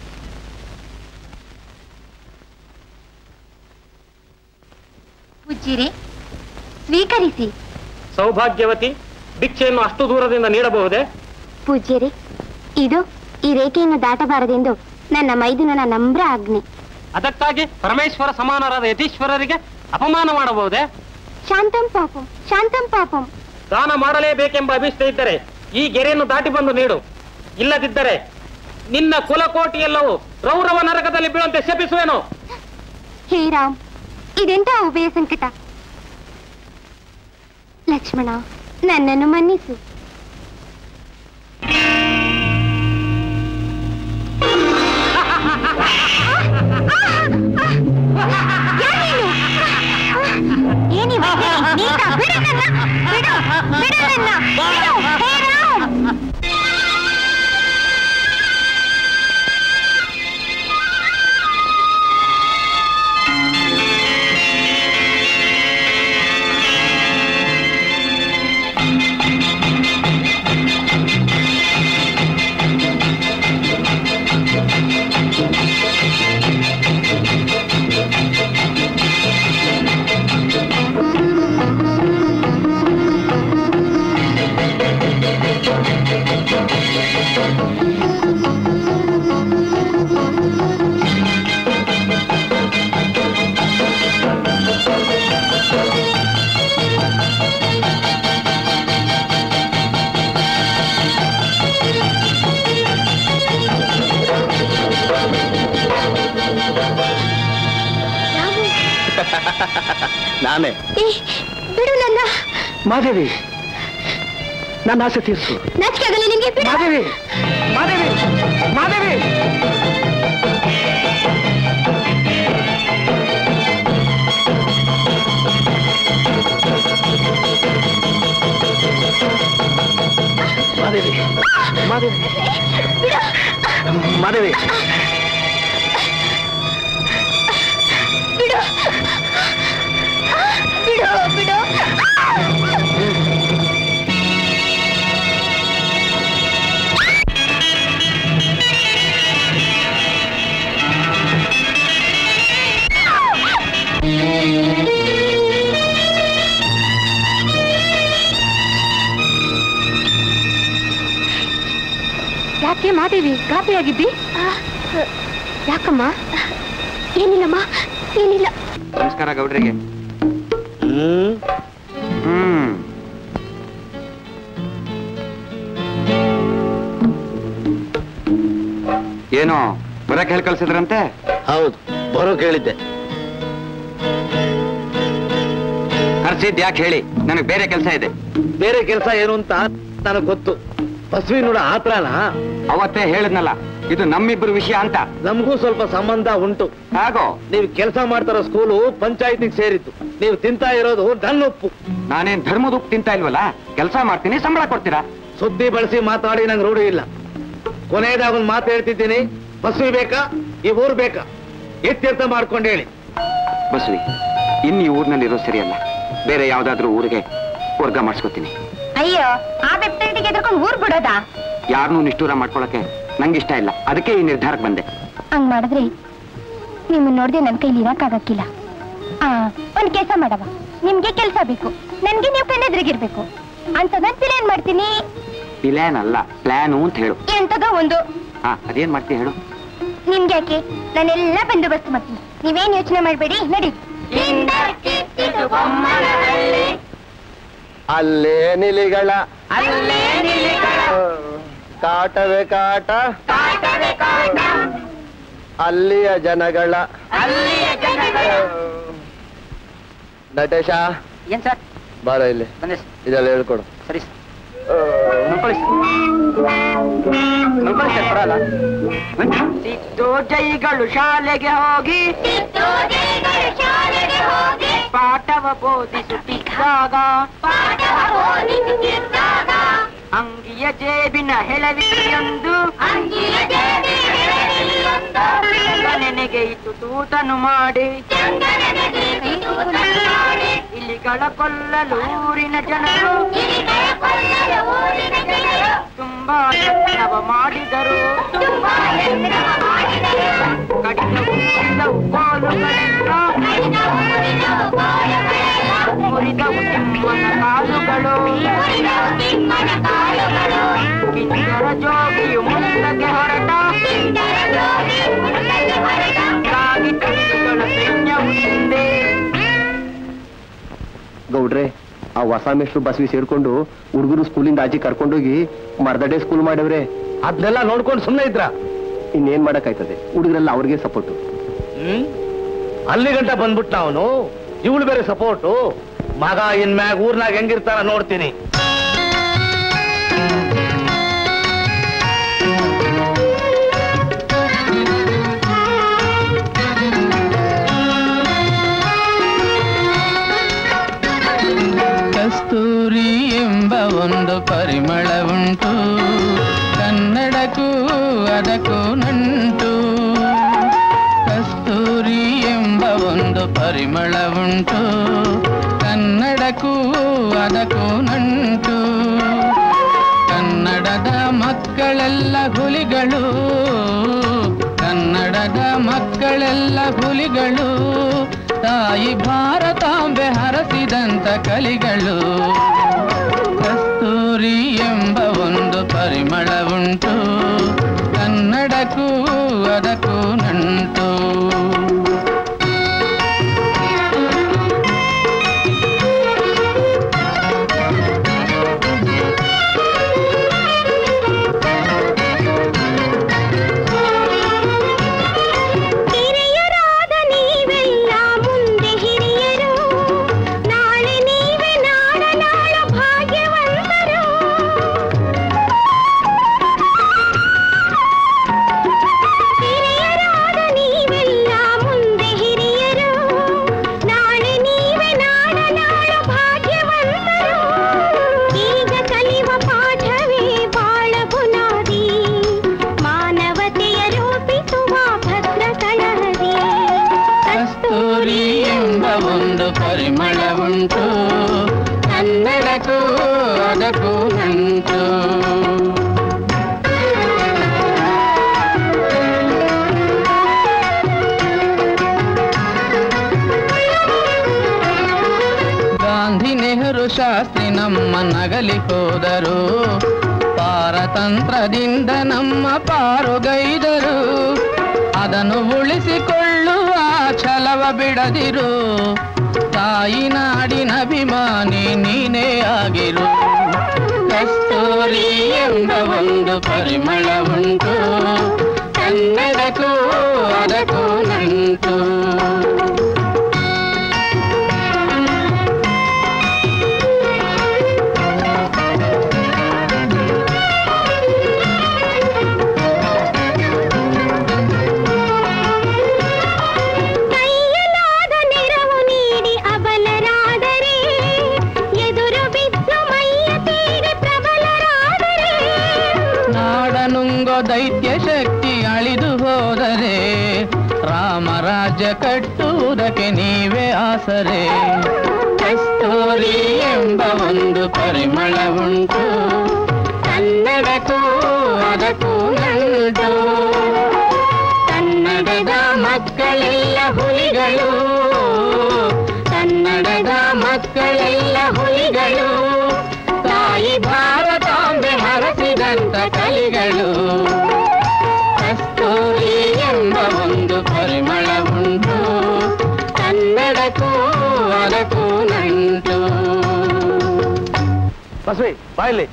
ಪೂಜ್ಯರೇ ಸ್ವೀಕರಿಸಿ ಸೌಭಾಗ್ಯವತಿ ಭಿಕ್ಷೆಯನ್ನು ಅಷ್ಟು ದೂರದಿಂದ ನೀಡಬಹುದೇ ಪೂಜ್ಯರೇ ಇದು ಈ ರೇಖೆಯನ್ನು ದಾಟಬಾರದೆಂದು ನನ್ನ ಮೈದುನನ ನಮ್ರ ಆಜ್ಞೆ ಅದಕ್ಕಾಗಿ ಪರಮೇಶ್ವರ ಸಮಾನರಾದ ಯತೀಶ್ವರರಿಗೆ ಅಪಮಾನ ಮಾಡಬಹುದೇ ಶಾಂತಂ ಪಾಪಂ ಶಾಂತಂ ಪಾಪಂ ದಾನ ಮಾಡಲೇಬೇಕೆಂಬ ಅಭಿಷ್ಟ ಇದ್ದರೆ ಈ ಗೆರೆಯನ್ನು ದಾಟಿ ಬಂದು ನೀಡು ಇಲ್ಲದಿದ್ದರೆ ನಿನ್ನ ಕುಲಕೋಟಿ ಎಲ್ಲವೂ ರೌರವ ನರಕದಲ್ಲಿ ಬೀಳುವಂತೆ ಶಪಿಸುವೆನು ಹೇ ರಾಮ್ ಇದೆಂತ ಉಭಯ ಸಂಕಟ ಲಕ್ಷ್ಮಣ ನನ್ನನ್ನು ಮನ್ನಿಸು ಏನಿವ ನೀತ ಬಿಡು ನನ್ನ ಬಿಡು ಬಿಡು ನನ್ನ ಬಿಡು ಹೇ ರಾಮ್ ನಾನೇ ಏ, ಬಿಡು ನನ್ನ ಮಾದೇವಿ ನನ್ನ ಆಸೆ ತೀರ್ಸು ನಾಚಿಕೆ ಆಗಲ್ಲ ನಿನ್ಗೆ ಬಿಡು ಮಾದೇವಿ ಮಾದೇವಿ ಮಾದೇವಿ ಮಾದೇವಿ ಬಿಡು ಬಿಡು ಬಿಡು ಯಾಕೆ ಮಾದೇವಿ ಗಾಬರಿಯಾಗಿದ್ದಿ ಯಾಕಮ್ಮ ಏನಿಲ್ಲಮ್ಮ ಏನಿಲ್ಲ ನಮಸ್ಕಾರ ಗೌಡ್ರಿಗೆ ಹ್ಮ್ ಹ್ಮ್ ಏನೋ ಬರಕ್ ಹೇಳಿ ಕಳ್ಸಿದ್ರಂತೆ ಹೌದು ಬರೋ ಕೇಳಿದ್ದೆ ಕರ್ಸಿದ್ ಯಾಕೆ ಹೇಳಿ ನನಗೆ ಬೇರೆ ಕೆಲಸ ಇದೆ ಬೇರೆ ಕೆಲಸ ಏನು ಅಂತ ನನಗೆ ಗೊತ್ತು ಬಸವಿ ನೋಡ ಆತ್ರನ ಅವತ್ತೇ ಹೇಳಿದ್ನಲ್ಲ ಇದು ನಮ್ಮಿಬ್ಬರ ವಿಷಯ ಅಂತ ನಮಗೂ ಸ್ವಲ್ಪ ಸಂಬಂಧ ಉಂಟು ಹಾಗೋ ನೀವು ಕೆಲಸ ಮಾಡ್ತಾರೋ ಸ್ಕೂಲು ಪಂಚಾಯತಿಗೆ ಸೇರಿತ್ತು ನೀವು ತಿಂತಾ ಇರೋದು ನನ್ನ ಉಪ್ಪು ನಾನೇನ್ ಧರ್ಮದ ಉಪ್ಪು ತಿಂತಾ ಇಲ್ವಲ್ಲ ಕೆಲಸ ಮಾಡ್ತೀನಿ ಸಂಬಳ ಕೊಡ್ತೀರಾ ಸುದ್ದಿ ಬಳಸಿ ಮಾತಾಡಿ ನಂಗೆ ರೂಢಿ ಇಲ್ಲ ಕೊನೆಯದಾಗ ಒಂದು ಮಾತು ಹೇಳ್ತಿದ್ದೀನಿ ಬಸವಿ ಬೇಕಾ ಈ ಊರು ಬೇಕಾ ಎತ್ತೆತ್ತ ಮಾಡ್ಕೊಂಡು ಹೇಳಿ ಬಸವಿ ಇನ್ನು ಈ ಊರಿನಲ್ಲಿರೋ ಸರಿಯಲ್ಲ ಬೇರೆ ಯಾವ್ದಾದ್ರೂ ಊರಿಗೆ ವರ್ಗ ಮಾಡಿಸ್ಕೊತೀನಿ ಅಯ್ಯೋ ಆ ವೆಬ್ಸೈಟ್ಗೆ ಎದ್ರಕೊಂಡು ಊರ್ ಬಿಡೋದಾ ಯಾರನ್ನೂ ನಿಷ್ಠೂರ ಮಾಡ್ಕೊಳಕ್ಕೆ ನಂಗೆ ಇಷ್ಟ ಇಲ್ಲ ಅದಕ್ಕೆ ಈ ನಿರ್ಧಾರಕ್ಕೆ ಬಂದೆ ಹಂಗ್ ಮಾಡಿದ್ರೆ ನಿಮ್ಮನ್ನ ನೋಡ್ದೆ ನನ್ ಕೈಲಿ ಇರಕ್ಕಾಗಕ್ಕಿಲ್ಲ ಆ ಒಂದ್ ಕೆಲಸ ಮಾಡವ ನಿಮ್ಗೆ ಕೆಲ್ಸ ಬೇಕು ನನ್ಗೆ ನೀವು ಕಣ್ಣೆದ್ರಿಗಿರ್ಬೇಕು ಅಂತ ನಾನ್ ಪ್ಲಾನ್ ಮಾಡ್ತೀನಿ ಪ್ಲಾನ್ ಅಲ್ಲ ಪ್ಲಾನು ಅಂತ ಹೇಳು ಎಂತದೋ ಒಂದು ಹಾ ಅದೇನ್ ಮಾಡ್ತೀನಿ ಹೇಳು ನಿಮ್ಗೆ ಯಾಕೆ ನಾನೆಲ್ಲ ಬಂದೋಬಸ್ತ್ ಮಾಡ್ತೀನಿ ನೀವೇನ್ ಯೋಚನೆ ಮಾಡ್ಬೇಡಿ ನಡಿ ಅಲ್ಲೇ ನಿಲಿಗಳ ಕಾಟವೇ ಕಾಟ ಅಲ್ಲಿಯ ಜನಗಳ ನಟೇಶ ಏನ್ ಸರ್ ಬಾರ ಇಲ್ಲಿ ಬನ್ನಿ ಇದೆಲ್ಲ ಹೇಳ್ಕೊಡು ಸರಿ ನೋಡ್ಕೊಳ್ಳಿ ನೋಡ್ಕೊಳ್ಳಿ ಸರ್ ಬರಲ್ಲ ಸಿದ್ದು ಜೈಗಳು ಶಾಲೆಗೆ ಹೋಗಿ ಪಾಠವ ಬೋಧಿಸುತ್ತಿದ್ದಾಗ ಅಂಗಿಯ ಜೇಬಿನ ಹೆಳವಿಯೊಂದು ನೆನೆಗೆ ಇಟ್ಟು ತೂತನು ಮಾಡಿ ಇಲಿಗಳ ಕೊಲ್ಲಲು ಊರಿನ ಜನರು ತುಂಬಾ ಯತ್ನವ ಮಾಡಿದರು ಕಡಿದ ಊರಿದವು ಕೋಲುಗಳಿಂದ ಮುರಿದವು ತಿಮ್ಮನ ಕಾಲುಗಳು ಕಿಂದರ ಜೋಗಿಯು ಮುಂದಕ್ಕೆ ಹೊರಟ ರಾಗಿ ತುಂಡುಗಳ ಸೈನ್ಯ ಮುಂದೆ ಗೌಡ್ರೆ ಆ ಹೊಸ ಮೇಷ್ಟ್ರು ಬಸ್ವಿ ಸೇರ್ಕೊಂಡು ಹುಡುಗರು ಸ್ಕೂಲಿಂದ ಆಚೆ ಕರ್ಕೊಂಡೋಗಿ ಮರ್ದಡೆ ಸ್ಕೂಲ್ ಮಾಡವ್ರೆ ಅದನ್ನೆಲ್ಲ ನೋಡ್ಕೊಂಡು ಸುಮ್ಮನೆ ಇದ್ರ ಇನ್ನೇನ್ ಮಾಡಕ್ಕಾಯ್ತದೆ ಹುಡುಗರೆಲ್ಲ ಅವ್ರಿಗೆ ಸಪೋರ್ಟು ಹ್ಮ್ ಅಲ್ಲಿ ಗಂಟ ಬಂದ್ಬಿಟ್ಟ ಅವನು ಇವಳು ಬೇರೆ ಸಪೋರ್ಟು ಮಗ ಇನ್ಮ್ಯಾಗ ಊರ್ನಾಗ ಹೆಂಗಿರ್ತಾರ ನೋಡ್ತೀನಿ ಕಸ್ತೂರಿ ಎಂಬ ಒಂದು ಪರಿಮಳ ಉಂಟು ಕನ್ನಡಕ್ಕೂ ಅದಕ್ಕೂ ನಂಟು ಕಸ್ತೂರಿ ಎಂಬ ಒಂದು ಪರಿಮಳ ಉಂಟು ಕನ್ನಡಕ್ಕೂ ಅದಕ್ಕೂ ನಂಟು ಕನ್ನಡದ ಮಕ್ಕಳೆಲ್ಲ ಹುಲಿಗಳು ಕನ್ನಡದ ಮಕ್ಕಳೆಲ್ಲ ಹುಲಿಗಳು ತಾಯಿ ಭಾರತಾಂಬೆ ಹರಸಿದಂತ ಕಲಿಗಳು ಕಸ್ತೂರಿ ಎಂಬ ಒಂದು ಪರಿಮಳ ಉಂಟು ಕನ್ನಡಕ್ಕೂ ಅದಕ್ಕೂ ನಂಟು ಹಿರಿಯರಾದ ನೀವೆಲ್ಲ ಮುಂದೆ ಹಿರಿಯರು ನಾಳೆ ನೀವೇ ನಾಡ ನಾಳ ಭಾಗ್ಯವಂತರು ಹಿರಿಯರಾದ ನೀವೆಲ್ಲ ಪರಿಮಳ ಉಂಟು ಕನ್ನಡಕ್ಕೂ ಅದಕ್ಕೂ ನಂಟು ಗಾಂಧಿ ನೆಹರು ಶಾಸ್ತ್ರಿ ನಮ್ಮ ನಗಲಿ ಹೋದರು ಪಾರತಂತ್ರದಿಂದ ನಮ್ಮ ಪಾರುಗೈದರು ಅದನ್ನು ಉಳಿಸಿಕೊಳ್ಳುವ ಛಲವ ಬಿಡದಿರು ತಾಯಿ ನಾಡಿನ ಅಭಿಮಾನಿ ನೀನೇ ಆಗಿರು ಕಸ್ತೂರಿ ಎಂಬ ಒಂದು ಪರಿಮಳ ಉಂಟು ಕನ್ನಡಕ್ಕೂ ಅದಕ್ಕೂ ನಂಟು ಕೈಯಲಾದ ನೆರವು ನೀಡಿ ಅಬಲರಾದರೆ ಎದುರು ಬಿದ್ದು ಮೈಯ ತೀರಿ ಪ್ರಬಲರಾದರೆ ನಾಡನುಂಗೋ ದೈತ್ಯ ಶಕ್ತಿ ಅಳಿದು ಹೋದರೆ ರಾಮರಾಜ್ಯ ಕಟ್ಟುವುದಕ್ಕೆ ನೀವೇ ಆಸರೆ ಕಸ್ತೂರಿ ಎಂಬ ಒಂದು ಪರಿಮಳ ಉಂಟು ಕನ್ನಡಕ್ಕೂ ಅದಕ್ಕೂ ನಂಟು ಕನ್ನಡದ ಮಕ್ಕಳೆಲ್ಲ ಹುಲಿಗಳು ಕನ್ನಡದ ಮಕ್ಕಳೆಲ್ಲ ಹುಲಿಗಳು ತಾಯಿ ಭಾರತಾಂಬೆ ಹರಸಿದಂತ ಕಲಿಗಳು ಕಸ್ತೂರಿ ಎಂಬ ಒಂದು ಪರಿಮಳ ಉಂಟು ಕನ್ನಡಕ್ಕೂ ಅದಕ್ಕೂ ನಂಟು ಬಸವಿ ಬಾಯಲ್ಲಿ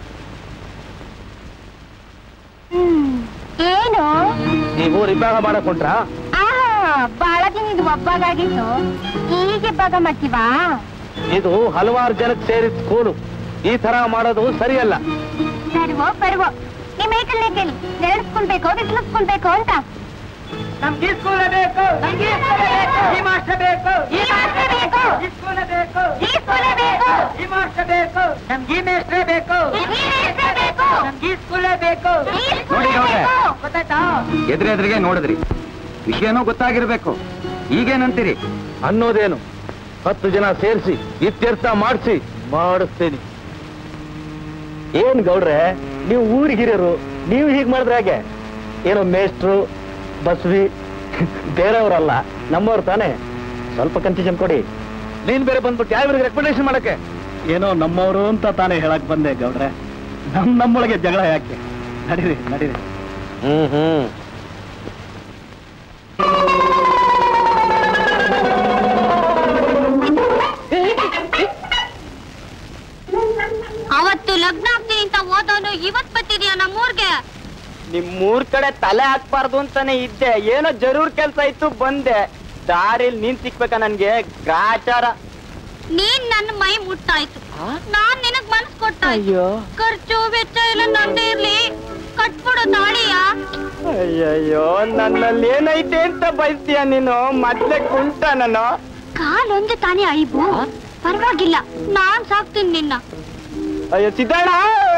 ಏನು ನೀವು ರಿಬ್ಬಾಗ ಮಾಡಕ್ ಹೊಂಟ್ರಾ ಆಹಾ ಬಹಳ ದಿನ ಇದು ಒಬ್ಬಗಾಗಿತ್ತು ಹೀಗೆ ಭಾಗ ಮಾಡ್ತೀವಾ ಇದು ಹಲವಾರು ಜನಕ್ಕೆ ಸೇರಿದ ಸ್ಕೂಲು ಈ ತರ ಮಾಡೋದು ಸರಿಯಲ್ಲ ಸರ್ವೋ ಪರ್ವೋ ನಿಮ್ ಏಕಲ್ನೇ ಕೇಳಿ ನೆರಳಿಸ್ಕೊಳ್ಬೇಕು ಬಿಸಿಲಿಸ್ಕೊಳ್ಬೇಕು ಅಂತ ನಮ್ಗೆ ಈ ಸ್ಕೂಲ್ ಬೇಕು ನಮ್ಗೆ ಈ ಸ್ಕೂಲ್ ಬೇಕು ಈ ಮಾಸ್ಟರ್ ಬೇಕು ಈ ಮಾಸ್ಟರ್ ಬೇಕು ಈ ಸ್ಕೂಲ್ ಬೇಕು ಈ ಸ್ಕೂಲ್ ಬೇಕು ಈ ಮಾಸ್ಟರ್ ಬೇಕು ನಮ್ಗೆ ಈ ಮೇಸ್ಟ್ರೇ ಬೇಕು ಈ ಮೇಸ್ಟ್ರೇ ಬೇಕು ನಮ್ಗೆ ಈ ಸ್ಕೂಲೇ ಬೇಕು ಈ ನೋಡಿ ಸ್ಕೂಲ್ ಗೌಡ್ರೆ. ಬೇಕು ಗೊತ್ತಾಯ್ತಾ ಎದುರು ಎದುರಿಗೆ ನೋಡಿದ್ರಿ ವಿಷಯನೂ ಗೊತ್ತಾಗಿರ್ಬೇಕು ಈಗೇನಂತೀರಿ ಅನ್ನೋದೇನು ಹತ್ತು ಜನ ಸೇರಿಸಿ ಇತ್ಯರ್ಥ ಮಾಡಿಸಿ ಮಾಡಿಸ್ತೀನಿ ಏನ್ ಗೌಡ್ರೆ ನೀವು ಊರಿಗೆ ಹಿರಿಯರು ನೀವು ಹೀಗ್ ಮಾಡಿದ್ರೆ ಹೇಗೆ ಏನೋ ಮೇಷ್ಟ್ರು ಬಸ್ವಿ ಬೇರೆಯವರಲ್ಲ ನಮ್ಮವ್ರು ತಾನೇ ಸ್ವಲ್ಪ ಕನ್ಸೆಷನ್ ಕೊಡಿ ನೀನ್ ಬೇರೆ ಬಂದ್ಬಿಟ್ಟು ಯಾವ್ರಿಗೆ ರೆಕಮೆಂಡೇಶನ್ ಮಾಡಕ್ಕೆ ಏನೋ ನಮ್ಮವರು ಅಂತ ತಾನೇ ಹೇಳಕ್ ಬಂದೆ ಗೌಡ್ರೆ ನಮ್ ನಮ್ಮೊಳಗೆ ಜಗಳ ಯಾಕೆ ನಡೀರಿ ನಡೀರಿ ಹ್ಮ್ ಹ್ಮ್ ಅವತ್ತು ಲಗ್ನ ಆಗ್ತೀನಿ ಅಂತ ಓದೋನು ಇವತ್ ಬತ್ತಿದ್ಯಾ ನಮ್ಮೂರ್ಗೆ ನಿಮ್ಮೂರ್ ಕಡೆ ತಲೆ ಹಾಕ್ಬಾರ್ದು ಅಂತಾನೆ ಇದ್ದೆ ಏನೋ ಜರೂರ್ ಕೆಲ್ಸ ಇತ್ತು ಬಂದೆ ದಾರಿಲ್ ನೀನ್ ಸಿಕ್ಬೇಕಾ ನನ್ಗೆ ಗ್ರಾಚಾರ ನೀನ್ ನನ್ನ ಮೈ ಮುಟ್ಟಾಯ್ತು ನಾನ್ ನಿನಗ್ ಮನ್ಸ್ ಕೊಟ್ಟಾಯ್ತು ಅಯ್ಯೋ ಖರ್ಚು ವೆಚ್ಚ ಎಲ್ಲ ನಂದೇ ಇರ್ಲಿ ಕಟ್ಬಿಡು ತಾಳಿಯ ಅಯ್ಯಯ್ಯೋ ನನ್ನಲ್ಲಿ ಏನೈತೆ ಅಂತ ಬಯಸ್ತೀಯ ನೀನು ಮೊದ್ಲೇ ಕುಂಟ ನಾನು ಕಾಲೊಂದು ತಾನೇ ಐಬು ಪರವಾಗಿಲ್ಲ ನಾನ್ ಸಾಕ್ತೀನಿ ನಿನ್ನ ಅಯ್ಯೋ ಸಿದ್ದಣ್ಣ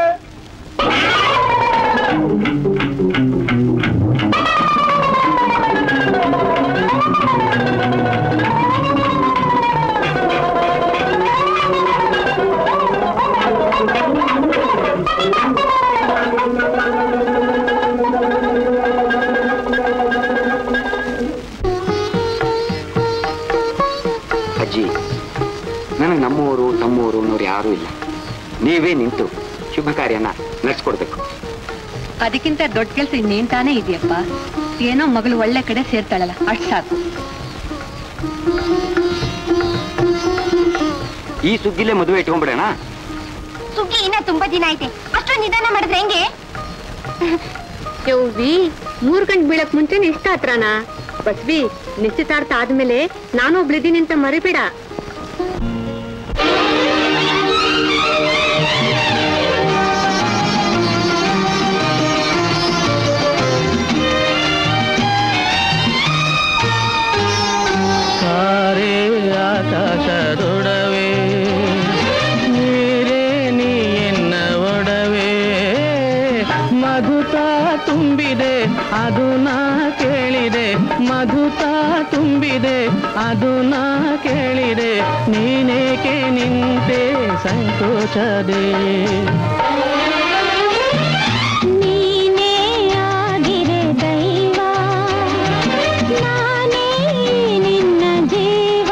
ಅಜ್ಜಿ ನನಗೆ ನಮ್ಮವರು ತಮ್ಮವರು ಅನ್ನೋರು ಯಾರೂ ಇಲ್ಲ ನೀವೇ ನಿಂತು ಶುಭ ಕಾರ್ಯನ ನಡೆಸ್ಕೊಡ್ಬೇಕು ಅದಕ್ಕಿಂತ ದೊಡ್ಡ ಕೆಲ್ಸ ಇನ್ನೇನ್ ತಾನೇ ಇದೆಯಪ್ಪ ಏನೋ ಮಗಳು ಒಳ್ಳೆ ಕಡೆ ಸೇರ್ತಾಳಲ್ಲ ಅಷ್ಟ್ ಸಾಕು ಈ ಸುಗ್ಗಿಲೇ ಮದುವೆ ಇಟ್ಕೊಂಡ್ಬಿಡೋಣ ಸುಗ್ಗಿ ಇನ್ನ ತುಂಬಾ ದಿನ ಐತೆ ಅಷ್ಟು ನಿಧಾನ ಮಾಡಿದ್ರೆ ಹೆಂಗೆ ಯವ್ವಿ ಮೂರ್ ಗಂಟೆ ಬೀಳಕ್ ಮುಂಚೆ ಇಷ್ಟ ಹತ್ರನಾ ಬಸ್ವಿ ನಿಶ್ಚಿತಾರ್ಥ ಆದ್ಮೇಲೆ ನಾನು ಒಬ್ಳಿದ್ದೀನಿ ಅಂತ ಮರಿಬೇಡ ಸಾರೇ ಆಕಾಶದೊಡವೆ ನೀರೇ ನೀ ಎನ್ನ ಒಡವೆ ಮಧುತ ತುಂಬಿದೆ ಅದು ನಾ ಕೇಳಿದೆ ಮಧು ಮಧುತ ತುಂಬಿದೆ ಅದು ನಾ ಕೇಳಿದೆ ನೀನೇಕೆ ನಿಂತೆ ಸಂಕೋಚದೆ ನೀನೇ ಆಗಿರೆ ದೈವ ನಾನೇ ನಿನ್ನ ಜೀವ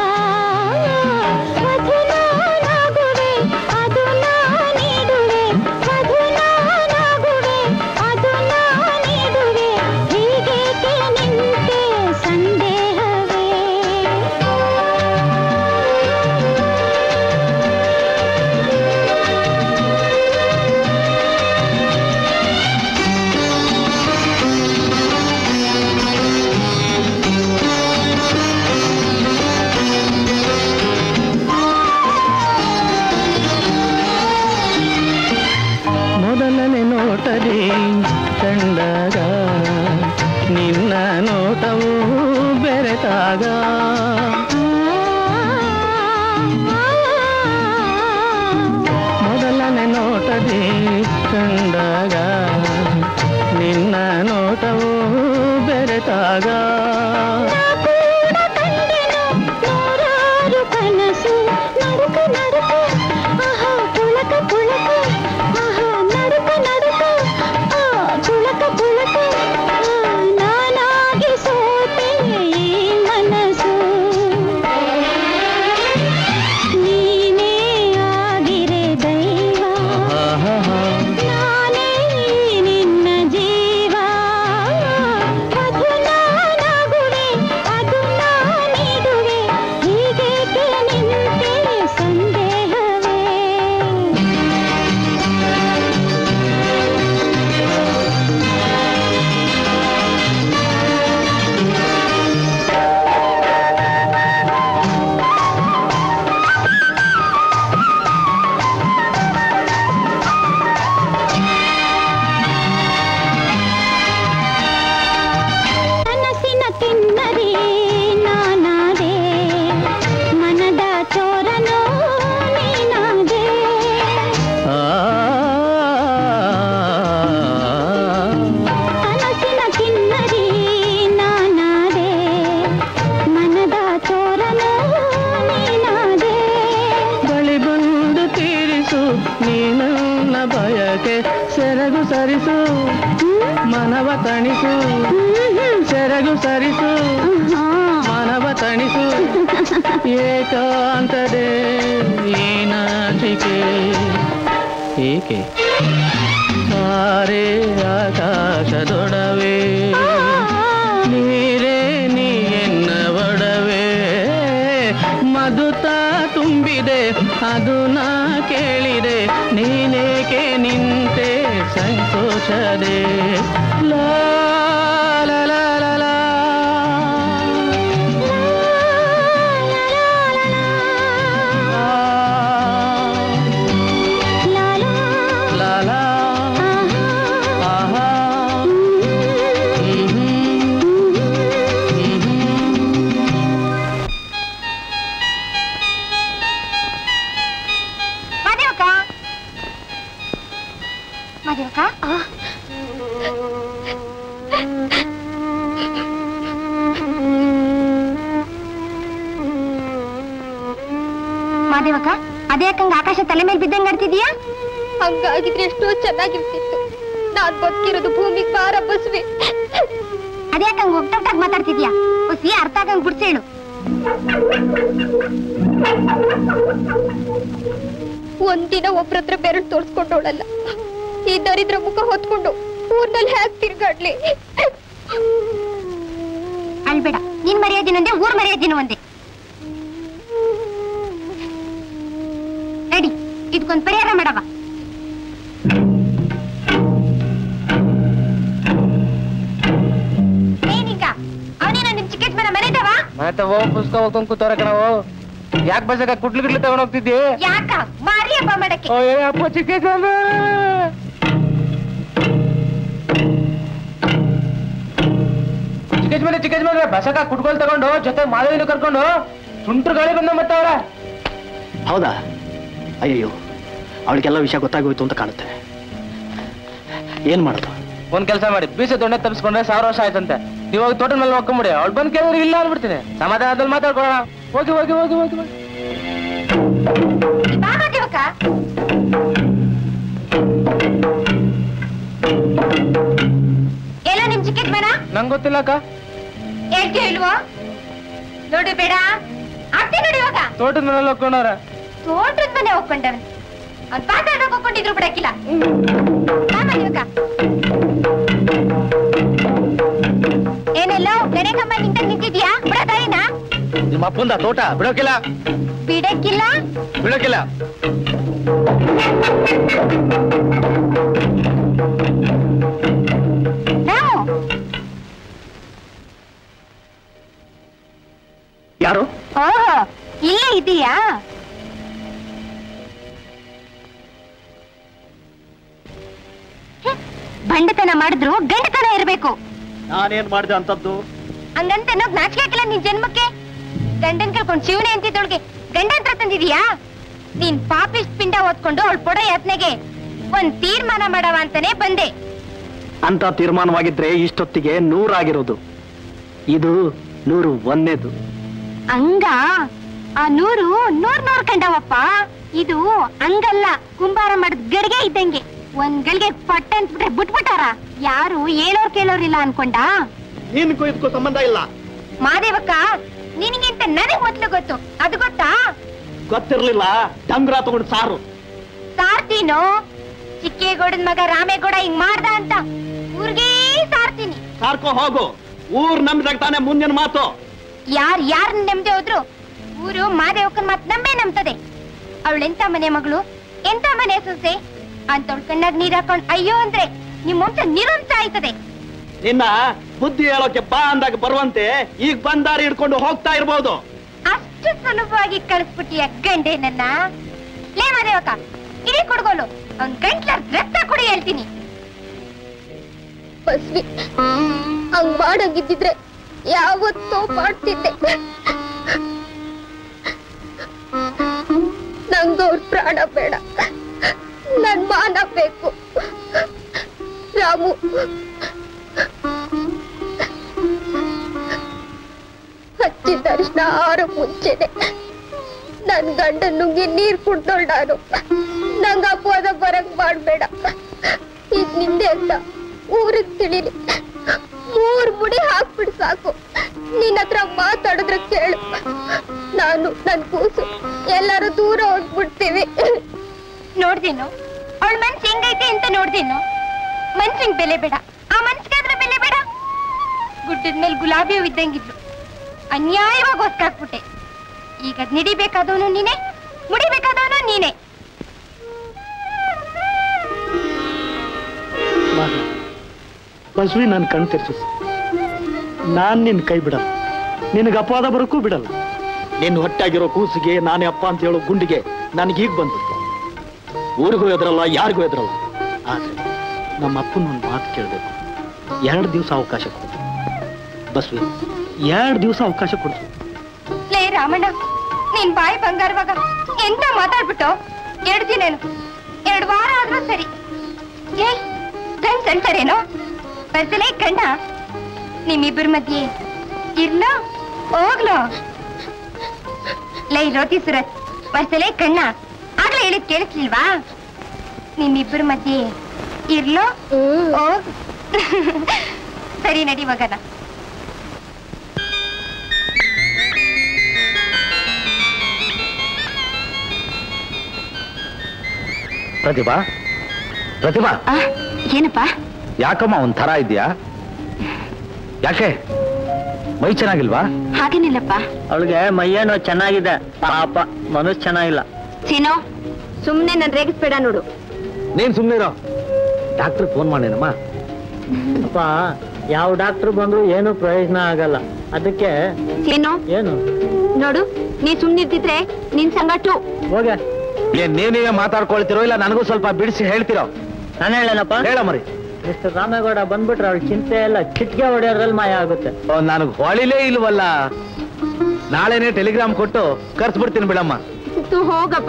ವಧು ನಾನಾಗುವೆ ಅದು ನಾ ನೀಡುವೆ ವಧು ನಾನಾಗುವೆ ಅದು ನಾ ನೀಡುವೆ ಹೀಗೇಕೆ ನಿಂತೆ ಸಂದೇಹವೇ ಮೊದಲನೇ ನೋಟದಿ ಕಂಡಾಗ ನಿನ್ನ ನೋಟವು ಬೆರೆತಾಗ ಮೊದಲನೇ ನೋಟದಿ ಕಂಡಾಗ ನಿನ್ನ ನೋಟವು ಬೆರೆತಾಗ ನೂರಾರು ಕನಸು ನಡುಕ ನಡುಕ ಆಹಾ ಪುಳಕ ಪುಳಕ ಆಹಾ ನಡುಕ ನಡುಕ ಆ ಪುಳಕ ಪುಳಕ ಆ, ನಾನಾಗಿ ಸೋತೆ ಈ ಮನಸ್ಸು ನೀನೇ ಆಗಿರೆ ದೈವ ನಾನೇ ನಿನ್ನ ಜೀವ ಅದು ನಾನಾಗುವೆ ಅದು ನಾ ನೀಡುವೆ ಹೀಗೇಕೆ ನಿಂತೆ ಸಂದೇಹವೇ ಕನಸಿನ ಕಿನ್ನರಿ ನಾನಾದೆ ಮನದ ಚೋರನೋ ನೀನಾದೆ ಕನಸಿನ ಕಿನ್ನರಿ ನಾನಾದೆ ಮನದ ಚೋರನೋ ನೀನಾದೆ ಬಳಿ ಬಂದು ತೀರಿಸು ನೀನನ್ನ ಬಯಕೆ ಸೆರಗು ಸರಿಸು ಮನವ ತಣಿಸು ಸೆರಗು ಸರಿಸು ಮನವ ತಣಿಸು ಏಕಾಂತದೆ ಈ ನಾಚಿಕೆ ಏಕೆ ತಾರೆ ಆಕಾಶದೊಡವೆ ನೀರೇ ನೀ ಎನ್ನ ಒಡವೆ ಮಧುತ ತುಂಬಿದೆ ಅದು ನಾ ಕೇಳಿದೆ ನೀನೇಕೆ ನಿಂತೆ ಸಂಕೋಚದೆ ಲಾ ಲಾ ಲಾ ಲಾ ಲಾ. ಲಾ ಲಾ ಆಹಾ ಮಾದೇವಕ್ಕ ಮಾದೇವಕ್ಕ ಮಾದೇವಕ್ಕ ಅದೇ ಯಾಕಂಗ ಆಕಾಶ ತಲೆ ಮೇಲೆ ಬಿದ್ದಂಗ ಆಡ್ತಿದೀಯಾ ಹಂಗಾಗಿದ್ರೆ ಎಷ್ಟೋ ಚೆನ್ನಾಗಿರ್ತಿತ್ತು ನಾನ್ ಬದುಕಿರೋದು ಭೂಮಿಗೆ ಭಾರ ಬಸ್ವಿ ಅದ್ಯಾಕಂಗ್ ಒಗ್ಗಟ್ಟಾಗಿ ಮಾತಾಡ್ತಿದ್ಯಾ ಹೊಸಿ ಅರ್ಥ ಆಗಂಗ್ ಬಿಡ್ಸೇಳು ಒಂದಿನ ಒಬ್ರತ್ರ ಬೆರಳು ತೋರ್ಸ್ಕೊಂಡವಳಲ್ಲ ಈ ದರಿದ್ರ ಮುಖ ಹೊತ್ಕೊಂಡು ಊರ್ನಲ್ಲಿ ಹ್ಯಾಕ್ ತಿರ್ಗಾಡ್ಲಿ ಅಳ್ಬೇಡ ನಿನ್ ಮರ್ಯಾದಿನೊಂದೇ ಊರ್ ಮರ್ಯಾದಿನ ಒಂದೇ ರೆಡಿ ಇದಕ್ಕೊಂದ್ ಪರಿಹಾರ ಮಾಡವ ಏನೀಗ ಅವನೇನ ನಿಮ್ ಚಿಕ್ಕ ಯಜಮಾನ ಮನೆದವ ಮತ್ತೆ ಹೋಗ್ ಪುಸ್ತಕ ಓದ್ಕೊಂಡ್ ಕೂತವ್ರೆ ಕಣವು ಯಾಕೆ ಬಸ್ಸಾಗ ಕುಟ್ಲು ಗಿಟ್ಲು ತಗೊಂಡ್ ಹೋಗ್ತಿದ್ದಿ ಯಾಕ ಮಾರಿ ಹಬ್ಬ ಮಾಡಕ್ಕೆ ಓ, ಏ ಅಪ್ಪ ಚಿಕ್ಕ ಯಜಮಾನ್ರ. ಚಿಕ್ಕ ಯಜಮಾನ್ರೆ, ಚಿಕ್ಕ ಯಜಮಾನ್ರೆ, ಬಸಕ ಕುಟ್ಕೊಳ್ ತಗೊಂಡು ಜೊತೆ ಮಾಧವಿನ ಕರ್ಕೊಂಡು ಸುಂಟ್ರು ಗಾಳಿ ಬಂದ ಮತ್ತೆ ಅವ್ರ ಹೌದಾ ಅಯ್ಯಯ್ಯೋ ಅವಳಿಗೆಲ್ಲ ವಿಷಯ ಗೊತ್ತಾಗೋಯ್ತು ಅಂತ ಕಾಣುತ್ತೆ ಏನ್ ಮಾಡೋದು ಒಂದ್ ಕೆಲಸ ಮಾಡಿ ಬೀಸ ದೊಣ್ಣೆ ತಪ್ಪಿಸ್ಕೊಂಡ್ರೆ ಸಾವಿರ ವರ್ಷ ಆಯ್ತಂತೆ ನೀವು ಹೋಗಿ ತೋಟದ ಮೇಲೆ ಹೋಗ್ಕೊಂಬಿಡಿ ಅವ್ಳು ಬಂದ್ ಕೇಳಿದ್ರೆ ಇಲ್ಲ ಅಂದ್ಬಿಡ್ತೀನಿ ಸಮಾಧಾನದಲ್ಲಿ ಮಾತಾಡ್ಕೊಳ್ಳೋಣ ಹೋಗಿ ಹೋಗಿ ಹೋಗಿ ಹೋಗಿ ಹೋಗಿ ಬಾ ಮಾದೇವಕ್ಕ ಎಲ್ಲೋ ನಿಮ್ ಚಿಕ್ಕದ್ ಮನ ನಂಗೆ ಗೊತ್ತಿಲ್ಲ ಅಕ್ಕ ಹೇಳ್ತೀಯ ಇಲ್ವೋ ನೋಡು ಬೇಡ ಆಗ್ತಿ ನೋಡಿ ಇವಾಗ ತೋಟದ ಮನೇಲಿ ಹೋಗ್ಕೊಂಡವ್ರ ತೋಟದ ಮನೆ ಹೋಗ್ಕೊಂಡವನ್ ಅವ್ನ್ ಪಾತಾಡ ಹೋಗ್ಕೊಂಡಿದ್ರು ಬಿಡಕ್ಕಿಲ್ಲ ಬಾ ಮಾದೇವಕ್ಕ ಏನೆಲ್ಲೋ ಗಣೆ ಕಮ್ಮ ನಿಂತ ನಿಂತಿದ್ಯಾ ಬಿಡ ತಾಯಿನ ನಿಮ್ಮ ಅಪ್ಪಂದ ತೋಟ ಬಿಡೋಕಿಲ್ಲ ಬಿಡಕ್ಕಿಲ್ಲ ಬಿಡೋಕಿಲ್ಲ ನಾವು ಯಾರು ಓಹೋ ಇಲ್ಲೇ ಇದೀಯಾ ಹ್ಮ್, ಬಂಡತನ ಮಾಡಿದ್ರು ಗಂಡತನ ಇರ್ಬೇಕು ನಾನೇನ್ ಮಾಡಿದೆ ಅಂತದ್ದು ಹಂಗಂತ ನೋಗ್ ನಾಚಿಕೆ ಹಾಕಿಲ್ಲ ನಿನ್ ಜನ್ಮಕ್ಕೆ ಗಂಡನ್ ಕರ್ಕೊಂಡ್ ಶಿವನೇ ಅಂತಿದ್ದೊಳ್ಗೆ ಗಂಡ ಹತ್ರ ತಂದಿದೀಯಾ ನೀನ್ ಪಾಪಿಸ್ಟ್ ಪಿಂಡ ಓದ್ಕೊಂಡು ಅವಳು ಪೊಡೋ ಯತ್ನೆಗೆ ಒಂದ್ ತೀರ್ಮಾನ ಮಾಡವ ಅಂತಾನೆ ಬಂದೆ ಅಂತ ತೀರ್ಮಾನವಾಗಿದ್ರೆ ಇಷ್ಟೊತ್ತಿಗೆ ನೂರಾಗಿರೋದು ಇದು ನೂರು ಒಂದೇದು ಹಂಗ ಆ ನೂರು ನೂರ್ ನೂರ್ ಕಂಡವಪ್ಪ ಇದು ಹಂಗಲ್ಲ ಕುಂಬಾರ ಮಾಡಿದ ಗಡಿಗೆ ಇದ್ದಂಗೆ ಒಂದ್ ಗಳಿಗೆ ಪಟ್ಟ ಅಂತ್ಬಿಟ್ರೆ ಬಿಟ್ಬಿಟ್ಟಾರ ಯಾರು ಹೇಳೋರ್ ಕೇಳೋರಿಲ್ಲ ಅನ್ಕೊಂಡ ನಿನ್ಗೂ ಇದಕ್ಕೂ ಸಂಬಂಧ ಇಲ್ಲ ಮಾದೇವಕ್ಕ ನಿನಗಿಂತ ನನಗ್ ಮೊದ್ಲು ಗೊತ್ತು ಅದು ಗೊತ್ತಾ ಗೊತ್ತಿರ್ಲಿಲ್ಲ ಡಂಗ್ರ ತಗೊಂಡು ಸಾರು ಸಾರ್ತೀನೋ ಚಿಕ್ಕೇಗೌಡನ್ ಮಗ ರಾಮೇಗೌಡ ಹಿಂಗ್ ಮಾಡ್ದ ಅಂತ ಊರ್ಗೇ ಸಾರ್ತೀನಿ ಸಾರ್ಕೋ ಹೋಗು ಊರ್ ನಂಬಿದಾಗ ತಾನೇ ಮುಂದಿನ ಮಾತು ಯಾರ್ ಯಾರ್ ನೆಮ್ಮದಿ ಹೋದ್ರು ಊರು ಮಾದೇವಕ್ಕನ್ ಮಾತ್ ನಂಬೇ ನಂಬ್ತದೆ ಅವಳೆಂತ ಮನೆ ಮಗಳು ಎಂತ ಮನೆ ಸೊಸೆ ಅಂತವಳ್ ಕಣ್ಣಾಗ್ ನೀರ್ ಹಾಕೊಂಡ್ ಅಯ್ಯೋ ಅಂದ್ರೆ ನಿಮ್ ವಂಶ ನಿರಂಶ ಆಯ್ತದೆ ನಿನ್ನ ಬುದ್ಧಿ ಹೇಳೋಕೆ ಬಾ ಅಂದಾಗ ಬರುವಂತೆ ಈಗ ಬಂದಾರಿ ಹಿಡ್ಕೊಂಡು ಹೋಗ್ತಾ ಇರ್ಬೋದು ಅಷ್ಟು ಸುಲಭವಾಗಿ ಕಳಿಸ್ಬಿಟ್ಟಿಯ ಗಂಡೆ ನನ್ನ ಲೇ ಮಾದೇವಕ್ಕ ಇಡೀ ಕುಡ್ಗೋಲು ಅವ್ನ್ ಗಂಟ್ಲ ರಕ್ತ ಕುಡಿ ಹೇಳ್ತೀನಿ ಬಸ್ವಿ ಹಂಗ್ ಮಾಡಂಗಿದ್ದಿದ್ರೆ ಯಾವತ್ತೋ ಮಾಡ್ತಿದ್ದೆ ನಂಗವ್ರ ಪ್ರಾಣ ಬೇಡ ನನ್ ಮಾನ ಬೇಕು ರಾಮು ಹಚ್ಚಿದ ತಕ್ಷಣ ಆರು ಮುಂಚೆನೆ ನನ್ ಗಂಡ ನುಂಗಿ ನೀರ್ ಕುಡ್ದೋಳ್ ನಾನು ನಂಗ ಅಪವಾದ ಬರಂಗ್ ಮಾಡ್ಬೇಡ ಇದ್ ನಿಂದೆ ಅಂತ ಊರಿಗ್ ತಿಳಿಲಿ ಮೂರ್ ಮುಡಿ ಹಾಕ್ಬಿಡ್ ಸಾಕು ನಿನ್ನ ಹತ್ರ ಮಾತಾಡಿದ್ರೆ ಕೇಳು ನಾನು ನನ್ ಕೂಸು ಎಲ್ಲಾರು ದೂರ ಹೋಗ್ಬಿಡ್ತೀವಿ ನೋಡ್ದೇನು ಅವಳ ಮನ್ಸ್ ಹೆಂಗೈತೆ ಅಂತ ನೋಡ್ದೇನು ಮನ್ಸಿಂಗ್ ಬೆಲೆ ಬೇಡ ಆ ಮನ್ಸ್ಗಾದ್ರ ಬೆಲೆ ಬೇಡ ಗುಡ್ಡದ ಮೇಲೆ ಗುಲಾಬಿ ಹೂ ಇದ್ದಂಗಿದ್ಲು ಅನ್ಯಾಯವಾಗಿ ಹೊಸ್ಕಾಕ್ಬಿಟ್ಟೆ ಈಗ ಅದ್ ನಿಡಿಬೇಕಾದವನು ನೀನೆ ಮುಡಿಬೇಕಾದವನು ನೀನೆ ಬಸ್ವಿ ನಾನು ಕಣ್ ತೆರ್ಸು ನಾನ್ ನಿನ್ ಕೈ ಬಿಡಲ್ಲ ನಿನಗೆ ಅಪವಾದ ಬರೋಕ್ಕೂ ಬಿಡಲ್ಲ ನಿನ್ನ ಹೊಟ್ಟಾಗಿರೋ ಕೂಸಿಗೆ ನಾನೇ ಅಪ್ಪ ಅಂತ ಹೇಳೋ ಗುಂಡಿಗೆ ನನಗೀಗ ಬಂದ್ಬಿಟ್ಟು ಊರಿಗೂ ಎದ್ರಲ್ಲ ಯಾರಿಗೂ ಎದ್ರಲ್ಲ ಆದ್ರೆ ನಮ್ಮ ಅಪ್ಪನ ಒಂದು ಮಾತು ಕೇಳಬೇಕು ಎರಡು ದಿವಸ ಅವಕಾಶ ಕೊಡು ಬಸ್ವಿ ಎರಡು ದಿವಸ ಅವಕಾಶ ಕೊಡು ಲೇ ರಾಮಣ್ಣ ನೀನ್ ಬಾಯಿ ಬಂಗಾರವಾಗ ಎಂತ ಮಾತಾಡ್ಬಿಟ್ಟು ಎರಡು ದಿನೇನು ಎರಡು ವಾರ ಆದ್ರೂ ಸರಿ ಏಯ್ ಗಂಡ್ ಅಂತಾರೇನೋ ಬರ್ಸಲೇ ಗಂಡ ನಿಮ್ಮಿಬ್ಬರ ಮಧ್ಯೆ ಇರ್ಲೋ ಹೋಗ್ಲೋ ಲೈ ರೋಟಿ ಸುರತ್ ಬರ್ಸಲೇ ಕಣ್ಣ ಆಗ್ಲೇ ಹೇಳಿದ್ ಕೇಳಿಸ್ಲಿಲ್ವಾ ನಿಮ್ಮಿಬ್ಬರ ಮಧ್ಯೆ ಇರ್ಲೋ ಹೋಗ್ ಸರಿ ನಡಿ ಮಗನ ಪ್ರತಿಭಾ ಪ್ರತಿಭಾ ಏನಪ್ಪ ಯಾಕಮ್ಮ ಒಂದ್ ಥರ ಇದೆಯಾ ಯಾಕೆ ಮೈ ಚೆನ್ನಾಗಿಲ್ವಾ ಹಾಗೇನಿಲ್ಲಪ್ಪ ಅವಳಿಗೆ ಮೈಯೇನೋ ಚೆನ್ನಾಗಿದೆ ಪಾಪ ಮನಸ್ಸು ಚೆನ್ನಾಗಿಲ್ಲ ಸೀನೋ ಸುಮ್ನೆ ನನ್ ರೇಗಿಸ್ಬೇಡ ನೋಡು ನೀನ್ ಸುಮ್ಮನಿರೋ ಡಾಕ್ಟರ್ ಫೋನ್ ಮಾಡೇನಮ್ಮ ಅಪ್ಪ ಯಾವ ಡಾಕ್ಟರ್ ಬಂದ್ರು ಏನು ಪ್ರಯೋಜನ ಆಗಲ್ಲ ಅದಕ್ಕೆ ಸೀನೋ ಏನು ನೋಡು ನೀ ಸುಮ್ನಿರ್ತಿದ್ರೆ ನಿನ್ ಸಂಗಟು ಹೋಗ ಏನ್ ನೀವ್ ನೀವೇ ಮಾತಾಡ್ಕೊಳ್ತಿರೋ ಇಲ್ಲ ನನಗೂ ಸ್ವಲ್ಪ ಬಿಡಿಸಿ ಹೇಳ್ತಿರೋ ನಾನು ಹೇಳೇನಪ್ಪ ಹೇಳ ಮರಿ ಮಿಸ್ಟರ್ ರಾಮೇಗೌಡ ಬಂದ್ಬಿಟ್ರೆ ಅವ್ಳ ಚಿಂತೆ ಎಲ್ಲ ಚಿಟ್ಕೆ ಹೊಡೆಯೋದ್ರಲ್ಲಿ ಮಾಯ ಆಗುತ್ತೆ ನನಗ್ ಹೊಳಿಲೇ ಇಲ್ವಲ್ಲ ನಾಳೆನೆ ಟೆಲಿಗ್ರಾಮ್ ಕೊಟ್ಟು ಕರ್ಸ್ಬಿಡ್ತೀನಿ ಬಿಡಮ್ಮ ತು ಹೋಗಪ್ಪ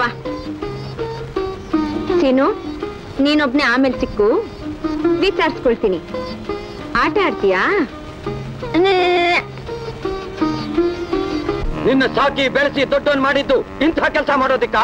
ಸೀನು ನೀನೊಬ್ನೇ ಆಮೇಲೆ ಸಿಕ್ಕು ವಿಚಾರಿಸ್ಕೊಳ್ತೀನಿ ಆಟ ಆಡ್ತೀಯಾ ನಿನ್ನ ಸಾಕಿ ಬೆಳೆಸಿ ದೊಡ್ಡವನ್ ಮಾಡಿದ್ದು ಇಂಥ ಕೆಲಸ ಮಾಡೋದಿಕ್ಕ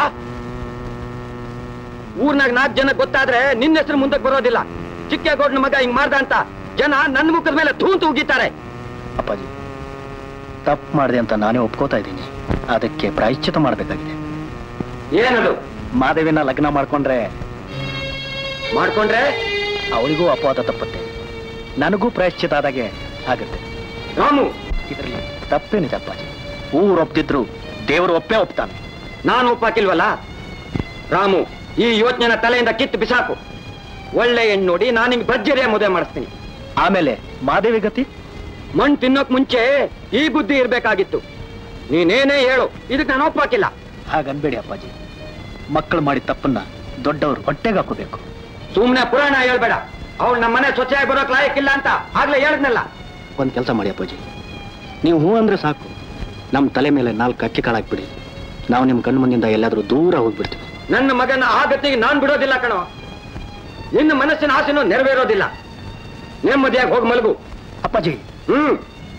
ಊರ್ನಾಗ ನಾಲ್ಕು ಜನ ಗೊತ್ತಾದ್ರೆ ನಿನ್ನ ಹೆಸರು ಮುಂದಕ್ಕೆ ಬರೋದಿಲ್ಲ ಚಿಕ್ಕೇಗೌಡನ ಮಗ ಹಿಂಗ್ ಮಾಡ್ದ ಅಂತ ಜನ ನನ್ನ ಮುಖದ ಮೇಲೆ ತೂಂತು ಉಗಿತಾರೆ ಅಪ್ಪಾಜಿ ತಪ್ಪು ಮಾಡಿದೆ ಅಂತ ನಾನೇ ಒಪ್ಕೋತಾ ಇದ್ದೀನಿ ಅದಕ್ಕೆ ಪ್ರಾಯಶ್ಚಿತ ಮಾಡಬೇಕಾಗಿದೆ ಏನದು ಮಾದೇವಿನ ಲಗ್ನ ಮಾಡ್ಕೊಂಡ್ರೆ ಮಾಡ್ಕೊಂಡ್ರೆ ಅವಳಿಗೂ ಅಪವಾದ ತಪ್ಪುತ್ತೆ ನನಗೂ ಪ್ರಾಯಶ್ಚಿತ ಆದಾಗೆ ಆಗುತ್ತೆ ರಾಮು ಇದರಲ್ಲಿ ತಪ್ಪೇನಿದೆ ಅಪ್ಪಾಜಿ ಊರು ಒಪ್ತಿದ್ರು ದೇವರು ಒಪ್ಪೇ ಒಪ್ತಾನೆ ನಾನು ಒಪ್ಪಾಕಿಲ್ವಲ್ಲ ರಾಮು ಈ ಯೋಚನೆನ ತಲೆಯಿಂದ ಕಿತ್ತು ಬಿಸಾಕು ಒಳ್ಳೆ ಹೆಣ್ಣು ನೋಡಿ ನಾನು ನಿಮ್ಗೆ ಭರ್ಜರಿಯ ಮದುವೆ ಮಾಡಿಸ್ತೀನಿ ಆಮೇಲೆ ಮಾದೇವಿ ಗತಿ ಮಣ್ಣು ತಿನ್ನೋಕ್ ಮುಂಚೆ ಈ ಬುದ್ಧಿ ಇರ್ಬೇಕಾಗಿತ್ತು ನೀನೇನೇ ಹೇಳು ಇದಕ್ಕೆ ನಾನು ಒಪ್ಪಾಕಿಲ್ಲ ಹಾಗನ್ಬೇಡಿ ಅಪ್ಪಾಜಿ ಮಕ್ಕಳು ಮಾಡಿದ ತಪ್ಪನ್ನ ದೊಡ್ಡವರು ಹೊಟ್ಟೆಗೆ ಹಾಕೋಬೇಕು ಸುಮ್ನೆ ಪುರಾಣ ಹೇಳ್ಬೇಡ ಅವಳು ನಮ್ಮ ಮನೆ ಸ್ವಚ್ಛಾಗಿ ಬರೋಕ್ ಲಾಯಕ್ಕಿಲ್ಲ ಅಂತ ಆಗ್ಲೇ ಹೇಳಿದ್ನಲ್ಲ ಒಂದು ಕೆಲಸ ಮಾಡಿ ಅಪ್ಪಾಜಿ ನೀವು ಹೂ ಅಂದ್ರೆ ಸಾಕು ನಮ್ಮ ತಲೆ ಮೇಲೆ ನಾಲ್ಕು ಅಕ್ಕಿ ಕಾಳಾಕ್ಬಿಡಿ ನಾವು ನಿಮ್ಮ ಕಣ್ಣು ಮುಂದಿಂದ ಎಲ್ಲಾದ್ರೂ ದೂರ ಹೋಗ್ಬಿಡ್ತೀವಿ ನನ್ನ ಮಗನ ಆ ಗತಿಗೆ ನಾನ್ ಬಿಡೋದಿಲ್ಲ ಕಣೋ ನಿನ್ನ ಮನಸ್ಸಿನ ಆಸೆನೂ ನೆರವೇರೋದಿಲ್ಲ ನೆಮ್ಮದಿಯಾಗಿ ಹೋಗಿ ಮಲಗು ಅಪ್ಪಾಜಿ ಹ್ಮ್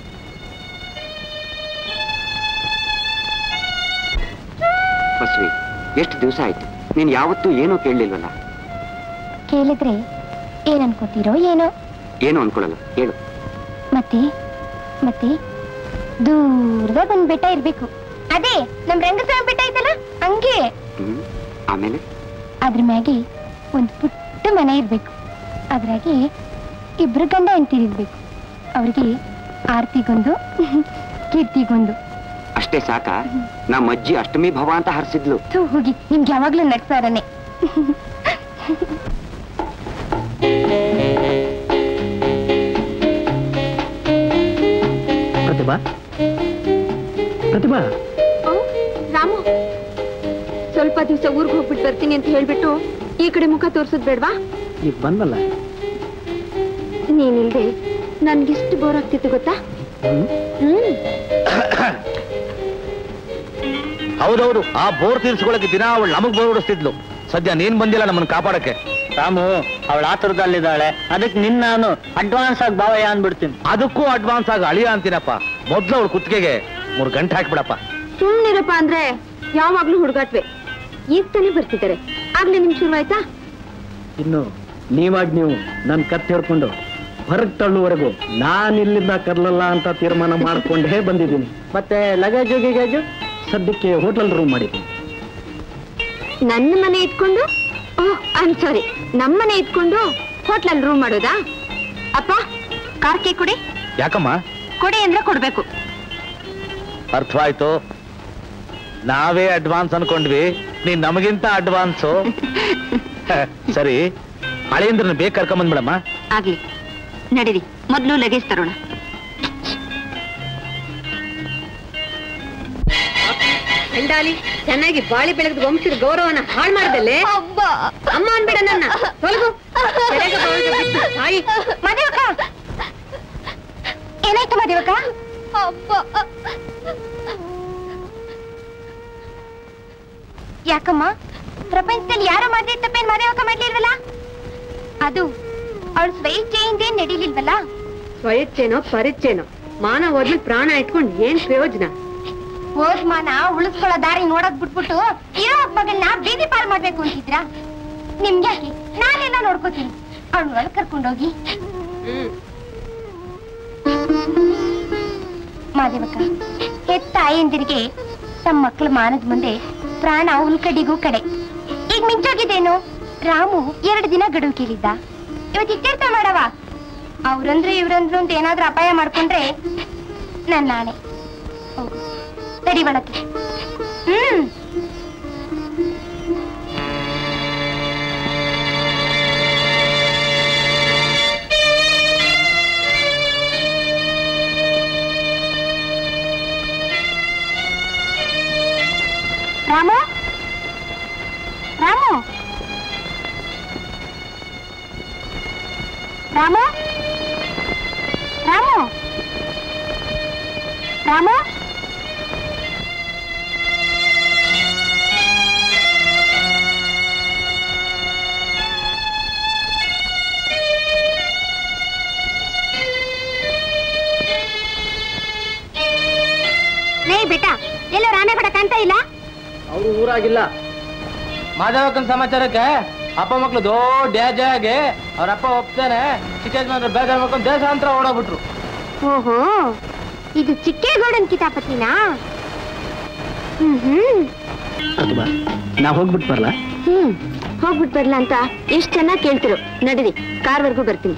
ಬಸ್ವಿ ಎಷ್ಟು ದಿವಸ ಆಯ್ತು ನೀನ್ ಯಾವತ್ತೂ ಏನೂ ಕೇಳಲಿಲ್ವಲ್ಲ ಕೇಳಿದ್ರೆ ಏನ್ ಅನ್ಕೋತೀರೋ ಏನೋ ಏನು ಅನ್ಕೊಳ್ಳಲ್ಲ ಹೇಳು ಮತ್ತೆ ಮತ್ತೆ ದೂರದಾಗ ಒಂದ್ ಬೆಟ್ಟ ಇರ್ಬೇಕು ಅದೇ ನಮ್ ರಂಗಸ್ವಾಮಿ ಬೆಟ್ಟ ಐತಲ್ಲ ಹಂಗೆ ಹ್ಮ್ ಆಮೇಲೆ ಅದ್ರ ಮ್ಯಾಗೆ ಒಂದ್ ಪುಟ್ಟ ಮನೆ ಇರ್ಬೇಕು ಅದ್ರಾಗೆ ಇಬ್ರು ಗಂಡ ಹೆಂಡ್ತಿರಿರ್ಬೇಕು ಅವ್ರಿಗೆ ಆರ್ತಿಗೊಂದು ಕೀರ್ತಿಗೊಂದು ಅಷ್ಟೇ ಸಾಕ ನಮ್ಮ ಅಜ್ಜಿ ಅಷ್ಟಮಿ ಭವ ಅಂತ ಹರಿಸಿದ್ಲು ಥೂ ಹೋಗಿ ನಿಮ್ಗೆ ಯಾವಾಗ್ಲೂ ನಡ್ಸಾರನೆ ಪ್ರತಿಭಾ ಪ್ರತಿಭಾ ರಾಮು ಸ್ವಲ್ಪ ದಿವಸ ಊರ್ಗ್ ಹೋಗ್ಬಿಟ್ಟು ಬರ್ತೀನಿ ಅಂತ ಹೇಳ್ಬಿಟ್ಟು ಈ ಕಡೆ ಮುಖ ತೋರ್ಸೋದ್ ಬೇಡ್ವಾ ಈಗ ಬಂದಲ್ಲ ನೀನಿಲ್ದೆ ನನ್ಗೆಷ್ಟು ಬೋರ್ ಆಗ್ತಿತ್ತು ಗೊತ್ತಾ ಹ್ಮ್ ಹೌದೌದು ಆ ಬೋರ್ ತೀರ್ಸ್ಕೊಳಕ್ಕೆ ದಿನ ಅವಳು ನಮಗ್ ಬೋರ್ ಹೊಡಿಸ್ತಿದ್ಲು ಸದ್ಯ ನೀನ್ ಬಂದಿಲ್ಲ ನಮ್ಮನ್ನ ಕಾಪಾಡಕ್ಕೆ ರಾಮು ಅವಳ ಆತುರದಲ್ಲಿದ್ದಾಳೆ ಅದಕ್ಕೆ ನಿನ್ನ ನಾನು ಅಡ್ವಾನ್ಸ್ ಆಗಿ ಭಾವಯ್ಯ ಅಂದ್ಬಿಡ್ತೀನಿ ಅದಕ್ಕೂ ಅಡ್ವಾನ್ಸ್ ಆಗಿ ಅಳಿಯ ಅಂತೀನಪ್ಪ ಮೊದ್ಲು ಅವಳು ಕುತ್ತಿಗೆಗೆ ಮೂರ್ ಗಂಟೆ ಹಾಕ್ಬಿಡಪ್ಪ ಸುಮ್ನಿರಪ್ಪ ಅಂದ್ರೆ ಯಾವಾಗ್ಲೂ ಹುಡುಗಾಟ್ವೆ ಈಗ ತಾನೇ ಬರ್ತಿದ್ದಾರೆ ಆಗ್ಲೇ ನಿಮ್ ಶುರುವಾಯ್ತಾ ಇನ್ನು ನೀವಾಗಿ ನೀವು ನನ್ನ ಕತ್ತಿ ಹಿಡ್ಕೊಂಡು ಹೊರಗೆ ತಳ್ಳುವರೆಗೂ ನಾನು ಇಲ್ಲಿಂದ ಕರ್ಲಲ್ಲ ಅಂತ ತೀರ್ಮಾನ ಮಾಡ್ಕೊಂಡೇ ಬಂದಿದ್ದೀನಿ ಮತ್ತೆ ಲಗೇಜು ಗಿಗೇಜು ಸದ್ಯಕ್ಕೆ ಹೋಟೆಲ್ ರೂಮ್ ಮಾಡಿದ್ದೀನಿ ನನ್ನ ಮನೆ ಇಟ್ಕೊಂಡು ಓಹ್ ಐಮ್ ಸಾರಿ ನಮ್ಮನೆ ಇಟ್ಕೊಂಡು ಹೋಟ್ಲಲ್ಲಿ ರೂಮ್ ಮಾಡೋದಾ ಅಪ್ಪ ಕಾರ್ಕೆ ಕುಡಿ ಯಾಕಮ್ಮ ಕೊಡಿ ಅಂದ್ರೆ ಕೊಡ್ಬೇಕು ಅರ್ಥವಾಯ್ತು ನಾವೇ ಅಡ್ವಾನ್ಸ್ ಅನ್ಕೊಂಡ್ವಿ ನೀನ್ ನಮಗಿಂತ ಅಡ್ವಾನ್ಸು ಸರಿ ಹಳೆಯಂದ್ರನ್ನ ಬೇಗ ಕರ್ಕೊಂಬಂದ್ಬಿಡಮ್ಮ ಆಗ್ಲಿ ನಡೀರಿ ಮೊದ್ಲು ಲಗೇಜ್ ತರೋಣ ಚಂಡಾಲಿ ಚೆನ್ನಾಗಿ ಬಾಳಿ ಬೆಳೆದ ವಂಶದ ಗೌರವನ ಹಾಳು ಮಾಡ್ದಲ್ಲೇ ಅಮ್ಮ ಅನ್ಬೇಡ ನನ್ನ ತೊಲಗು ಕೆರೆಗೆ ಬೌಳ್ಗೆ ಬಿಟ್ಟು ತಾಯಿ ಮದೇವಕ್ಕ ಏನಾಯ್ತು ಮದೇವಕ್ಕ ಯಾಕಮ್ಮ ಪ್ರಪಂಚದಲ್ಲಿ ಯಾರೋ ಮಾಡಿದ ತಪ್ಪೇನ್ ಮದೇವಕ್ಕ ಮಾಡ್ಲಿಲ್ವಲ್ಲ ಅದು ಅವಳು ಸ್ವಇಚ್ಛೆಯಿಂದ ಏನ್ ನಡೀಲಿಲ್ವಲ್ಲ ಸ್ವಯಚ್ಛೇನೋ ಪರಿಚ್ಛೇನೋ ಮಾನ ಹೋದ್ಮೇಲೆ ಪ್ರಾಣ ಇಟ್ಕೊಂಡು ಏನ್ ಪ್ರಯೋಜನ ಹೋದ್ ಮಾನ ಉಳಿಸ್ಕೊಳ್ಳೋ ದಾರಿ ನೋಡೋದ್ ಬಿಟ್ಬಿಟ್ಟು ಇರೋ ಮಗಳನ್ನ ಬೀದಿ ಪಾಲ್ ಮಾಡ್ಬೇಕು ಅಂತಿದ್ರಾ ನಿಮ್ಗ್ಯಾಕೆ ನಾನೆಲ್ಲ ನೋಡ್ಕೋತೀನಿ ಅವಳು ಒಳಗ್ ಕರ್ಕೊಂಡೋಗಿ ಮಾದೇವಕ್ಕ ಹೆತ್ತ ತಾಯಂದಿರಿಗೆ ತಮ್ಮ ಮಕ್ಕಳ ಮಾನದ ಮುಂದೆ ಪ್ರಾಣ ಉಲ್ಕಡಿಗೂ ಕಡೆ ಈಗ ಮಿಂಚೋಗಿದ್ದೇನು ರಾಮು ಎರಡು ದಿನ ಗಡುವು ಕೇಳಿದ್ದ ಇವತ್ತು ಇಟ್ಟಿರ್ತ ಮಾಡವ ಅವ್ರಂದ್ರೆ ಇವ್ರಂದ್ರು ಅಂತ ಏನಾದ್ರೂ ಅಪಾಯ ಮಾಡ್ಕೊಂಡ್ರೆ ನನ್ನ ನಾಣೆ ಹೋಗು ನಡಿ ಒಳಕ್ಕೆ ಹ್ಮ್ ರಾಮು ರಾಮು ರಾಮು ರಾಮು ರಾಮು ಬೆಟ್ಟ ಎಲ್ಲೋ ರಾಮೇ ಕೂಡ ಕಾಣ್ತಾ ಇಲ್ಲ ಅವರು ಊರಾಗಿಲ್ಲ ಮಾಧವಕ್ಕನ ಸಮಾಚಾರಕ್ಕೆ ಅಪ್ಪ ಮಕ್ಳು ದೊಡ್ಡ ಏಜ್ ಆಗಿ ಅವ್ರ ಅಪ್ಪ ಒಪ್ತಾನೆ ಚಿಕ್ಕ ಯಜಮಾನ್ರು ಬೇಜಾರ್ ಮಾಡ್ಕೊಂಡು ದೇಶಾಂತರ ಓಡೋಗ್ಬಿಟ್ರು ಓಹೋ ಇದು ಚಿಕ್ಕೇಗೌಡನ್ ಕಿತಾಪತಿನಾ ಹ್ಮ್ ಹ್ಮ್ ನಾ ಹೋಗ್ಬಿಟ್ಟು ಬರಲ್ಲ ಹ್ಮ್ ಹೋಗ್ಬಿಟ್ ಬರ್ಲಾ ಅಂತ ಎಷ್ಟ್ ಚೆನ್ನಾಗಿ ಕೇಳ್ತಿರೋ ನಡೀರಿ ಕಾರ್ವರ್ಗೂ ಬರ್ತೀನಿ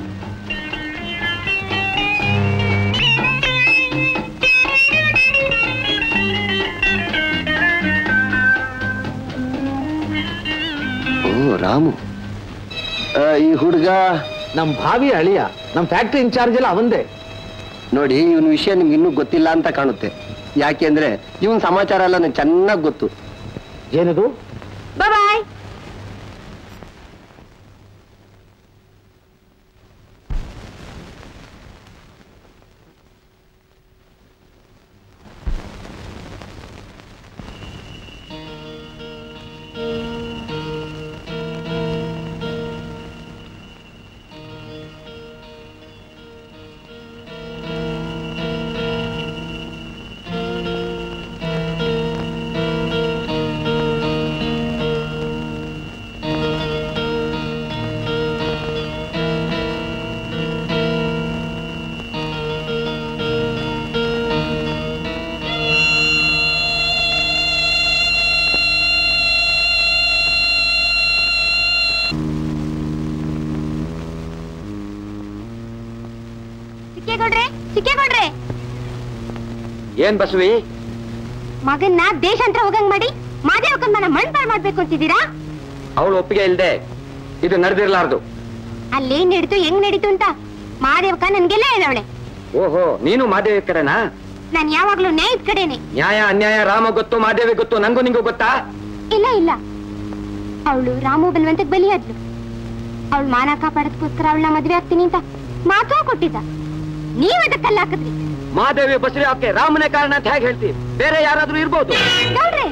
ಓ ರಾಮು ಆ, ಈ ಹುಡುಗ ನಮ್ ಭಾವಿ ಅಳಿಯ ನಮ್ ಫ್ಯಾಕ್ಟ್ರಿ ಇನ್ಚಾರ್ಜ್ ಎಲ್ಲ ಅವಂದೇ ನೋಡಿ ಇವನ್ ವಿಷಯ ನಿಮ್ಗೆ ಇನ್ನೂ ಗೊತ್ತಿಲ್ಲ ಅಂತ ಕಾಣುತ್ತೆ ಯಾಕೆಂದ್ರೆ ಇವನ್ ಸಮಾಚಾರ ಎಲ್ಲ ನನಗೆ ಚೆನ್ನಾಗಿ ಗೊತ್ತು ಏನದು ಬಾಯ್ ಸಿಕ್ಕೇಗೌಡ್ರೆ ಸಿಕ್ಕೇಗೌಡ್ರೆ ಏನ್ ಬಸವಿ ಮಗನ್ನ ದೇಶಾಂತರ ಹೋಗಂಗ್ ಮಾಡಿ ಮಾದೇವಕ್ಕನ್ ಮನ ಮಣ್ಪಾಳ್ ಮಾಡ್ಬೇಕು ಅಂತಿದ್ದೀರಾ ಅವಳು ಒಪ್ಪಿಗೆ ಇಲ್ದೆ ಇದು ನಡೆದಿರ್ಲಾರ್ದು ಅಲ್ಲಿ ನಡೀತು ಹೆಂಗ್ ನಡೀತು ಅಂತ ಮಾದೇವಕ್ಕ ನನ್ಗೆಲ್ಲ ಹೇಳವಳೆ ಓಹೋ ನೀನು ಮಾದೇವಿ ಕಡೆನಾ ನಾನ್ ಯಾವಾಗ್ಲೂ ನ್ಯಾಯದ ಕಡೆನೆ ನ್ಯಾಯ ಅನ್ಯಾಯ ರಾಮ ಗೊತ್ತು ಮಾದೇವಿ ಗೊತ್ತು ನಂಗೂ ನಿಂಗೂ ಗೊತ್ತಾ ಇಲ್ಲ ಇಲ್ಲ ಅವಳು ರಾಮು ಬಲ್ವಂತಕ್ ಬಲಿಯಾದ್ಲು ಅವಳು ಮಾನ ಕಾಪಾಡೋದಕ್ಕೋಸ್ಕರ ಅವಳನ್ನ ಮದ್ವೆ ಆಗ್ತೀನಿ ಅಂತ ಮಾತು ಕೊಟ್ಟಿದ್ದ ನೀವ್ ಅದಕ್ಕೆ ಕಲ್ಲು ಹಾಕಿದ್ರಿ ಮಾದೇವಿ ಬಸರಿ ಅವಕ್ಕೆ ರಾಮನೇ ಕಾರಣ ಅಂತ ಹೇಗೆ ಹೇಳ್ತೀವಿ ಬೇರೆ ಯಾರಾದ್ರೂ ಇರ್ಬೋದು ನೋಡ್ರಿ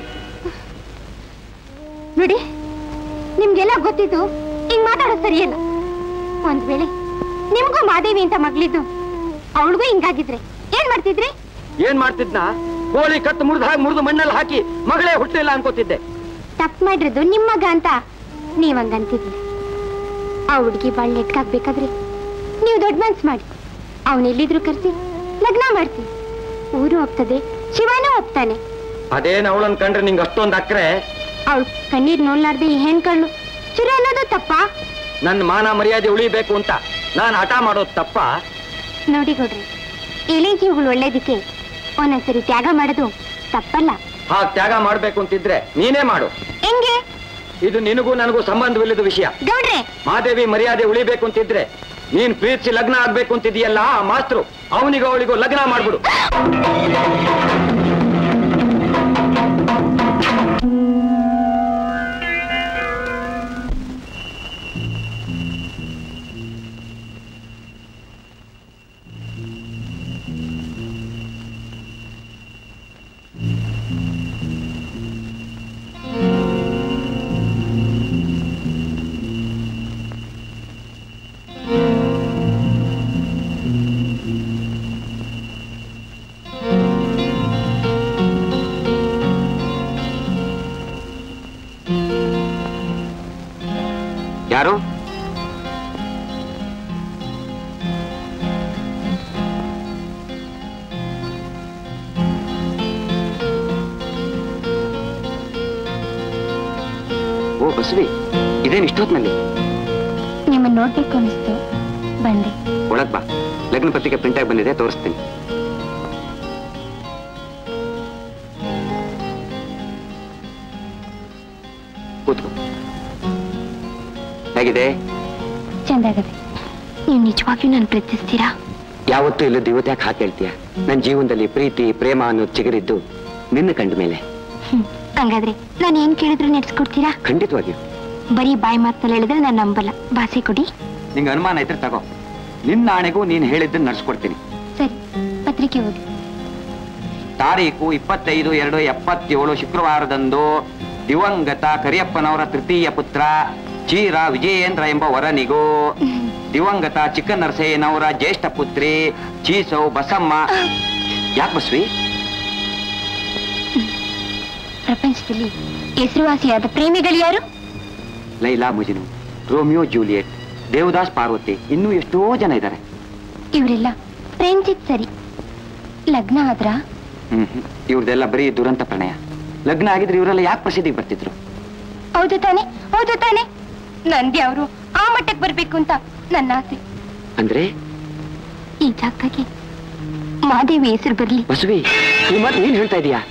ನೋಡಿ ನಿಮ್ಗೆಲ್ಲ ಗೊತ್ತಿದ್ದು ಹಿಂಗ್ ಮಾತಾಡೋದು ಸರಿಯಲ್ಲ ಒಂದ್ ವೇಳೆ ನಿಮ್ಗೂ ಮಾದೇವಿ ಅಂತ ಮಗಳಿದ್ದು ಅವಳಿಗೂ ಹಿಂಗಾಗಿದ್ರೆ ಏನ್ ಮಾಡ್ತಿದ್ರಿ ಏನ್ ಮಾಡ್ತಿದ್ನ ಕೋಳಿ ಕತ್ತು ಮುರಿದ ಹಾಗೆ ಮುರಿದು ಮಣ್ಣಲ್ಲಿ ಹಾಕಿ ಮಗಳೇ ಹುಟ್ಟಿಲ್ಲ ಅನ್ಕೋತಿದ್ದೆ ತಪ್ಪು ಮಾಡಿರೋದು ನಿಮ್ ಮಗ ಅಂತ ನೀವ್ ಹಂಗಂತಿದ್ರಿ ಆ ಹುಡ್ಗಿ ಬಾಳ್ ನೆಟ್ಕಾಗ್ಬೇಕಾದ್ರೆ ನೀವು ದೊಡ್ಡ ಮನ್ಸ್ ಮಾಡಿ ಅವನ್ ಎಲ್ಲಿದ್ರು ಕರ್ಸಿ ಲಗ್ನ ಮಾಡ್ತೀವಿ ಊರು ಒಪ್ತದೆ ಶಿವನೂ ಒಪ್ತಾನೆ ಅದೇನ್ ಅವಳನ್ ಕಂಡ್ರೆ ನಿಂಗೆ ಅಷ್ಟೊಂದು ಅಕ್ರೆ ಅವಳು ಕಣ್ಣೀರ್ ನೋಡ್ಲಾರ್ದೆ ಈ ಹೆಣ್ಕಳ್ಳು ಚುರು ಅನ್ನೋದು ತಪ್ಪಾ ನನ್ನ ಮಾನ ಮರ್ಯಾದೆ ಉಳಿಬೇಕು ಅಂತ ನಾನು ಹಠ ಮಾಡೋದು ತಪ್ಪ ನೋಡಿ ಕೊಡ್ರಿ ಇಳಿ ಜೀವಗಳು ಒಳ್ಳೇದಕ್ಕೆ ಒಂದೊಂದ್ಸರಿ ತ್ಯಾಗ ಮಾಡೋದು ತಪ್ಪಲ್ಲ ಹಾಗೆ ತ್ಯಾಗ ಮಾಡ್ಬೇಕು ಅಂತಿದ್ರೆ ನೀನೇ ಮಾಡು ಹೆಂಗೆ ಇದು ನಿನಗೂ ನನಗೂ ಸಂಬಂಧವಿಲ್ಲದ ವಿಷಯ ಗೌಡ್ರೆ ಮಾದೇವಿ ಮರ್ಯಾದೆ ಉಳಿಬೇಕು ಅಂತಿದ್ರೆ ನೀನ್ ಪ್ರೀತಿಸಿ ಲಗ್ನ ಆಗ್ಬೇಕು ಅಂತಿದೀಯಲ್ಲ ಆ ಮಾಸ್ತರು ಅವನಿಗೂ ಅವಳಿಗೂ ಲಗ್ನ ಮಾಡ್ಬಿಡು ಯಾರು ಓ ಬಸವಿ ಇದೇನ್ ಇಷ್ಟೊತ್ನಲ್ಲಿ ನಿಮ್ಮನ್ನ ನೋಡ್ಬೇಕು ಅನಿಸ್ತು ಬಂದೆ ಒಳಗ್ ಬಾ ಲಗ್ನ ಪತ್ರಿಕೆ ಪ್ರಿಂಟ್ ಆಗಿ ಬಂದಿದೆ ತೋರಿಸ್ತೀನಿ ಕೂತ್ಕೋ ಹೇಗಿದೆ ಚಂದಾಗದೆ ನೀವು ನಿಜವಾಗಿಯೂ ನಾನು ಪ್ರೀತಿಸ್ತೀರಾ ಯಾವತ್ತೂ ಇಲ್ಲದ ಇವತ್ತು ಯಾಕೆ ಹಾಕಿ ಹೇಳ್ತೀಯ ನನ್ನ ಜೀವನದಲ್ಲಿ ಪ್ರೀತಿ ಪ್ರೇಮ ಅನ್ನೋದು ಚಿಗುರಿದ್ದು ನಿನ್ನ ಕಂಡ ಮೇಲೆ ಹ್ಮ್ ಹಂಗಾದ್ರೆ ನಾನು ಏನ್ ಕೇಳಿದ್ರು ನೆಡ್ಸ್ಕೊಡ್ತೀರಾ ಖಂಡಿತವಾಗಿಯೂ ಬರೀ ಬಾಯಿ ಮಾತಲ್ಲಿ ಹೇಳಿದ್ರೆ ನಾನು ನಂಬಲ್ಲ ಭಾಷೆ ಕೊಡಿ ನಿಂಗೆ ಅನುಮಾನ ಇದ್ರೆ ತಗೋ ನಿನ್ನ ಆಣೆಗೂ ನೀನು ಹೇಳಿದ್ದನ್ನು ನಡ್ಸ್ಕೊಡ್ತೀನಿ ಸರಿ ಪತ್ರಿಕೆ ಓದಿ ತಾರೀಕು ಇಪ್ಪತ್ತೈದು ಎರಡು ಎಪ್ಪತ್ತೇಳು ಶುಕ್ರವಾರದಂದು ದಿವಂಗತ ಕರಿಯಪ್ಪನವರ ತೃತೀಯ ಪುತ್ರ ಚೀರ ವಿಜಯೇಂದ್ರ ಎಂಬ ವರನಿಗೂ ದಿವಂಗತ ಚಿಕ್ಕನರಸಯ್ಯನವರ ಜ್ಯೇಷ್ಠ ಪುತ್ರಿ ಚೀಸೌ ಬಸಮ್ಮ ಯಾಕೆ ಬಸ್ವಿ ಪ್ರಪಂಚದಲ್ಲಿ ಹೆಸರುವಾಸಿಯಾದ ಪ್ರೇಮಿಗಳು ಯಾರು ಲೈಲಾ ಮುಜಿನು ರೋಮಿಯೋ ಜೂಲಿಯೆಟ್ ದೇವದಾಸ್ ಪಾರ್ವತಿ ಇನ್ನೂ ಎಷ್ಟೋ ಜನ ಇದ್ದಾರೆ ಇವರೆಲ್ಲ ಪ್ರೇಮಿಸಿದ್ ಸರಿ ಲಗ್ನ ಆದ್ರ ಹ್ಮ್ ಹ್ಮ್. ಇವ್ರದೆಲ್ಲ ಬರೀ ದುರಂತ ಪ್ರಣಯ ಲಗ್ನ ಆಗಿದ್ರೆ ಇವರೆಲ್ಲ ಯಾಕೆ ಪ್ರಸಿದ್ಧಿಗೆ ಬರ್ತಿದ್ರು ಹೌದು ತಾನೆ ಹೌದು ತಾನೆ ನಂದಿ ಅವರು ಆ ಮಟ್ಟಕ್ಕೆ ಬರ್ಬೇಕು ಅಂತ ನನ್ನ ಆಸೆ ಅಂದ್ರೆ ಈ ಜಾಗಕ್ಕೆ ಮಾದೇವಿ ಹೆಸರು ಬರ್ಲಿ ಬಸವಿ ಈ ಮಾತು ನೀನ್ ಹೇಳ್ತಾ ಇದೀಯಾ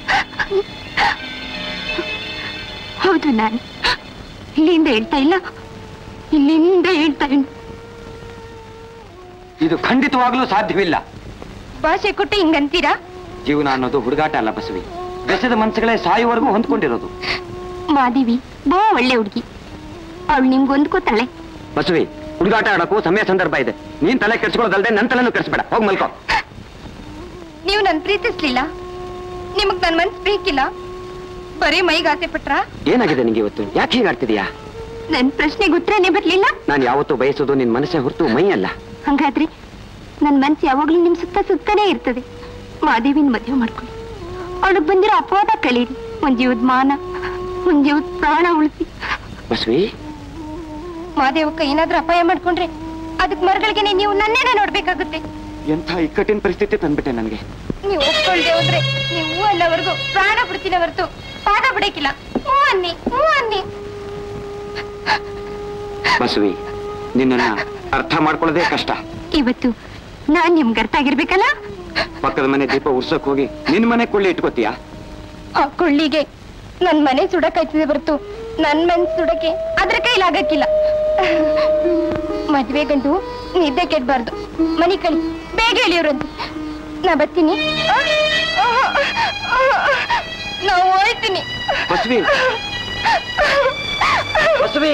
ಹೌದು ನಾನು ಇಲ್ಲಿಂದ ಹೇಳ್ತಾ ಇಲ್ಲ ಇಲ್ಲಿಂದ ಹೇಳ್ತಾ ಇಲ್ಲ ಇದು ಖಂಡಿತವಾಗ್ಲೂ ಸಾಧ್ಯವಿಲ್ಲ ಭಾಷೆ ಕೊಟ್ಟು ಹಿಂಗಂತೀರಾ ಜೀವನ ಅನ್ನೋದು ಹುಡುಗಾಟ ಅಲ್ಲ ಬಸವಿ ಬೆಸದ ಮನಸ್ಸುಗಳೇ ಸಾಯುವವರೆಗೂ ಹೊಂದ್ಕೊಂಡಿರೋದು ಮಾದೇವಿ ಬೋ ಒಳ್ಳೆ ಹುಡುಗಿ ಅವಳು ನಿಮ್ಗೆ ಹೊಂದ್ಕೋತಾಳೆ ಬಸವಿ ಹುಡುಗಾಟ ಆಡಕ್ಕೂ ಸಮಯ ಸಂದರ್ಭ ಇದೆ ನೀನ್ ತಲೆ ಕೆಡ್ಸ್ಕೊಳ್ಳೋದಲ್ದೆ ನನ್ ತಲೆನೂ ಕೆಡಿಸ್ಬೇಡ ಹೋಗ್ ಮಲ್ಕೋ ನೀವು ನನ್ ಪ್ರೀತಿಸ್ಲಿಲ್ಲ ನಿಮಗ್ ನನ್ ಮನ್ಸ್ ಬೇಕಿಲ್ಲ ಬರೀ ಮೈಗೆ ಆಸೆ ಪಟ್ರ ಏನಾಗಿದೆ ನಿಂಗೆ ಇವತ್ತು ಯಾಕೆ ಹೀಗಾಡ್ತಿದೀಯಾ ನನ್ ಪ್ರಶ್ನೆಗೆ ಉತ್ತರನೇ ಬರ್ಲಿಲ್ಲ ನಾನು ಯಾವತ್ತೂ ಬಯಸೋದು ನಿನ್ ಮನಸ್ಸೇ ಹೊರತು ಮೈ ಅಲ್ಲ ಹಂಗಾದ್ರೆ ನನ್ ಮನ್ಸು ಯಾವಾಗ್ಲೂ ನಿಮ್ ಸುತ್ತ ಸುತ್ತನೇ ಇರ್ತದೆ ಮಾದೇವಿನ ಮದುವೆ ಮಾಡ್ಕೊಳ್ಳಿ ಅವಳಿಗೆ ಬಂದಿರೋ ಅಪವಾದ ಕಳೀರಿ ಒಂದ್ ಜೀವದ ಮಾನ ಒಂದ್ ಜೀವದ ಪ್ರಾಣ ಉಳಿಸಿ ಬಸವಿ ಮಾದೇವಕ್ಕ ಏನಾದ್ರೂ ಅಪಾಯ ಮಾಡ್ಕೊಂಡ್ರೆ ಅದಕ್ ಮರಗಳಿಗೆ ನೀವು ನನ್ನೇನೆ ನೋಡ್ಬೇಕಾಗುತ್ತೆ ಎಂಥ ಇಕ್ಕಟ್ಟಿನ ಪರಿಸ್ಥಿತಿ ತಂದ್ಬಿಟ್ಟೆ ನನಗೆ ನೀವು ಒಪ್ಕೊಳ್ದೆ ಹೋದ್ರೆ ನೀವು ಹೂ ಅನ್ನೋವರೆಗೂ ಪ್ರಾಣ ಬಿಡ್ತೀನಿ ಹೊರತು ಪಾದ ಬಿಡಕ್ಕಿಲ್ಲ ಹೂ ಅನ್ನಿ ಹೂ ಅನ್ನಿ ಬಸವಿ ನಿನ್ನನ್ನ ಅರ್ಥ ಮಾಡ್ಕೊಳ್ಳೋದೇ ಕಷ್ಟ ಇವತ್ತು ನಾನ್ ನಿಮ್ಗೆ ಅರ್ಥ ಆಗಿರ್ಬೇಕಲ್ಲ ಪಕ್ಕದ ಮನೆ ದೀಪ ಉರ್ಸಕ್ ಹೋಗಿ ನಿನ್ ಮನೆ ಕೊಳ್ಳಿ ಇಟ್ಕೋತೀಯಾ ಆ ಕೊಳ್ಳಿಗೆ ನನ್ ಮನೆ ಸುಡಕಾಯ್ತದೆ ಹೊರತು ನನ್ ಮನ್ಸ್ ಸುಡಕ್ಕೆ ಅದ್ರ ಕೈಲಾಗಕ್ಕಿಲ್ಲ ಮದ್ವೆ ಗಂಡು ನಿದ್ದೆ ಕೆಡ್ಬಾರ್ದು ಮನಿ ಕಳಿ ಬೇಗ ಹೇಳಿವ್ರಂತೆ ನಾ ಬರ್ತೀನಿ ನಾ ಹೋಯ್ತೀನಿ ಬಸವಿ ಬಸವಿ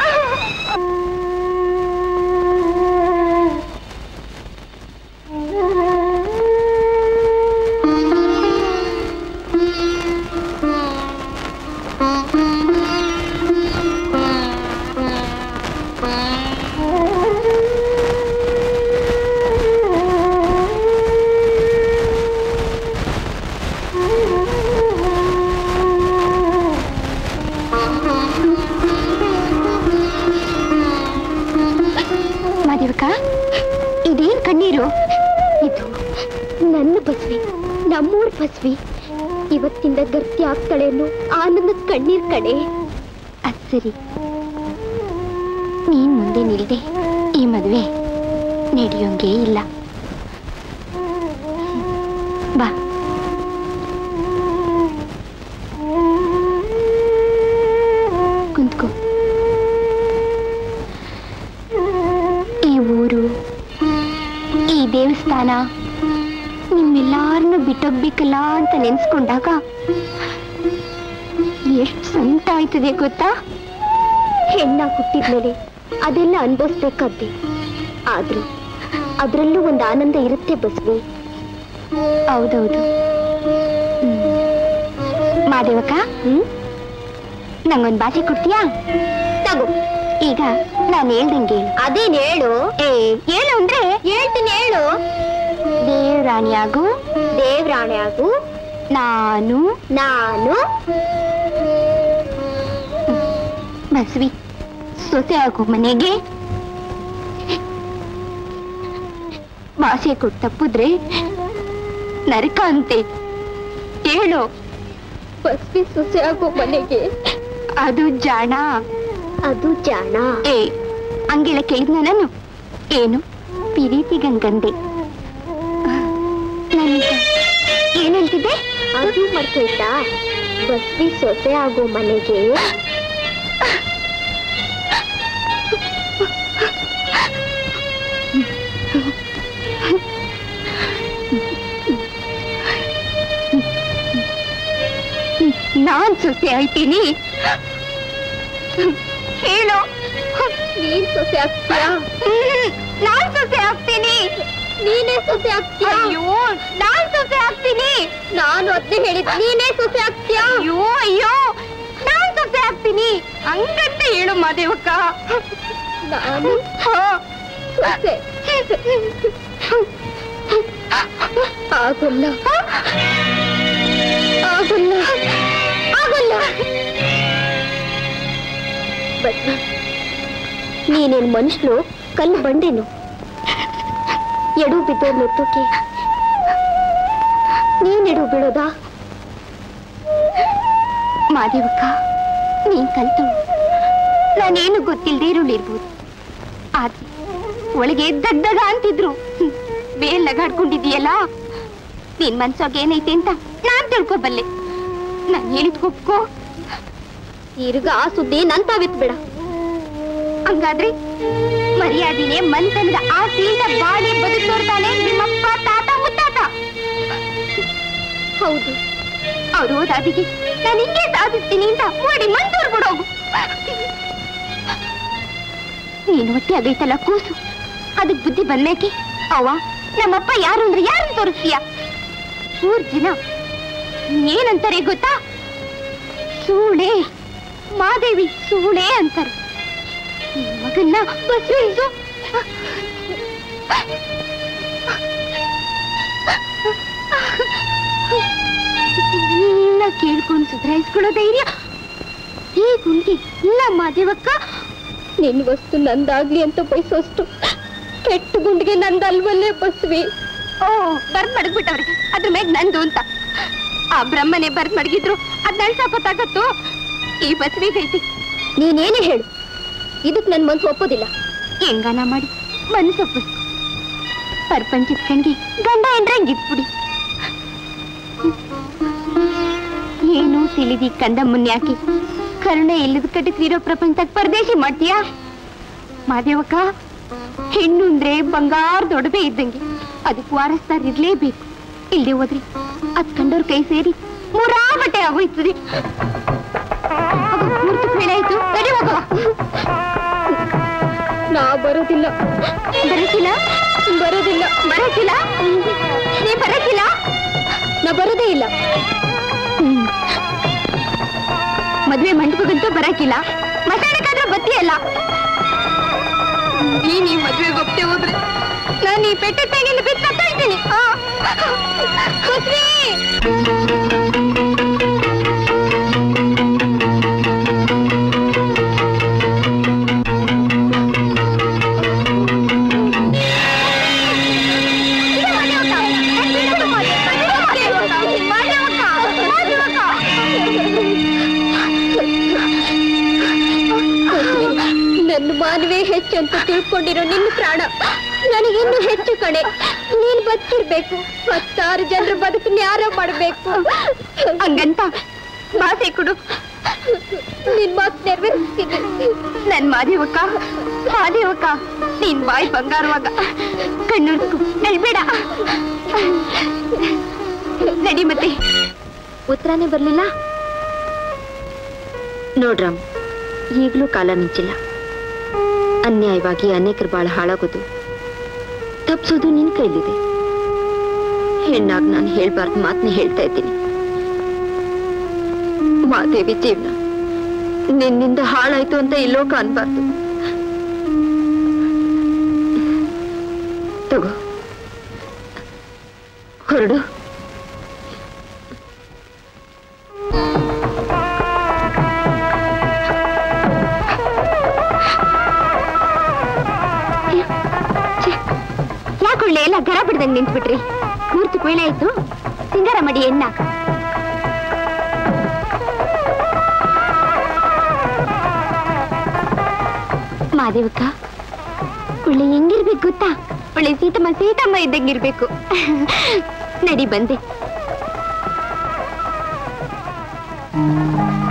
ಮಾದೇವಕ್ಕ ಇದೇನ್ ಕಣ್ಣೀರು ಇದು ನನ್ನ ಬಸ್ವಿ ನಮ್ಮೂರ್ ಬಸ್ವಿ ಇವತ್ತಿಂದ ಗರ್ತಿ ಆಗ್ತಾಳೆ ಅನ್ನೋ ಆನಂದದ ಕಣ್ಣೀರ್ ಕಡೆ ಅದ್ ಸರಿ ನೀನ್ ಮುಂದೆ ನಿಲ್ದೆ ಈ ಮದ್ವೆ ನಡೆಯೋಂಗೇ ಇಲ್ಲ ಬಾ ಕುಂತ್ಕೋ ಈ ಊರು ಈ ದೇವಸ್ಥಾನ ನಿಮ್ಮೆಲ್ಲಾರನ್ನು ಬಿಟ್ಟೋಗ್ಬೇಕಲ್ಲ ಅಂತ ನೆನ್ಸ್ಕೊಂಡಾಗ ಎಷ್ಟು ಸಂತ ಆಯ್ತದೆ ಗೊತ್ತಾ ಹೆಣ್ಣ ಹುಟ್ಟಿದ್ಮೇಲೆ ಅದೆಲ್ಲ ಅನ್ಭವಿಸ್ಬೇಕಾದ್ದೆ ಆದ್ರೂ ಅದ್ರಲ್ಲೂ ಒಂದು ಆನಂದ ಇರುತ್ತೆ ಬಸ್ವಿ ಹೌದೌದು ಹ್ಮ್. ಮಾದೇವಕ್ಕ ಹ್ಮ್ ನಂಗೊಂದ್ ಭಾಷೆ ಕೊಡ್ತೀಯಾ ತಗೋ ಈಗ ನಾನು ಹೇಳ್ದಂಗೆ ಹೇಳು ಅದೇನ್ ಹೇಳು ಏ ಹೇಳು ಅಂದ್ರೆ ಹೇಳ್ತೀನಿ ಹೇಳು ದೇವರಾಣಿಯಾಗು ದೇವ್ರಾಣೆ ಆಗು ನಾನು ನಾನು ಬಸವಿ ಸೊಸೆ ಆಗು ಮನೆಗೆ ಭಾಷೆ ಕೊಟ್ಟು ತಪ್ಪಿದ್ರೆ ನರಕ ಅಂತೆ ಹೇಳು ಬಸ್ವಿ ಸೊಸೆ ಆಗೋ ಮನೆಗೆ ಅದು ಜಾಣ ಅದು ಜಾಣ ಏ ಹಂಗೆಲ್ಲ ಕೇಳಿದ್ನ ನಾನು ಏನು ಪಿರೀತಿ ಗಂಗಂದೆ ನನ್ಗ ಏನಂತಿದ್ದೆ ಅದು ಮರ್ತೋಯ್ತಾ ಬಸ್ವಿ ಸೊಸೆ ಆಗೋ ಮನೆಗೆ ನಾನ್ ಸೊಸೆ ಆಯ್ತೀನಿ ಹೇಳು ನೀನ್ ಸೊಸೆ ಆಗ್ತೀಯಾ ಹ್ಮ್, ನಾನ್ ಸೊಸೆ ಆಗ್ತೀನಿ ನೀನೇ ಸೊಸೆ ಆಗ್ತೀಯಾ ಅಯ್ಯೋ ನಾನ್ ಸೊಸೆ ಆಗ್ತೀನಿ ನಾನು ಅದ್ನೇ ಹೇಳಿದ್ ನೀನೇ ಸೊಸೆ ಆಗ್ತೀಯಾ ಅಯ್ಯೋ ಅಯ್ಯೋ ನಾನ್ ಸೊಸೆ ಆಗ್ತೀನಿ ಹಂಗಂತ ಹೇಳು ಮಾದೇವಕ್ಕ ನಾನು ಹಾ. ಸೊಸೆ ಆಗೋಲ್ಲ ಆಗೋಲ್ಲ ಆಗೋಲ್ಲ ಇಲ್ಲ ಬದ್ಮ ನೀನೇನ್ ಮನುಷ್ಯನು ಕಲ್ಲು ಬಂಡೆನು ಎಡು ಬಿದ್ದೋರ್ ನೆತ್ತೋಕೆ ನೀನ್ ಎಡು ಬೀಳೋದಾ ಮಾದೇವಕ್ಕ ನೀನ್ ಕಲ್ತು ನಾನೇನು ಗೊತ್ತಿಲ್ದೇ ಇರುಳಿರ್ಬೋದು ಆದ್ರೆ ಒಳಗೆ ದಗ್ದಗ ಅಂತಿದ್ರು ಹ್ಮ್. ಬೇಲ್ ನಗಾಡ್ಕೊಂಡಿದೀಯಲ್ಲ ನಿನ್ ಮನ್ಸಾಗ ಏನೈತೆ ಅಂತ ನಾನ್ ತಿಳ್ಕೊಬಲ್ಲೆ ನಾನ್ ಹೇಳಿದ್ ಒಪ್ಕೋ ತಿರ್ಗ ಆ ಸುದ್ದಿ ನನ್ ತಾವಿತ್ಬೇಡ ಹಂಗಾದ್ರೆ ಮರ್ಯಾದಿನೇ ಮನ್ತನದ ಆಸೆಯಿಂದ ಬಾಳಿ ಬದುಕ್ತೋರ್ತಾನೆ ನಿಮ್ಮಪ್ಪ ತಾತ ಮುತ್ತಾತ ಹೌದು ಅವ್ರು ಓದಾದಿಗೆ ನಾನು ಹಿಂಗೆ ಸಾಧಿಸ್ತೀನಿ ಅಂತ ಮಾಡಿ ಮಂದೂರ್ ಬಿಡೋಗು ನೀನು ಹೊಟ್ಟೆ ಆಗೈತಲ್ಲ ಕೂಸು ಅದಕ್ ಬುದ್ಧಿ ಬಂದ್ಮೇಕೆ ಅವ್ವ ನಮ್ಮಪ್ಪ ಯಾರು ಅಂದ್ರೆ ಯಾರನ್ನ ತೋರಿಸ್ತೀಯ ಮೂರ್ ಜನ ಏನಂತಾರೆ ಗೊತ್ತಾ ಸೂಳೆ ಮಾದೇವಿ ಸೂಳೆ ಅಂತಾರೆ ಈ ಮಗನ್ನ ಬಸವೈಸು ಎಲ್ಲ ಕೇಳ್ಕೊಂಡು ಸುಧಾರಿಸ್ಕೊಳ್ಳೋ ಧೈರ್ಯ ಈ ಗುಂಡಿ ಇಲ್ಲ ಮಾದೇವಕ್ಕ ನಿನ್ ವಸ್ತು ನಂದಾಗ್ಲಿ ಅಂತ ಬಯಸೋಷ್ಟು ಕೆಟ್ಟ ಗುಂಡಿಗೆ ನಂದಲ್ವಲ್ಲೇ ಬಸ್ವಿ ಓ ಬರ್ದ್ ಮಡಗ್ಬಿಟ್ಟವ್ರೆ ಅದ್ರ ಮೇಲೆ ನಂದು ಅಂತ ಆ ಬ್ರಹ್ಮನೇ ಬರ್ದ್ ಮಡಗಿದ್ರು ಅದ್ ನಳ್ಸಾಕೋತಾಗತ್ತು ಈ ಬಸವಿಗೈತಿ ನೀನೇನೇ ಹೇಳು ಇದಕ್ ನನ್ ಮನ್ಸು ಒಪ್ಪೋದಿಲ್ಲ ಹೆಂಗನ ಮಾಡಿ ಮನ್ಸು ಒಪ್ಪಿಸ್ಕೊ ಪರ್ಪಂಚದ ಕಣ್ಗೆ ಗಂಡ ಎಂಡ್ರಂಗಿದ್ಬಿಡಿ ಏನು ತಿಳಿದಿ ಕಂದ ಮುನ್ಯಾಕಿ ಕರುಣೆ ಇಲ್ಲದ ಕಟಕ್ರಿರೋ ಪ್ರಪಂಚದಾಗ ಪರದೇಶಿ ಮಾಡ್ತೀಯಾ ಮಾದೇವಕ್ಕ ಹೆಣ್ಣು ಅಂದ್ರೆ ಬಂಗಾರದ ಒಡವೆ ಇದ್ದಂಗೆ ಅದಕ್ಕೆ ವಾರಸ್ದಾರ್ ಇರ್ಲೇಬೇಕು ಇಲ್ದೆ ಹೋದ್ರಿ ಅದ್ ಕಂಡೋರ್ ಕೈ ಸೇರಿ ಮೂರಾ ಬಟ್ಟೆ ಆಗೋಯ್ತದೆ ಮೂರ್ತಿ ಬೇಳೆ ಆಯ್ತು ನಡಿ ಹೋಗುವ ನಾ ಬರೋದಿಲ್ಲ ಬರಕಿಲ್ಲ ಬರೋದಿಲ್ಲ ಬರಕಿಲ್ಲ ನೀ ಬರಕಿಲ್ಲ ನಾ ಬರೋದೇ ಇಲ್ಲ ಮದ್ವೆ ಮಂಟಪಕ್ಕಂತೂ ಬರಕಿಲ್ಲ ಮಸಾಣಕ್ಕಾದ್ರೂ ಬತ್ತಿಯಲ್ಲ ನೀನ್ ಈ ಮದ್ವೆಗೆ ಒಪ್ತೆ ಹೋದ್ರೆ ನಾನು ಈ ಪೆಟ್ಟ ತೆಗಿಲು ಬಿದ್ದು ಸತ್ತೋಯ್ತೀನಿ ಆ. ಕುಸ್ರಿ! ನನ್ನ ಮಾನವೇ ಹೆಚ್ಚು ಅಂತ ತಿಳ್ಕೊಂಡಿರೋ ನಿನ್ನ ಪ್ರಾಣ ನನಗಿನ್ನೂ ಹೆಚ್ಚು ಕಣೆ ನೀನ್ ಬದುಕಿರ್ಬೇಕು ಹತ್ತಾರು ಜನರ ಬದುಕನ್ನ ಯಾರೋ ಮಾಡ್ಬೇಕು ಹಂಗಂತ ಮಾತೆ ಕೊಡು ನಿನ್ ಮಾತು ನೆರವೇರಿಸ್ತೀನಿ ನನ್ ಮಾದೇವಕ್ಕ ಮಾದೇವಕ್ಕ ನೀನ್ ಬಾಯಿ ಬಂಗಾರವಾಗ ಕಣ್ಣುಡ್ಕು ನಲ್ಬೇಡ ನಡಿ ಮತ್ತೆ ಉತ್ತರನೇ ಬರ್ಲಿಲ್ಲ ನೋಡ್ರಮ್ ಈಗಲೂ ಕಾಲ ಮಿಂಚಿಲ್ಲ ಅನ್ಯಾಯವಾಗಿ ಅನೇಕರ ಬಾಳ ಹಾಳಾಗೋದು ತಪ್ಸೋದು ನಿನ್ ಕೈಲಿದೆ ಹೆಣ್ಣಾಗ್ ನಾನು ಹೇಳ್ಬಾರ್ದು ಮಾತನ್ನ ಹೇಳ್ತಾ ಇದ್ದೀನಿ ಮಾದೇವಿ ಜೀವನ ನಿನ್ನಿಂದ ಹಾಳಾಯ್ತು ಅಂತ ಇಲ್ಲೋಕ ಅನ್ಬಾರ್ದು ತಗೋ ಹೊರಡು ಯಾಕೊಳ್ಳೆ ಎಲ್ಲ ಗರ ಬಿಡ್ದಂಗ್ ನಿಂತ್ಬಿಟ್ರಿ ಮೂರ್ತಿ ಕೊಯ್ಲೆ ಆಯ್ತು ಸಿಂಗಾರ ಮಾಡಿ ಎನ್ನ ಮಾದೇವಕ್ಕ ಒಳ್ಳೆ ಹೆಂಗಿರ್ಬೇಕು ಗೊತ್ತಾ ಒಳ್ಳೆ ಸೀತಮ್ಮ ಸೀತಮ್ಮ ಇದ್ದಂಗಿರ್ಬೇಕು ನಡಿ ಬಂದೆ